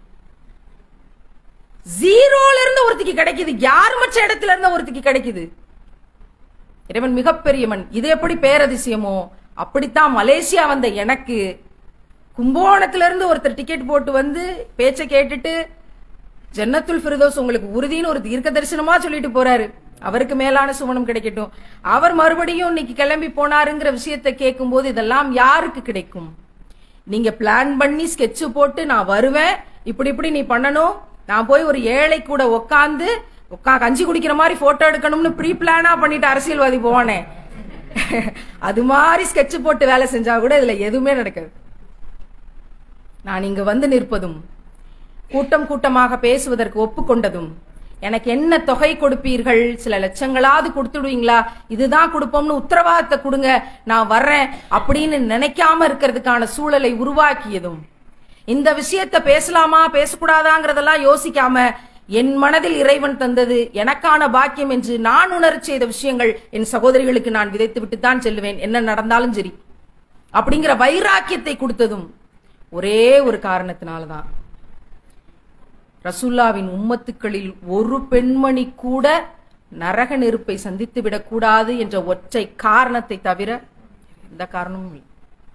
ஜீரோல இருந்து ஒருத்திக்கு கிடைக்குது யார் மற்ற இடத்துல இருந்து ஒருத்திக்கு கிடைக்குது இறைவன் மிகப்பெரியவன் இது எப்படி பேரதிசயமோ அப்படித்தான் மலேசியா வந்த எனக்கு கும்பகோணத்துல இருந்து ஒருத்தர் டிக்கெட் போட்டு வந்து பேச்சை கேட்டுட்டு ஜன்னத்துல் ஃபிரதோஸ் உங்களுக்கு உறுதின்னு ஒரு தீர்க்க தரிசனமா சொல்லிட்டு போறாரு அவருக்கு மேலான சுவனம் கிடைக்கட்டும் அவர் மறுபடியும் இன்னைக்கு கிளம்பி போனாருங்கிற விஷயத்தை கேட்கும்போது இதெல்லாம் யாருக்கு கிடைக்கும் நீங்க பிளான் பண்ணி ஸ்கெட்ச் போட்டு நான் வருவேன் இப்படி இப்படி நீ பண்ணணும் நான் போய் ஒரு ஏழை கூட உக்காந்து உக்கா கஞ்சி குடிக்கிற மாதிரி போட்டோ எடுக்கணும்னு ப்ரீ பிளானா பண்ணிட்டு அரசியல்வாதி போவானே அது மாதிரி ஸ்கெட்ச் போட்டு வேலை செஞ்சா கூட இதுல எதுவுமே நடக்காது நான் இங்கு வந்து நிற்பதும் கூட்டம் கூட்டமாக பேசுவதற்கு ஒப்புக்கொண்டதும் எனக்கு என்ன தொகை கொடுப்பீர்கள் சில லட்சங்களாவது கொடுத்துடுவீங்களா இதுதான் கொடுப்போம்னு உத்தரவாதத்தை கொடுங்க நான் வர்றேன் அப்படின்னு நினைக்காம இருக்கிறதுக்கான சூழலை உருவாக்கியதும் இந்த விஷயத்த பேசலாமா பேசக்கூடாதாங்கிறதெல்லாம் யோசிக்காம என் மனதில் இறைவன் தந்தது எனக்கான பாக்கியம் என்று நான் உணரச் செய்த விஷயங்கள் என் சகோதரிகளுக்கு நான் விதைத்து விட்டு தான் செல்லுவேன் என்ன நடந்தாலும் சரி அப்படிங்கிற வைராக்கியத்தை கொடுத்ததும் ஒரே ஒரு காரணத்தினாலதான் ரசுல்லாவின் உம்மத்துக்களில் ஒரு பெண்மணி கூட நரக நெருப்பை சந்தித்து விடக்கூடாது என்ற ஒற்றை காரணத்தை தவிர எந்த காரணமும் இல்லை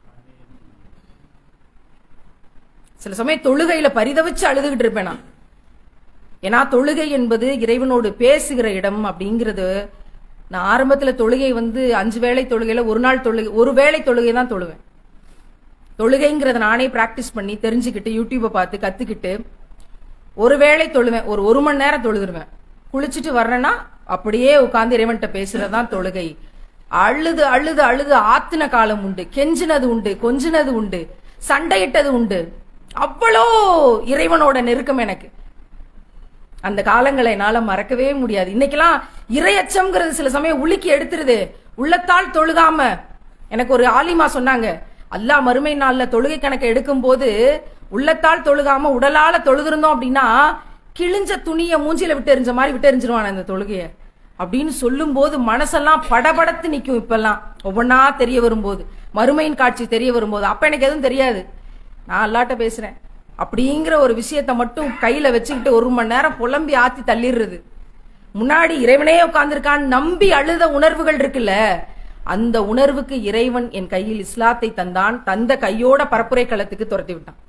சில சமயம் தொழுகையில பரிதவிச்சு அழுதுகிட்டு இருப்பேன் நான் ஏன்னா தொழுகை என்பது இறைவனோடு பேசுகிற இடம் அப்படிங்கிறது நான் ஆரம்பத்துல தொழுகை வந்து அஞ்சு வேளை தொழுகையில ஒரு நாள் தொழுகை ஒரு வேளை தொழுகை தான் தொழுவேன் தொழுகைங்கிறத நானே பிராக்டிஸ் பண்ணி தெரிஞ்சுக்கிட்டு யூடியூப்பை பார்த்து கத்துக்கிட்டு ஒரு வேளை தொழுவேன் ஒரு ஒரு மணி நேரம் தொழுதுருவேன் குளிச்சுட்டு வர்றேன்னா அப்படியே உட்கார்ந்து இறைவன்கிட்ட பேசுறதுதான் தொழுகை அழுது அழுது அழுது ஆத்தின காலம் உண்டு கெஞ்சினது உண்டு கொஞ்சினது உண்டு சண்டையிட்டது உண்டு அவ்வளோ இறைவனோட நெருக்கம் எனக்கு அந்த காலங்களை என்னால மறக்கவே முடியாது இன்னைக்கெல்லாம் இரையச்சம்ங்கிறது சில சமயம் உலுக்கி எடுத்துருது உள்ளத்தால் தொழுகாம எனக்கு ஒரு ஆலிமா சொன்னாங்க அல்லாஹ் மறுமை நாள்ல தொழுகை கணக்கை எடுக்கும் போது உள்ளத்தால் தொழுகாம உடலால தொழுகிருந்தோம் அப்படின்னா கிழிஞ்ச துணியை மூஞ்சில விட்டு எறிஞ்ச மாதிரி விட்டு எறிஞ்சிருவான் அந்த தொழுகைய அப்படின்னு சொல்லும் போது மனசெல்லாம் படபடத்து நிக்கும் இப்பெல்லாம் ஒவ்வொன்னா தெரிய வரும்போது மறுமையின் காட்சி தெரிய வரும்போது அப்ப எனக்கு எதுவும் தெரியாது நான் அல்லாட்ட பேசுறேன் அப்படிங்கிற ஒரு விஷயத்த மட்டும் கையில வச்சுக்கிட்டு ஒரு மணி நேரம் புலம்பி ஆத்தி தள்ளிடுறது முன்னாடி இறைவனே உட்கார்ந்திருக்கான்னு நம்பி அழுத உணர்வுகள் இருக்குல்ல அந்த உணர்வுக்கு இறைவன் என் கையில் இஸ்லாத்தை தந்தான் தந்த கையோட பரப்புரை களத்துக்கு துரத்தி விட்டான்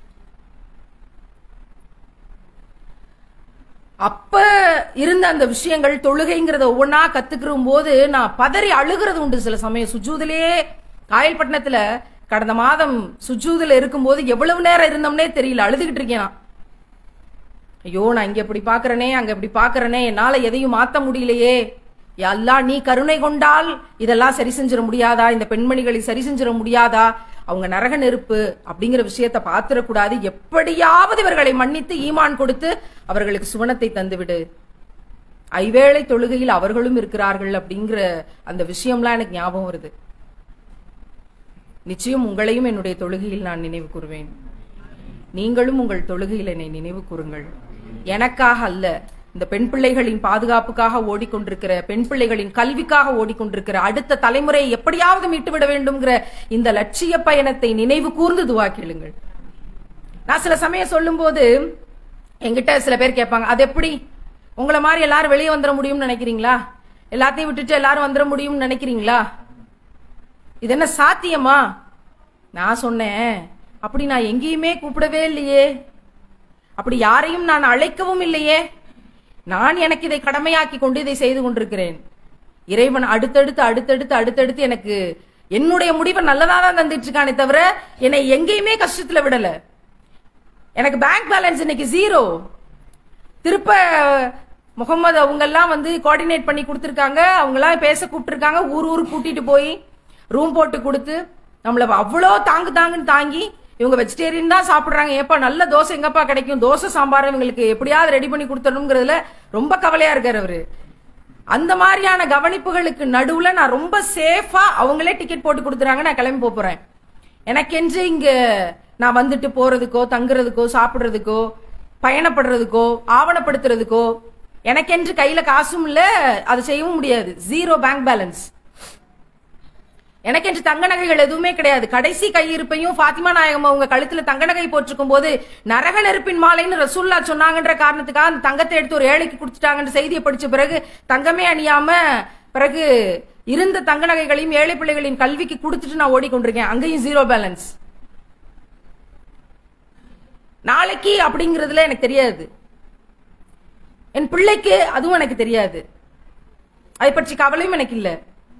அப்ப இருந்த அந்த விஷயங்கள் தொழுகைங்கிறத ஒவ்வொன்னா கத்துக்கிற போது நான் பதறி அழுகிறது உண்டு சில சமயம் சுஜூதிலேயே காயல்பட்டினத்துல கடந்த மாதம் சுஜூதுல இருக்கும்போது எவ்வளவு நேரம் இருந்தோம்னே தெரியல அழுதுகிட்டு இருக்கேன் நான் ஐயோ நான் இங்க இப்படி பாக்குறனே அங்க இப்படி பாக்குறனே என்னால எதையும் மாத்த முடியலையே யா அல்லாஹ் நீ கருணை கொண்டால் இதெல்லாம் சரி செஞ்சிட முடியாதா இந்த பெண்மணிகளை சரி செஞ்சிட முடியாதா அவங்க நரக நெருப்பு அப்படிங்கிற விஷயத்தை பாத்திரக்கூடாது எப்படியாவது இவர்களை மன்னித்து ஈமான் கொடுத்து அவர்களுக்கு சுவனத்தை தந்துவிடு ஐவேளை தொழுகையில் அவர்களும் இருக்கிறார்கள் அப்படிங்கிற அந்த விஷயம்லாம் எனக்கு ஞாபகம் வருது நிச்சயம் உங்களையும் என்னுடைய தொழுகையில் நான் நினைவு கூறுவேன் நீங்களும் உங்கள் தொழுகையில் என்னை நினைவு கூறுங்கள் எனக்காக அல்ல இந்த பெண் பிள்ளைகளின் பாதுகாப்புக்காக ஓடிக்கொண்டிருக்கிற பெண் பிள்ளைகளின் கல்விக்காக ஓடிக்கொண்டிருக்கிற அடுத்த தலைமுறையை எப்படியாவது மீட்டுவிட வேண்டும்ங்கிற இந்த லட்சிய பயணத்தை நினைவு கூர்ந்து துவா கேளுங்கள் நான் சில சமயம் சொல்லும்போது என்கிட்ட சில பேர் கேட்பாங்க அது எப்படி உங்களை மாதிரி எல்லாரும் வெளியே வந்துட முடியும்னு நினைக்கிறீங்களா எல்லாத்தையும் விட்டுட்டு எல்லாரும் வந்துட முடியும்னு நினைக்கிறீங்களா இது என்ன சாத்தியமா நான் சொன்னேன் அப்படி நான் எங்கேயுமே கூப்பிடவே இல்லையே அப்படி யாரையும் நான் அழைக்கவும் இல்லையே நான் எனக்கு இதை கடமையாக்கி கொண்டு இதை செய்து கொண்டிருக்கிறேன் இறைவன் அடுத்தடுத்து அடுத்தடுத்து அடுத்தடுத்து எனக்கு என்னுடைய முடிவை நல்லதா தான் தந்துட்டு இருக்கானே தவிர என்னை எங்கேயுமே கஷ்டத்துல விடல எனக்கு பேங்க் பேலன்ஸ் இன்னைக்கு ஜீரோ திருப்ப முகமது அவங்க எல்லாம் வந்து கோஆர்டினேட் பண்ணி கொடுத்துருக்காங்க அவங்க எல்லாம் பேச கூப்பிட்டுருக்காங்க ஊர் ஊர் கூட்டிட்டு போய் ரூம் போட்டு கொடுத்து நம்மள அவ்வளோ தாங்கு தாங்குன்னு தாங்கி இவங்க வெஜிடேரியன் தான் சாப்பிடுறாங்க ஏப்பா நல்ல தோசை எங்கப்பா கிடைக்கும் தோசை சாம்பார் இவங்களுக்கு எப்படியாவது ரெடி பண்ணி கொடுத்தணுங்கிறதுல ரொம்ப கவலையா இருக்காரு அவரு அந்த மாதிரியான கவனிப்புகளுக்கு நடுவுல நான் ரொம்ப சேஃபா அவங்களே டிக்கெட் போட்டு கொடுத்துறாங்க நான் கிளம்பி போப் போறேன் எனக்கென்று இங்க நான் வந்துட்டு போறதுக்கோ தங்குறதுக்கோ சாப்பிடுறதுக்கோ பயணப்படுறதுக்கோ ஆவணப்படுத்துறதுக்கோ எனக்கென்று கையில காசும் இல்ல அதை செய்யவும் முடியாது ஜீரோ பேங்க் பேலன்ஸ் எனக்கென்று தங்க நகைகள் எதுவுமே கிடையாது கடைசி கையிருப்பையும் ஃபாத்திமா நாயகம் அவங்க கழுத்துல தங்க நகை போட்டிருக்கும் போது நரக நெருப்பின் மாலைன்னு ரசூல்லா சொன்னாங்கன்ற காரணத்துக்காக அந்த தங்கத்தை எடுத்து ஒரு ஏழைக்கு கொடுத்துட்டாங்கன்ற செய்தியை படிச்ச பிறகு தங்கமே அணியாம பிறகு இருந்த தங்க நகைகளையும் ஏழை பிள்ளைகளின் கல்விக்கு கொடுத்துட்டு நான் ஓடிக்கொண்டிருக்கேன் அங்கேயும் ஜீரோ பேலன்ஸ் நாளைக்கு அப்படிங்கறதுல எனக்கு தெரியாது என் பிள்ளைக்கு அதுவும் எனக்கு தெரியாது அதை பற்றி கவலையும் எனக்கு இல்லை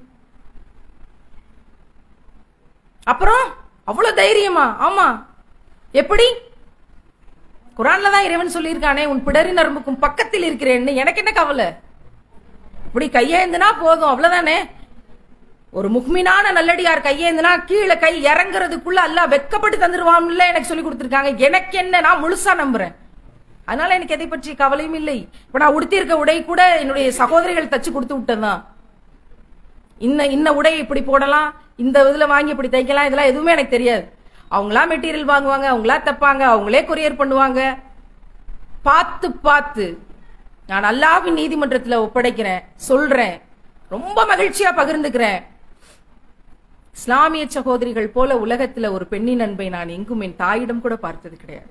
அப்புறம் அவ்வளவு தைரியமா ஆமா எப்படி குரான்ல தான் இறைவன் சொல்லியிருக்கானே உன் பிடரின் நரம்புக்கும் பக்கத்தில் இருக்கிறேன்னு எனக்கு என்ன கவலை இப்படி கையேந்துனா போதும் அவ்வளவுதானே ஒரு முக்மினான நல்லடியார் கையேந்துனா கீழே கை இறங்குறதுக்குள்ள அல்ல வெக்கப்பட்டு தந்துருவான்ல எனக்கு சொல்லி கொடுத்துருக்காங்க எனக்கு என்ன நான் முழுசா நம்புறேன் அதனால எனக்கு எதை பற்றி கவலையும் இல்லை இப்ப நான் உடுத்தியிருக்க உடை கூட என்னுடைய சகோதரிகள் தச்சு கொடுத்து விட்டதுதான் இன்ன இன்ன உடை இப்படி போடலாம் இந்த இதுல வாங்கி இப்படி தைக்கலாம் இதெல்லாம் எதுவுமே எனக்கு தெரியாது அவங்களா மெட்டீரியல் வாங்குவாங்க அவங்களா தைப்பாங்க அவங்களே கொரியர் பண்ணுவாங்க பார்த்து பார்த்து நான் அல்லாவின் நீதிமன்றத்துல ஒப்படைக்கிறேன் சொல்றேன் ரொம்ப மகிழ்ச்சியா பகிர்ந்துக்கிறேன் இஸ்லாமிய சகோதரிகள் போல உலகத்துல ஒரு பெண்ணின் அன்பை நான் எங்கும் என் தாயிடம் கூட பார்த்தது கிடையாது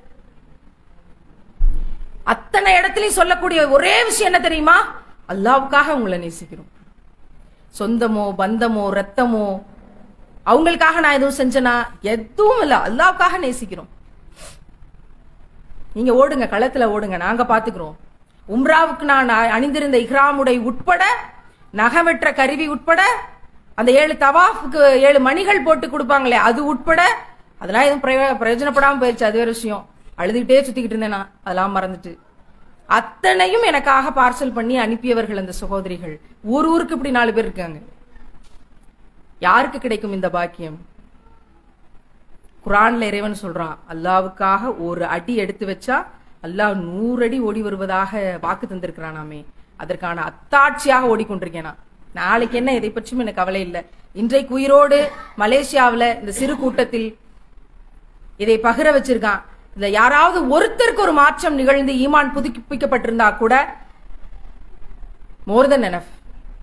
அத்தனை இடத்துலயும் சொல்லக்கூடிய ஒரே விஷயம் என்ன தெரியுமா அல்லாவுக்காக உங்களை நேசிக்கிறோம் சொந்தமோ பந்தமோ ரத்தமோ அவங்களுக்காக நான் எதுவும் செஞ்சனா எதுவும் இல்ல அல்லாவுக்காக நேசிக்கிறோம் நீங்க ஓடுங்க களத்துல ஓடுங்க நாங்க பாத்துக்கிறோம் உம்ராவுக்கு நான் அ- அணிந்திருந்த இஹ்ராமுடை உட்பட நகை வெட்டுற கருவி உட்பட அந்த ஏழு தவாஃபுக்கு ஏழு மணிகள் போட்டு கொடுப்பாங்களே அது உட்பட அதெல்லாம் எதுவும் பிரயோ- பிரயோஜனப்படாம போயிடுச்சு அது வேற விஷயம் அழுதுகிட்டே சுத்திக்கிட்டு இருந்தேன் நான் அதெல்லாம் மறந்துட்டு அத்தனையும் எனக்காக பார்சல் பண்ணி அனுப்பியவர்கள் அந்த சகோதரிகள் ஊர் ஊருக்கு இப்படி நாலு பேர் இருக்காங்க யாருக்கு கிடைக்கும் இந்த பாக்கியம் குரான்ல இறைவன் சொல்றான் அல்லாவுக்காக ஒரு அடி எடுத்து வச்சா அல்லாஹ் நூறு அடி ஓடி வருவதாக வாக்கு தந்திருக்கிறானாமே அதற்கான அத்தாட்சியாக ஓடிக்கொண்டிருக்கேன் நான் நாளைக்கு என்ன இதை பற்றியும் எனக்கு கவலை இல்லை இன்றைக்கு உயிரோடு மலேசியாவுல இந்த சிறு கூட்டத்தில் இதை பகிர வச்சிருக்கான் இந்த யாராவது ஒருத்தருக்கு ஒரு மாற்றம் நிகழ்ந்து ஈமான் புதுப்பிக்கப்பட்டிருந்தா கூட மோர் தென் எனஃப்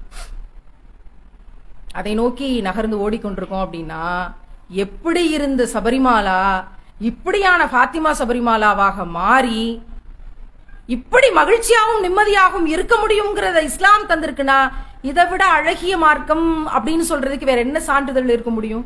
அதை நோக்கி நகர்ந்து ஓடிக்கொண்டிருக்கோம் அப்படின்னா எப்படி இருந்த சபரிமாலா இப்படியான ஃபாத்திமா சபரிமாலாவாக மாறி இப்படி மகிழ்ச்சியாகவும் நிம்மதியாகவும் இருக்க முடியுங்கிறத இஸ்லாம் தந்திருக்குன்னா இதை விட அழகிய மார்க்கம் அப்படின்னு சொல்றதுக்கு வேற என்ன சான்றிதழ் இருக்க முடியும்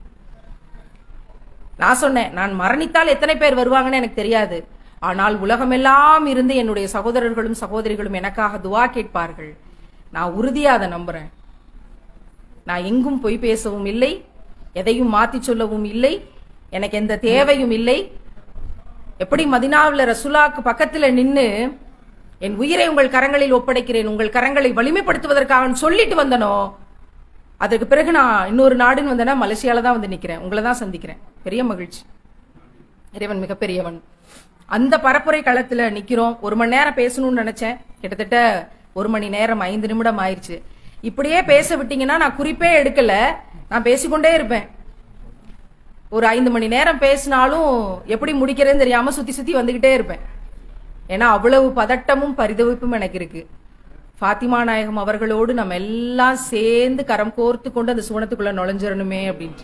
நான் சொன்னேன் நான் மரணித்தால் எத்தனை பேர் வருவாங்கன்னு எனக்கு தெரியாது ஆனால் உலகமெல்லாம் இருந்து என்னுடைய சகோதரர்களும் சகோதரிகளும் எனக்காக துவா கேட்பார்கள் நான் உறுதியா அதை நம்புறேன் நான் எங்கும் பொய் பேசவும் இல்லை எதையும் மாத்தி சொல்லவும் இல்லை எனக்கு எந்த தேவையும் இல்லை எப்படி மதினாவுல ரசூலாக்கு பக்கத்துல நின்னு என் உயிரை உங்கள் கரங்களில் ஒப்படைக்கிறேன் உங்கள் கரங்களை வலிமைப்படுத்துவதற்காக சொல்லிட்டு வந்தனோ அதற்கு பிறகு நான் இன்னொரு நாடுன்னு வந்தேன்னா மலேசியால தான் வந்து நிக்கிறேன் உங்களை தான் சந்திக்கிறேன் பெரிய மகிழ்ச்சி இறைவன் மிகப்பெரியவன் அந்த பரப்புரை களத்துல நிக்கிறோம் ஒரு மணி நேரம் பேசணும்னு நினைச்சேன் கிட்டத்தட்ட ஒரு மணி நேரம் ஐந்து நிமிடம் ஆயிருச்சு இப்படியே பேச விட்டீங்கன்னா நான் குறிப்பே எடுக்கல நான் பேசிக்கொண்டே இருப்பேன் ஒரு ஐந்து மணி நேரம் பேசினாலும் எப்படி முடிக்கிறதுன்னு தெரியாம சுத்தி சுத்தி வந்துகிட்டே இருப்பேன் ஏன்னா அவ்வளவு பதட்டமும் பரிதவிப்பும் எனக்கு இருக்கு ஃபாத்திமா நாயகம் அவர்களோடு நம்ம எல்லாம் சேர்ந்து கரம் கோர்த்து கொண்டு அந்த சுவனத்துக்குள்ள நுழைஞ்சிடணுமே அப்படின்ட்டு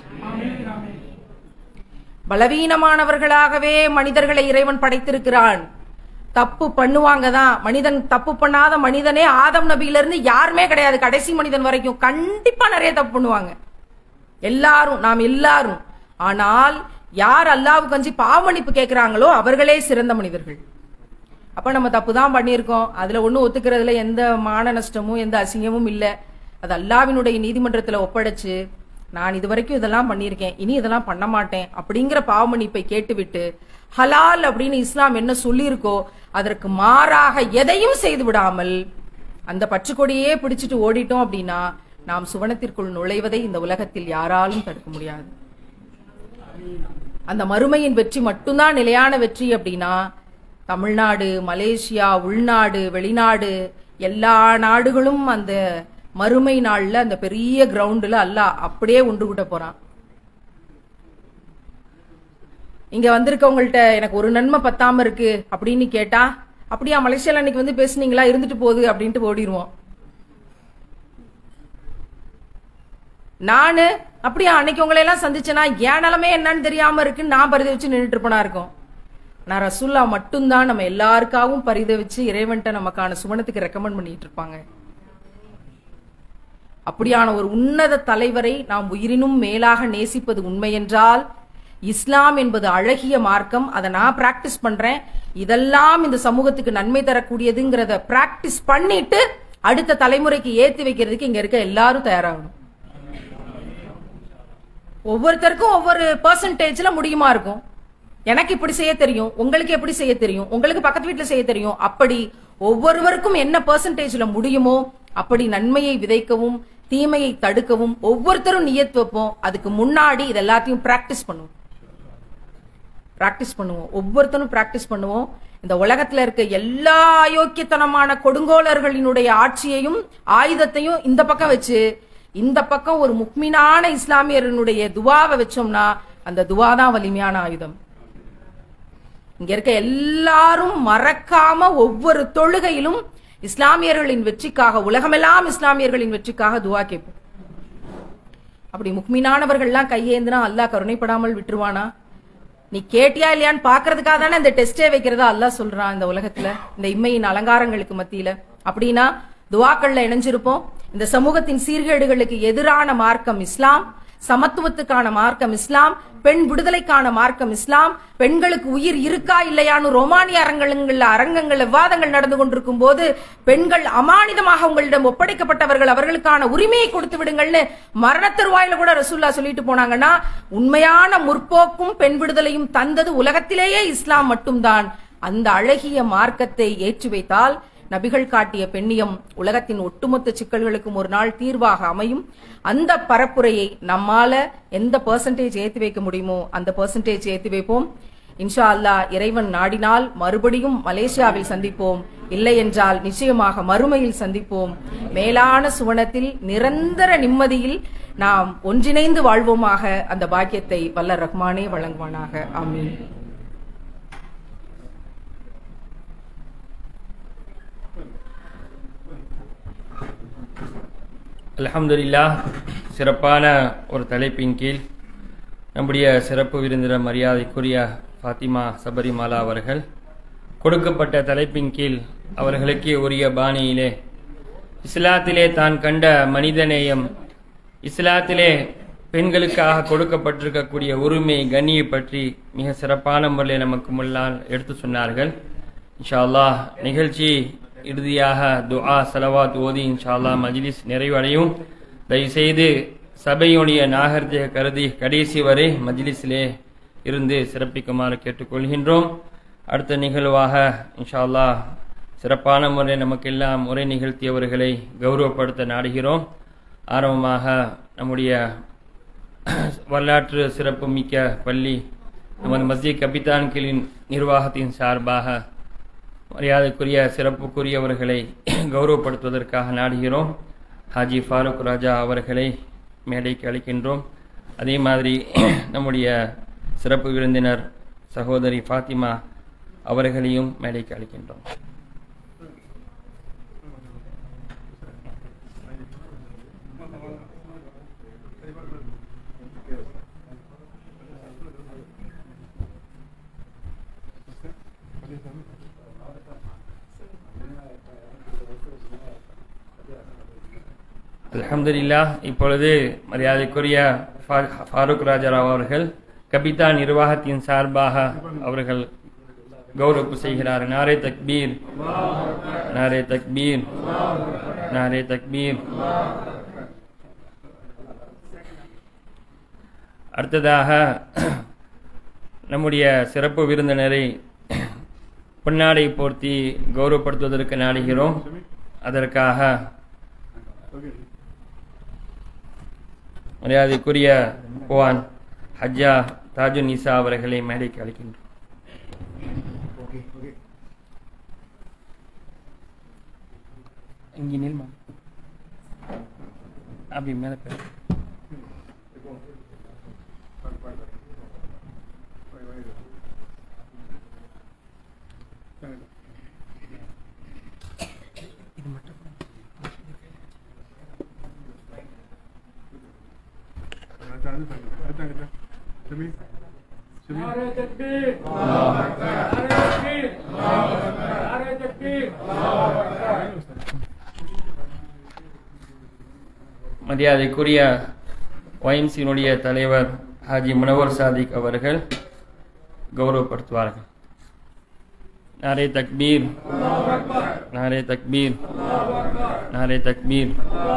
பலவீனமானவர்களாகவே மனிதர்களை இறைவன் படைத்திருக்கிறான் தப்பு பண்ணுவாங்க தான் மனிதன் தப்பு பண்ணாத மனிதனே ஆதம் நபியில இருந்து யாருமே கிடையாது கடைசி மனிதன் வரைக்கும் கண்டிப்பா நிறைய தப்பு பண்ணுவாங்க எல்லாரும் நாம் எல்லாரும் ஆனால் யார் அல்லாவுக்கு கஞ்சி பாவமன்னிப்பு கேட்கிறாங்களோ அவர்களே சிறந்த மனிதர்கள் அப்ப நம்ம தப்பு தான் பண்ணியிருக்கோம் அதுல ஒண்ணும் ஒத்துக்கிறதுல எந்த மான நஷ்டமும் எந்த அசிங்கமும் இல்ல அது அல்லாவினுடைய நீதிமன்றத்துல ஒப்படைச்சு நான் இது வரைக்கும் இதெல்லாம் பண்ணியிருக்கேன் இனி இதெல்லாம் பண்ண மாட்டேன் அப்படிங்கிற பாவமன்னிப்பை கேட்டுவிட்டு ஹலால் அப்படின்னு இஸ்லாம் என்ன சொல்லியிருக்கோ அதற்கு மாறாக எதையும் செய்து விடாமல் அந்த பற்றுக்கொடியே பிடிச்சிட்டு ஓடிட்டோம் அப்படின்னா நாம் சுவனத்திற்குள் நுழைவதை இந்த உலகத்தில் யாராலும் தடுக்க முடியாது அந்த மறுமையின் வெற்றி மட்டும்தான் நிலையான வெற்றி அப்படின்னா தமிழ்நாடு மலேசியா உள்நாடு வெளிநாடு எல்லா நாடுகளும் அந்த மறுமை நாள்ல அந்த பெரிய கிரவுண்டுல அல்லாஹ் அப்படியே ஒன்று கூட்ட போறான் இங்க வந்திருக்கவங்கள்ட்ட எனக்கு ஒரு நன்மை பத்தாம இருக்கு அப்படின்னு கேட்டா அப்படியா மலேசியால அன்னைக்கு வந்து பேசுனீங்களா இருந்துட்டு போகுது அப்படின்ட்டு ஓடிடுவோம் நானு அப்படியா அன்னைக்கு உங்களை எல்லாம் சந்திச்சேனா என் நிலைமை என்னன்னு தெரியாம இருக்குன்னு நான் பரிதவிச்சு நின்றுட்டு இருப்பனா இருக்கும் நான் ரசூல்லா மட்டும்தான் நம்ம எல்லாருக்காகவும் பரிதவிச்சு இறைவன்ட்ட நமக்கான சுவனத்துக்கு ரெக்கமெண்ட் பண்ணிட்டு இருப்பாங்க அப்படியான ஒரு உன்னத தலைவரை நாம் உயிரினும் மேலாக நேசிப்பது உண்மையென்றால் இஸ்லாம் என்பது அழகிய மார்க்கம் அதை நான் பிராக்டிஸ் பண்றேன் இதெல்லாம் இந்த சமூகத்துக்கு நன்மை தரக்கூடியதுங்கிறத பிராக்டிஸ் பண்ணிட்டு அடுத்த தலைமுறைக்கு ஏத்தி வைக்கிறதுக்கு இங்க இருக்க எல்லாரும் தயாராகணும் ஒவ்வொருத்தருக்கும் ஒவ்வொரு பெர்சன்டேஜ்ல முடியுமா இருக்கும் எனக்கு இப்படி செய்ய தெரியும் உங்களுக்கு எப்படி செய்ய தெரியும் உங்களுக்கு பக்கத்து வீட்டுல செய்ய தெரியும் அப்படி ஒவ்வொருவருக்கும் என்ன பெர்சன்டேஜ்ல முடியுமோ அப்படி நன்மையை விதைக்கவும் தீமையை தடுக்கவும் ஒவ்வொருத்தரும் நியத் வைப்போம் அதுக்கு முன்னாடி இது எல்லாத்தையும் பிராக்டிஸ் பண்ணுவோம் பிராக்டிஸ் பண்ணுவோம் ஒவ்வொருத்தரும் பிராக்டிஸ் பண்ணுவோம் இந்த உலகத்துல இருக்க எல்லா அயோக்கியத்தனமான கொடுங்கோலர்களினுடைய ஆட்சியையும் ஆயுதத்தையும் இந்த பக்கம் வச்சு இந்த பக்கம் ஒரு முக்மினான இஸ்லாமியர்களுடைய துவாவை வச்சோம்னா அந்த துவா தான் வலிமையான ஆயுதம் இங்க இருக்க எல்லாரும் மறக்காம ஒவ்வொரு தொழுகையிலும் இஸ்லாமியர்களின் வெற்றிக்காக உலகமெல்லாம் இஸ்லாமியர்களின் வெற்றிக்காக துவா கேட்போம் அப்படி முக்மீனானவர்கள்லாம் கையேந்தினா அல்லாஹ் கருணைப்படாமல் விட்டுருவானா நீ கேட்டியா இல்லையான்னு பாக்குறதுக்காக தானே இந்த டெஸ்டே வைக்கிறதா அல்லாஹ் சொல்றான் இந்த உலகத்துல இந்த இம்மையின் அலங்காரங்களுக்கு மத்தியில அப்படின்னா துவாக்கள்ல இணைஞ்சிருப்போம் இந்த சமூகத்தின் சீர்கேடுகளுக்கு எதிரான மார்க்கம் இஸ்லாம் சமத்துவத்துக்கான மார்க்கம் இஸ்லாம் பெண் விடுதலைக்கான மார்க்கம் இஸ்லாம் பெண்களுக்கு உயிர் இருக்கா இல்லையான்னு ரோமானிய அரங்கங்கள்ல அரங்கங்கள் விவாதங்கள் நடந்து கொண்டிருக்கும் போது பெண்கள் அமானிதமாக உங்களிடம் ஒப்படைக்கப்பட்டவர்கள் அவர்களுக்கான உரிமையை கொடுத்து விடுங்கள்னு மரண தருவாயில கூட ரசூல்லா சொல்லிட்டு போனாங்கன்னா உண்மையான முற்போக்கும் பெண் விடுதலையும் தந்தது உலகத்திலேயே இஸ்லாம் மட்டும்தான் அந்த அழகிய மார்க்கத்தை ஏற்றி வைத்தால் நபிகள் காட்டிய பெண்ணியம் உலகத்தின் ஒட்டுமொத்த சிக்கல்களுக்கும் ஒரு நாள் தீர்வாக அமையும் அந்த பரப்புரையை நம்மால எந்த பெர்சன்டேஜ் ஏத்தி வைக்க முடியுமோ அந்த பெர்சன்டேஜ் ஏத்தி வைப்போம் இன்ஷா அல்லாஹ் இறைவன் நாடினால் மறுபடியும் மலேசியாவில் சந்திப்போம் இல்லை என்றால் நிச்சயமாக மறுமையில் சந்திப்போம் மேலான சுவனத்தில் நிரந்தர நிம்மதியில் நாம் ஒன்றிணைந்து வாழ்வோமாக அந்த பாக்கியத்தை வல்ல ரஹ்மானே வழங்குவானாக ஆமீன் அல்ஹம்துலில்லா சிறப்பான ஒரு தலைப்பின் கீழ் நம்முடைய சிறப்பு விருந்தினர் மரியாதைக்குரிய ஃபாத்திமா சபரிமாலா அவர்கள் கொடுக்கப்பட்ட தலைப்பின் கீழ் அவர்களுக்கு உரிய பாணியிலே இஸ்லாத்திலே தான் கண்ட மனிதநேயம் இஸ்லாத்திலே பெண்களுக்காக கொடுக்கப்பட்டிருக்கக்கூடிய உரிமை கண்ணியை பற்றி மிக சிறப்பான முறையில் நமக்கு முன்னால் எடுத்து சொன்னார்கள் இன்ஷா அல்லாஹ் நிகழ்ச்சி இறுதியாக துஆ சலவாத் ஓதி இன்ஷா அல்லாஹ் மஜ்லிஸ் நிறைவடையும் தயவுசெய்து சபையுடைய நாகரிக கருதி கடைசி வரை மஜ்லிஸிலே இருந்து சிறப்பிக்குமாறு கேட்டுக்கொள்கின்றோம் அடுத்த நிகழ்வாக இன்ஷா அல்லாஹ் சிறப்பான முறை நமக்கெல்லாம் உரை நிகழ்த்தியவர்களை கௌரவப்படுத்த நாடுகிறோம் ஆரம்பமாக நம்முடைய வரலாற்று சிறப்பு மிக்க பள்ளி நமது மத்திய கபித்தான்களின் நிர்வாகத்தின் சார்பாக மரியாதைக்குரிய சிறப்புக்குரியவர்களை கௌரவப்படுத்துவதற்காக நாடுகிறோம் ஹாஜி ஃபாரூக் ராஜா அவர்களை மேடைக்கு அழைக்கின்றோம் அதே மாதிரி நம்முடைய சிறப்பு விருந்தினர் சகோதரி ஃபாத்திமா அவர்களையும் மேடைக்கு அழைக்கின்றோம் அல்ஹம்துலில்லா இப்பொழுது மரியாதைக்குரிய ஃபா- ஃபாரூக் ராஜாராவ் அவர்கள் கபிதா நிர்வாகத்தின் சார்பாக அவர்கள் கௌரவப்பு செய்கிறார் நாரே தக்பீர் நாரே தக்பீர் நாரே தக்பீர் அடுத்ததாக நம்முடைய சிறப்பு விருந்தினரை பொன்னாடை போர்த்தி கௌரவப்படுத்துவதற்கு நாடுகிறோம் அதற்காக மரியாதைக்குரிய புவான் ஹஜ்ஜா தாஜு நிசா அவர்களை மேடைக்கு அழைக்கின்றோம் இங்கே நில்மா அப்படி மேலே போய் नारे तकबीर नारे तकबीर नारे तकबीर மரியாதைக்குரிய ஒயின்ஸினுடைய தலைவர் ஹாஜி முனவர் சாதிக் அவர்கள் கௌரவப்படுத்துவார்கள் நாரே தக்பீர் நாரே தக்பீர் நாரே தக்பீர்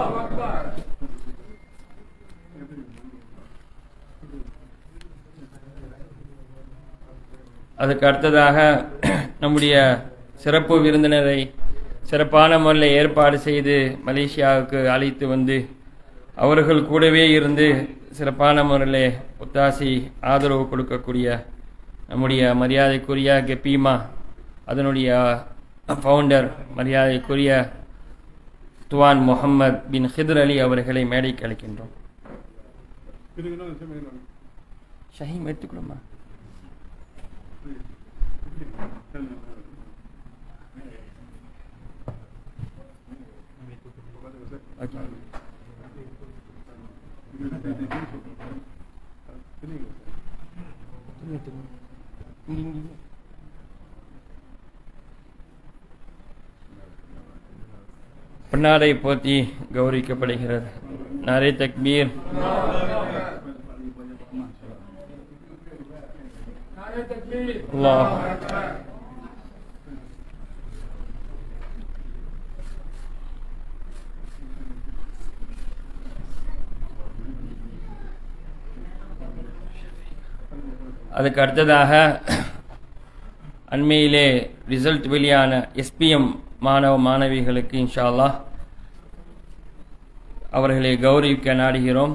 அதுக்கு அடுத்ததாக நம்முடைய சிறப்பு விருந்தினரை சிறப்பான முறையில் ஏற்பாடு செய்து மலேசியாவுக்கு அழைத்து வந்து அவர்கள் கூடவே இருந்து சிறப்பான முறையில் ஒத்தாசி ஆதரவு கொடுக்கக்கூடிய நம்முடைய மரியாதைக்குரிய கெப்பீமா அதனுடைய ஃபவுண்டர் மரியாதைக்குரிய துவான் முகமது பின் ஹிதர் அலி அவர்களை மேடைக்கு அழைக்கின்றோம் ஷஹீம் எடுத்துக்கணுமா ஓகே இங்க, இங்க, இங்க. பொன்னாடை போற்றி கௌரவிக்கப்படுகிறது நாரே தக்பீர் नारे तकबीर அல்லாஹ் அதுக்கு அடுத்ததாக அண்மையிலே ரிசல்ட் வெளியான எஸ்பிஎம் மாணவ மாணவிகளுக்கு இன்ஷா அல்லாஹ் அவர்களை கௌரவிக்க நாடுகிறோம்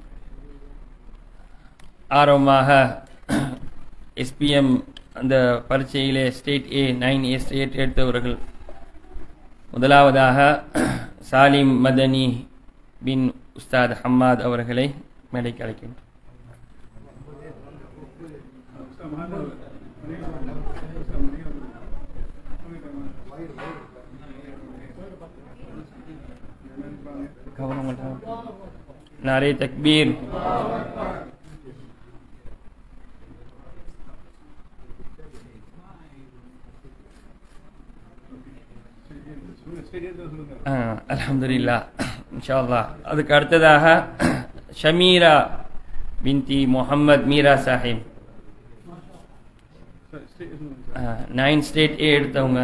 ஆர்வமாக எஸ்பிஎம் அந்த பரீட்சையிலே straight A nine A straight எடுத்தவர்கள் முதலாவதாக சாலிம் மதனி பின் உஸ்தாத் ஹம்மாத் அவர்களை மேடைக்கு அழைக்கின்றோம் கவனம் நாரே தக்பீர் ஆ, அல்ஹம்துலில்லா இன்ஷா அல்லாஹ் அதுக்கு அடுத்ததாக ஷமீரா பின்தி Muhammad Meera Sahib nine straight A எடுத்தவங்க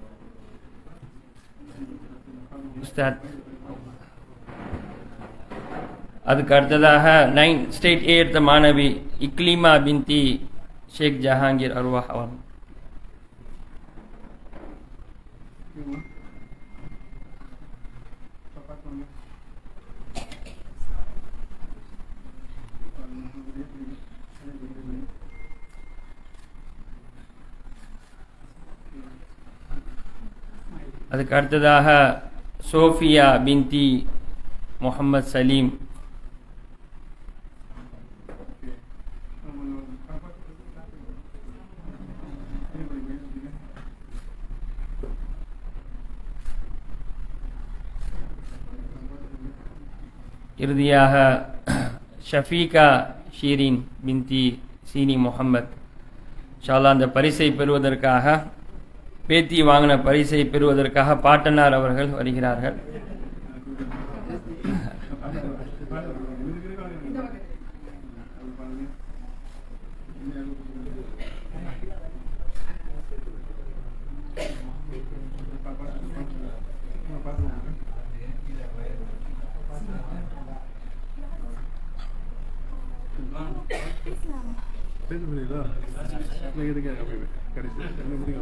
உஸ்தாத் அதுக்கு அடுத்ததாக நைன் ஸ்டேட் ஏற்ற மாணவி இக்லிமா பின்தி ஷேக் ஜஹாங்கீர் அருவா அவன் அதுக்கு அடுத்ததாக சோஃபியா பின்தி முகமது சலீம் இறுதியாக ஷஃபீகா ஷீரின் பின்தி சீனி முகமது ஷாலா அந்த பரிசை பெறுவதற்காக பேத்தி வாங்கின பரிசை பெறுவதற்காக பாட்டனார் அவர்கள் வருகிறார்கள் பேச முடியுதா நீங்கள் இருக்க கடைசி என்ன முடியும்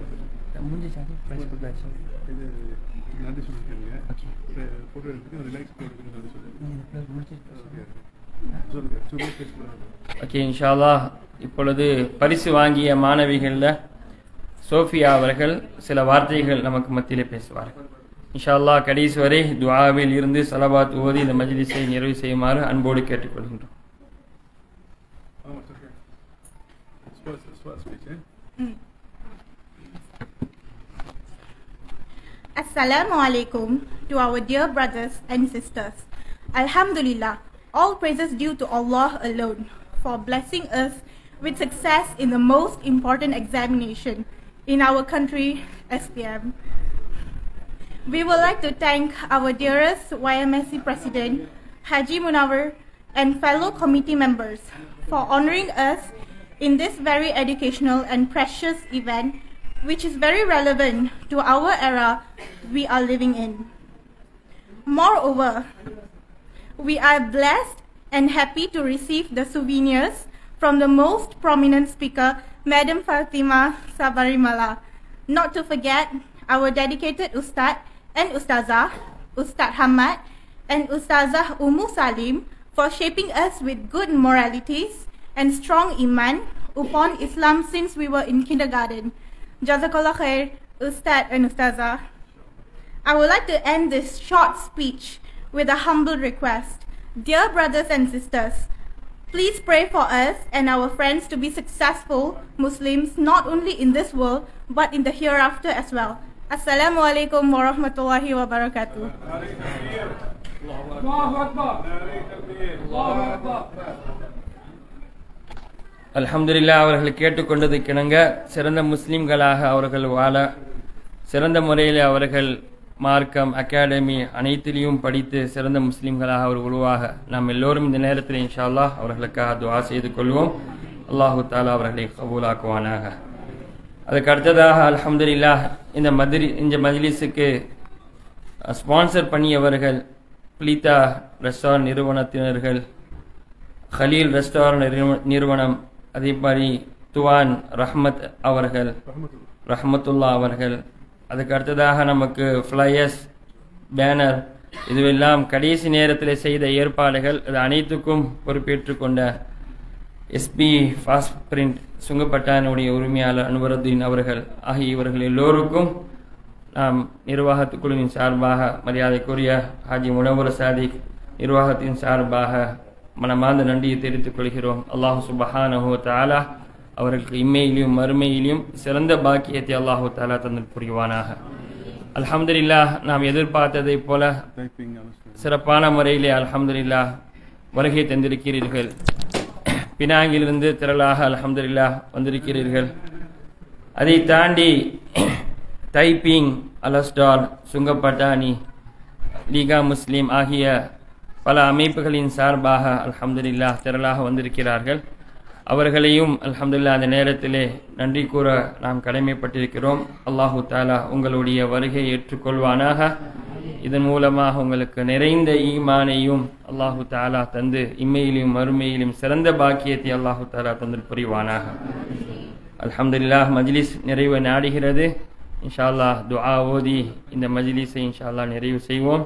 இது நன்றி சொல்லியிருக்கீங்க ஃபோட்டோ எடுத்துட்டு ரிலாக்ஸ் பண்ணுறதுக்கு நன்றி சொல்லுங்கள் சொல்லுங்கள் சும்மா பேசக்கூடாது ஓகே இன்ஷால்லா இப்பொழுது பரிசு வாங்கிய மாணவிகளில் சோஃபியா அவர்கள் சில வார்த்தைகள் நமக்கு மத்தியிலே பேசுவார்கள் இன்ஷா அல்லாஹ் கடைசி வரை துஆவில் இருந்து சலவாத் ஓதி இந்த மஜ்லிஸை நிறைவு செய்யுமாறு அன்போடு கேட்டுக்கொள்கின்றோம் ஆமாம் sir sports sports speech Assalamu alaikum to our dear brothers and sisters. Alhamdulillah, all praises due to Allah alone for blessing us with success in the most important examination in our country, SPM. We would like to thank our dearest YMSC President, Haji Munawar, and fellow committee members for honoring us in this very educational and precious event, which is very relevant to our era we are living in. Moreover, we are blessed and happy to receive the souvenirs from the most prominent speaker, Madam Fatima Sabarimala. Not to forget our dedicated Ustad and Ustazah, Ustad Hamad and Ustazah Umu Salim for shaping us with good moralities and strong iman upon Islam since we were in kindergarten. Jazakallah khair, Ustad and Ustazah. I would like to end this short speech with a humble request. Dear brothers and sisters, please pray for us and our friends to be successful Muslims not only in this world but in the hereafter as well. Assalamu alaikum wa rahmatullahi wa barakatuh. الله أكبر الله أكبر அல்ஹம்துலில்லா அவர்கள் கேட்டுக்கொண்டது கிணங்க சிறந்த முஸ்லிம்களாக அவர்கள் வாழ சிறந்த முறையில் அவர்கள் மார்க்கம் அகாடமி அனைத்திலையும் படித்து சிறந்த முஸ்லிம்களாக அவர் உருவாக நாம் எல்லோரும் இந்த நேரத்தில் இன்ஷா அல்லாஹ் அவர்களுக்காக துஆ செய்து கொள்வோம் அல்லாஹு தாலா அவர்களை கபூலாக்குவானாக அதுக்கு அடுத்ததாக அல்ஹம்துலில்லாஹ் இந்த மதுரி இந்த மஜ்லிஸுக்கு ஸ்பான்சர் பண்ணியவர்கள் பிளீதா ரெஸ்டாரண்ட் நிறுவனத்தினர்கள் ஹலீல் ரெஸ்டாரண்ட் நிறுவ- நிறுவனம் அதே மாதிரி துவான் ரஹ்மத் அவர்கள் ரஹ்மத்துல்லா அவர்கள் அதுக்கு அடுத்ததாக நமக்கு ஃப்ளையர்ஸ் பேனர் இதுவெல்லாம் கடைசி நேரத்தில் செய்த ஏற்பாடுகள் இது அனைத்துக்கும் பொறுப்பேற்றுக் கொண்ட எஸ்பி ஃபாஸ்ட் பிரிண்ட் சுங்கப்பட்டானுடைய உரிமையாளர் அனுவருதீன் அவர்கள் ஆகிய இவர்கள் எல்லோருக்கும் நாம் நிர்வாகத் குழுவின் சார்பாக மரியாதைக்குரிய ஹாஜி முனவர் சாதிக் நிர்வாகத்தின் சார்பாக மனமார்ந்த நன்றியை தெரிவித்துக் கொள்கிறோம் அல்லாஹு சுபஹானஹு தஆலா அவர்களுக்கு இம்மையிலும் மறுமையிலும் சிறந்த பாக்கியத்தை அல்லாஹு தாலா தந்து புரிவானாக அல்ஹம்துலில்லாஹ் நாம் எதிர்பார்த்ததைப் போல டைப்பிங் அவசியம் சிறப்பான முறையிலே அல்ஹம்துலில்லாஹ் வருகை தந்திருக்கிறீர்கள் பினாங்கிலிருந்து திரளாக அல்ஹம்துலில்லாஹ் வந்திருக்கிறீர்கள் அதை தாண்டி தைப்பிங் அலஸ்டால் சுங்கப்பட்டாணி லீகா முஸ்லீம் ஆகிய பல அமைப்புகளின் சார்பாக அல்ஹம்துலில்லாஹ் திரளாக வந்திருக்கிறார்கள் அவர்களையும் அல்ஹம்துலில்லாஹ் அந்த நேரத்திலே நன்றி கூற நாம் கடமைப்பட்டிருக்கிறோம் அல்லாஹு தாலா உங்களுடைய வருகையை ஏற்றுக்கொள்வானாக இதன் மூலமாக உங்களுக்கு நிறைந்த ஈமானையும் அல்லாஹு தாலா தந்து இம்மையிலும் மறுமையிலும் சிறந்த பாக்கியத்தை அல்லாஹு தாலா தந்து புரிவானாக அல்ஹம்துலில்லாஹ் மஜ்லிஸ் நிறைவு நாடுகிறது இன்ஷா அல்லாஹ் துஆ ஓதி இந்த மஜ்லிஸை இன்ஷா அல்லாஹ் நிறைவு செய்வோம்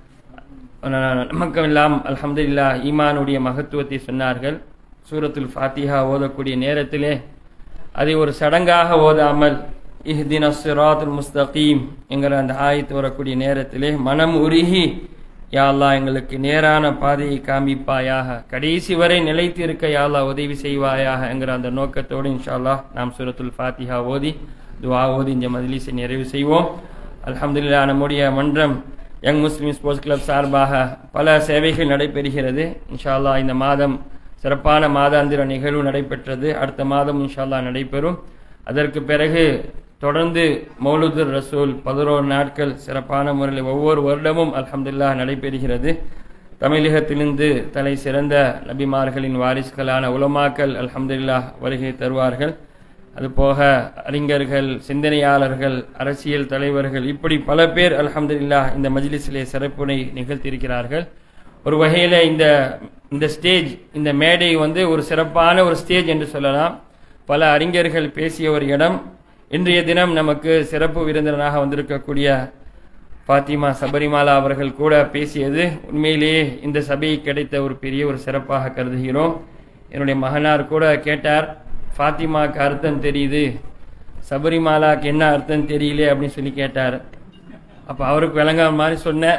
நமக்கெல்லாம் அல்ஹம்துலில்லாஹ் ஈமானுடைய மகத்துவத்தை சொன்னார்கள் சூரத்துல் ஃபாத்திஹா ஓதக்கூடிய நேரத்திலே அதை ஒரு சடங்காக ஓதாமல் இஹ்தின சிராத்துல் முஸ்தகீம் என்கிற அந்த ஆயத்து வரக்கூடிய நேரத்திலே மனம் உருகி யா அல்லாஹ் எங்களுக்கு நேரான பாதையை காமிப்பாயாக கடைசி வரை நிலைத்து இருக்க யா அல்லாஹ் உதவி செய்வாயாக என்கிற அந்த நோக்கத்தோடு இன்ஷா அல்லாஹ் நாம் சூரத்துல் ஃபாத்திஹா ஓதி துவா ஓதி இந்த மஜ்லிஸை நிறைவு செய்வோம் அல்ஹம்துலில்லாஹ் நம்முடைய மன்றம் யங் முஸ்லிம் ஸ்போர்ட்ஸ் கிளப் சார்பாக பல சேவைகள் நடைபெறுகிறது இன்ஷா அல்லாஹ் இந்த மாதம் சிறப்பான மாதாந்திர நிகழ்வு நடைபெற்றது அடுத்த மாதம் இன்ஷா அல்லாஹ் நடைபெறும் அதற்கு பிறகு தொடர்ந்து மௌலுதுர் ரசூல் பதினோரு நாட்கள் சிறப்பான முறையில் ஒவ்வொரு வருடமும் அல்ஹம்துலில்லாஹ் நடைபெறுகிறது தமிழகத்திலிருந்து தலை சிறந்த நபிமார்களின் வாரிசுகளான உலமாக்கள் அல்ஹம்துலில்லாஹ் வருகை தருவார்கள் அதுபோக அறிஞர்கள் சிந்தனையாளர்கள் அரசியல் தலைவர்கள் இப்படி பல பேர் அல்ஹம்துலில்லாஹ் இந்த மஜ்லிஸிலே சிறப்புனை நிகழ்த்தியிருக்கிறார்கள் ஒரு வகையில் இந்த இந்த ஸ்டேஜ் இந்த மேடை வந்து ஒரு சிறப்பான ஒரு ஸ்டேஜ் என்று சொல்லலாம் பல அறிஞர்கள் பேசிய ஒரு இடம் இன்றைய தினம் நமக்கு சிறப்பு விருந்தினராக வந்திருக்கக்கூடிய பாத்திமா சபரிமாலா அவர்கள் கூட பேசியது உண்மையிலேயே இந்த சபையை கிடைத்த ஒரு பெரிய ஒரு சிறப்பாக கருதுகிறோம் என்னுடைய மகனார் கூட கேட்டார் ஃபாத்திமாக்கு அர்த்தம் தெரியுது சபரிமாலாக்கு என்ன அர்த்தம் தெரியல அப்படின்னு சொல்லி கேட்டார் அப்போ அவருக்கு விளங்காத மாதிரி சொன்னேன்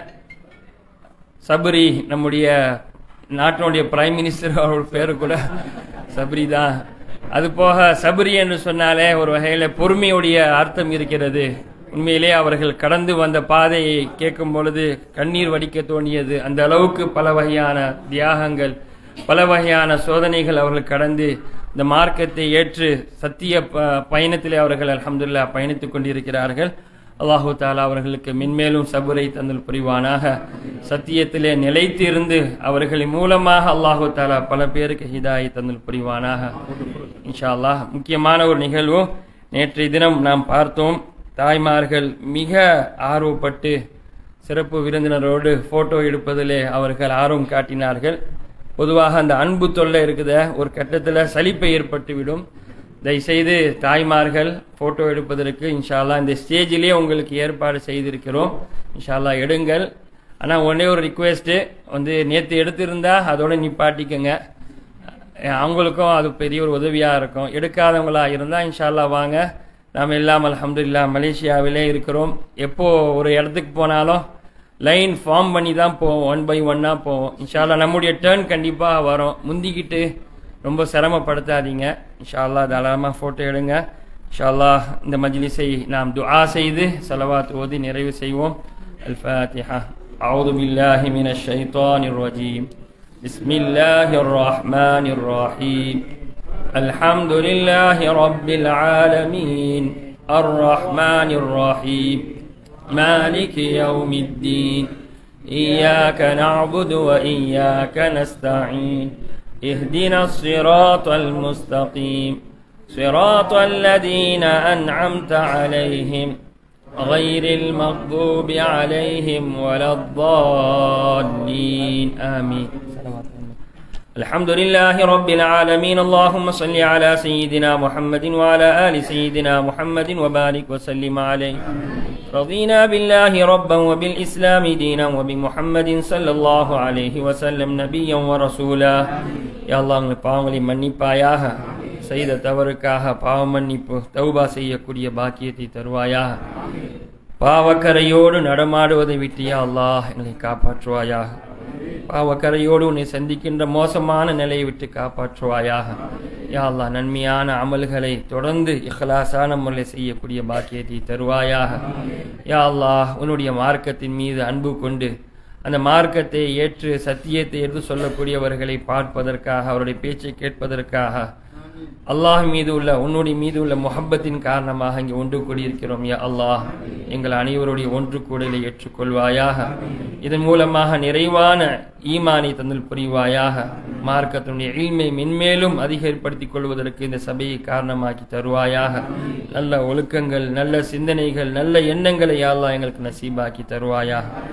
சபரி நம்முடைய நாட்டினுடைய பிரைம் மினிஸ்டர் அவரோட பேரு கூட சபரி தான் அது போக சபரி என்று சொன்னாலே ஒரு வகையில் பொறுமையுடைய அர்த்தம் இருக்கிறது உண்மையிலே அவர்கள் கடந்து வந்த பாதையை கேட்கும் பொழுது கண்ணீர் வடிக்க தோணியது அந்த அளவுக்கு பல வகையான தியாகங்கள் பல வகையான சோதனைகள் அவர்கள் கடந்து இந்த மார்க்கத்தை ஏற்று சத்திய ப- பயணத்திலே அவர்கள் அல்ஹம்துலில்லா பயணித்துக் கொண்டிருக்கிறார்கள் அல்லாஹு தாலா அவர்களுக்கு மென்மேலும் சபுரை தந்தல் புரிவானாக சத்தியத்திலே நிலைத்து இருந்து அவர்களின் மூலமாக அல்லாஹு தாலா பல பேருக்கு ஹிதாயை தந்தல் புரிவானாக இன்ஷா அல்லாஹ் முக்கியமான ஒரு நிகழ்வு நேற்றைய தினம் நாம் பார்த்தோம் தாய்மார்கள் மிக ஆர்வப்பட்டு சிறப்பு விருந்தினரோடு போட்டோ எடுப்பதிலே அவர்கள் ஆர்வம் காட்டினார்கள் பொதுவாக அந்த அன்பு தொல்லை இருக்குத ஒரு கட்டத்தில் சலிப்பை ஏற்பட்டுவிடும் தயவுசெய்து தாய்மார்கள் போட்டோ எடுப்பதற்கு இன்ஷா அல்லாஹ் இந்த ஸ்டேஜிலே உங்களுக்கு ஏற்பாடு செய்திருக்கிறோம் இன்ஷா அல்லாஹ் எடுங்கள் ஆனால் ஒன்றே ஒரு ரிக்வெஸ்ட்டு வந்து நேற்று எடுத்திருந்தா அதோட நிப்பாட்டிக்கங்க அஹ் அவங்களுக்கும் அது பெரிய ஒரு உதவியாக இருக்கும் எடுக்காதவங்களா இருந்தால் இன்ஷால்லா வாங்க நாம் எல்லாம் அல்ஹம்துலில்லா மலேசியாவிலே இருக்கிறோம் எப்போ ஒரு இடத்துக்கு போனாலும் லைன் ஃபார்ம் பண்ணி தான் போவோம் ஒன் பை ஒன்னாக போவோம் இன்ஷால்லா நம்முடைய டேர்ன் கண்டிப்பாக வரும் முந்திக்கிட்டு ரொம்ப சிரமப்படுத்தாதீங்க இன்ஷால்லா தாராளமாக ஃபோட்டோ எடுங்க இன்ஷால்லா இந்த மஜ்லிஸை நாம் துஆ செய்து சலவாத் ஓதி நிறைவு செய்வோம் அல் ஃபாத்திஹா أعوذ بالله من الشيطان الرجيم بسم الله الرحمن الرحيم الحمد لله رب العالمين الرحمن الرحيم مالك يوم الدين إياك نعبد وإياك نستعين اهدنا الصراط المستقيم صراط الذين أنعمت عليهم غير المغضوب عليهم ولا الضالين آمين الحمد لله رب العالمين اللهم صل على سيدنا محمد وعلى آل سيدنا محمد وبارك وسلم عليه رضينا بالله ربا وبالإسلام دينا وبمحمد صلى الله عليه وسلم نبيا ورسولا يا الله பாவங்களை மன்னிப்பாயாக செய்த தவறுக்காக பாவ மன்னிப்பு தௌபா செய்யக்கூடிய பாக்கியத்தை தருவாயாக பாவக்கரையோடு நடமாடுவதை விட்டு யா அல்லாஹ் எங்களை காப்பாற்றுவாயாக பாவக்கரையோடு உன்னை சந்திக்கின்ற மோசமான நிலையை விட்டு காப்பாற்றுவாயாக யா அல்லாஹ் நன்மையான அமல்களை தொடர்ந்து இஹ்லாசான முறையில் செய்யக்கூடிய பாக்கியத்தை தருவாயாக யா அல்லாஹ் உன்னுடைய மார்க்கத்தின் மீது அன்பு கொண்டு அந்த மார்க்கத்தை ஏற்று சத்தியத்தை எடுத்து சொல்லக்கூடியவர்களை பார்ப்பதற்காக அவருடைய பேச்சை கேட்பதற்காக அல்லாஹ் மீது உள்ள உன்னுடைய மீது உள்ள முஹப்பத்தின் காரணமாக இங்கே ஒன்று கூடியிருக்கிறோம் யா அல்லாஹ் எங்கள் அனைவருடைய ஒன்று கூடலை ஏற்றுக்கொள்வாயாக இதன் மூலமாக நிறைவான ஈமானை தந்தல் புரிவாயாக மார்க்கத்தினுடைய இல்மை மென்மேலும் அதிகப்படுத்திக் கொள்வதற்கு இந்த சபையை காரணமாக்கி தருவாயாக நல்ல ஒழுக்கங்கள் நல்ல சிந்தனைகள் நல்ல எண்ணங்களை யா அல்லாஹ் எங்களுக்கு நசீபாக்கி தருவாயாக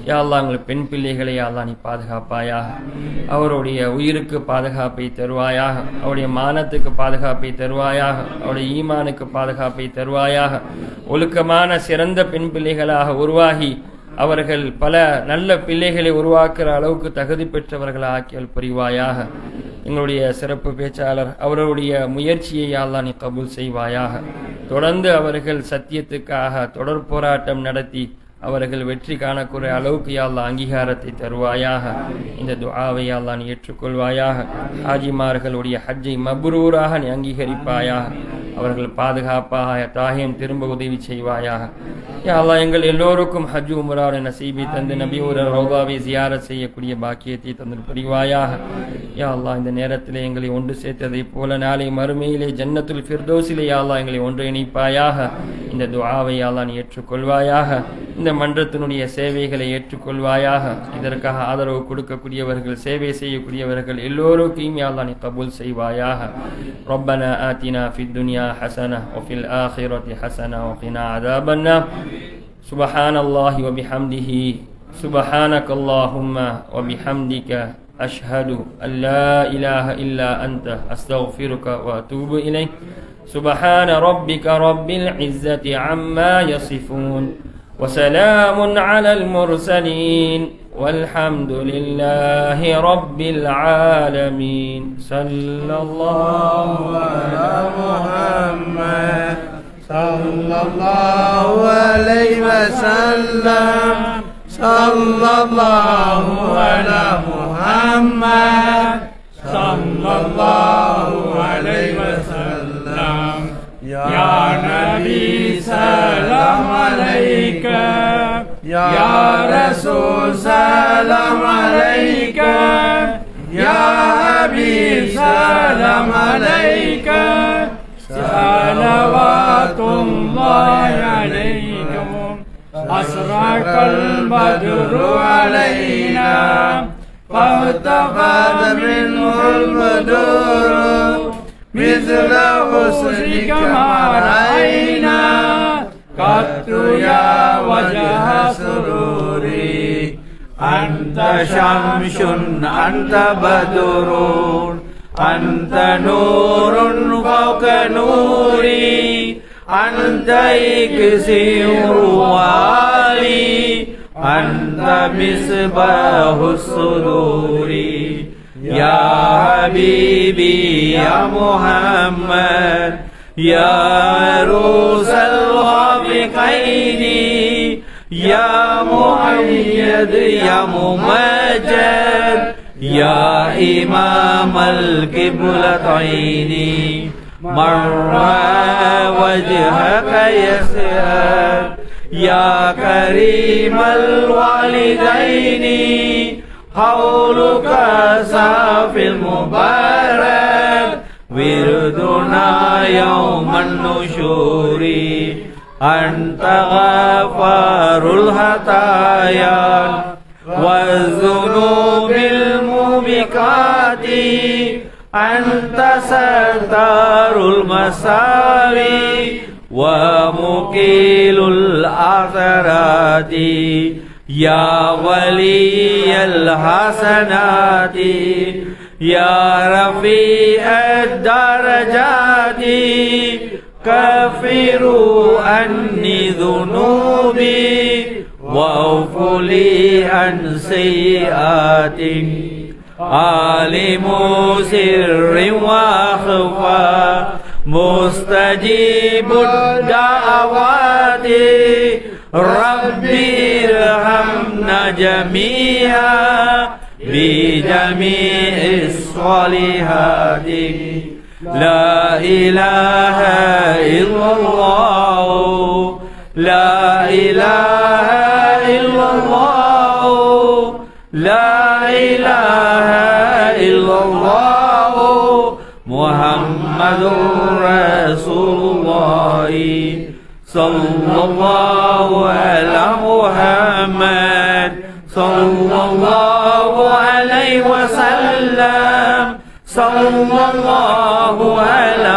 யா அல்லாஹ் எங்கள் பெண் பிள்ளைகளை யா அல்லாஹ் நீ பாதுகாப்பாயாக அவருடைய உயிருக்கு பாதுகாப்பை தருவாயாக அவருடைய மானத்துக்கு பாதுகாப்பை தருவாயாக அவருடைய ஈமானுக்கு பாதுகாப்பை தருவாயாக ஒழுக்கமான சிறந்த பெண் பிள்ளைகளாக உருவாகி அவர்கள் பல நல்ல பிள்ளைகளை உருவாக்குற அளவுக்கு தகுதி பெற்றவர்களாக ஆக்கியல் புரிவாயாக எங்களுடைய சிறப்பு பேச்சாளர் அவர்களுடைய முயற்சியை அல்லாஹ் நீ கபூல் செய்வாயாக தொடர்ந்து அவர்கள் சத்தியத்துக்காக தொடர் போராட்டம் நடத்தி அவர்கள் வெற்றி காணக்கூடிய அளவுக்கு யாழ்லா அங்கீகாரத்தை தருவாயாக இந்த துஆவை யாழ்லா நீ ஏற்றுக்கொள்வாயாக ஹாஜிமார்களுடைய ஹஜ்ஜை மப்ரூராக நீ அங்கீகரிப்பாயாக அவர்கள் பாதுகாப்பாக தாகியம் திரும்ப உதவி செய்வாயாக யா அல்லாஹ் எங்கள் எல்லோருக்கும் ஹஜ் உமராவுடைய நசீபை தந்து நபி ஒரு ரௌபாவை ஜியாரத் செய்யக்கூடிய பாக்கியத்தை தந்து புரிவாயாக யா அல்லாஹ் இந்த நேரத்தில் எங்களை ஒன்று சேர்த்ததைப் போல நாளை மறுமையிலே ஜன்னத்துல் ஃபிர்தோஸிலே யா அல்லாஹ் எங்களை ஒன்று இணைப்பாயாக இந்த துஆவை யா அல்லாஹ் நீ ஏற்றுக்கொள்வாயாக இந்த மன்றத்தினுடைய சேவைகளை ஏற்றுக்கொள்வாயாக இதற்காக ஆதரவு கொடுக்கக்கூடியவர்கள் சேவை செய்யக்கூடியவர்கள் எல்லோருக்கும் யா அல்லாஹ் நீ கபூல் செய்வாயாக ربنا آتنا في الدنيا حسنة وفي الآخرة حسنة وقنا عذاب النار سبحان الله وبحمده سبحانك اللهم وبحمدك أشهد أن لا إله إلا أنت أستغفرك وأتوب إليك سبحان ربك رب العزة عما يصفون وسلام على المرسلين والحمد لله رب العالمين صلى الله على محمد صلى الله عليه وسلم صلى الله على محمد صلى الله عليه وسلم يا نبي سلام عليك يا رسول سلام عليك يا حبيب سلام عليك صلوات الله عليكم أسرق البدر علينا فاغتفت منه البدور مثل حسنك ما رأينا قط يا وجه سروري أنت شمس أنت بدر أنت نور فوق نوري أنت إكسير والي أنت مصباح السرور يا حبيبي يا محمد يا عروس الخافقين يا مؤيد يا ممجد يا إمام القبلتين مر وجهك يسأل يا كريم الوالدين حولك صاف المبارك وردنا يوم النشور أنت غفار الخطايا والذنوب الموبقات أنت ستار المساوي ومقيل الأثرات يا ولي الحسنات يا رفيع الدرجات كفروا عني ذنوبي واغفر لي عن سيئاتي عالم سر واخفى مستجيب الدعوات ربي ارحمنا جميعا بجميع الصالحات لا إله إلا الله لا إله إلا الله لا إله إلا الله محمد رسول الله صلى الله على محمد صلى الله عليه وسلم صلى الله على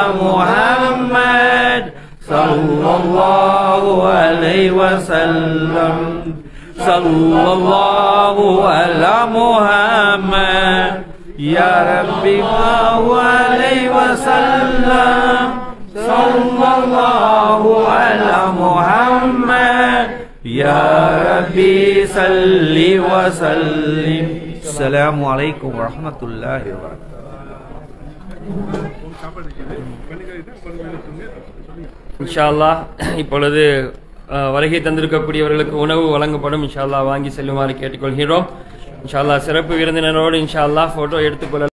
محمد صلى الله عليه وسلم صلى الله على محمد يا ربي عليه وسلم صلى الله على محمد يا ربي صل وسلم السلام عليكم ورحمة الله وبركاته சாப்பாடு இருக்குது பண்ணி கழிட்டு பண்ணி சொல்லுங்க இன்ஷா அல்லாஹ் இப்பொழுது அஹ், வருகை தந்திருக்கக்கூடியவர்களுக்கு உணவு வழங்கப்படும் இன்ஷா அல்லாஹ் வாங்கி செல்லுமாறு கேட்டுக்கொள்கிறோம் இன்ஷா அல்லாஹ் சிறப்பு விருந்தினரோடு இன்ஷா அல்லாஹ் போட்டோ எடுத்துக்கொள்ள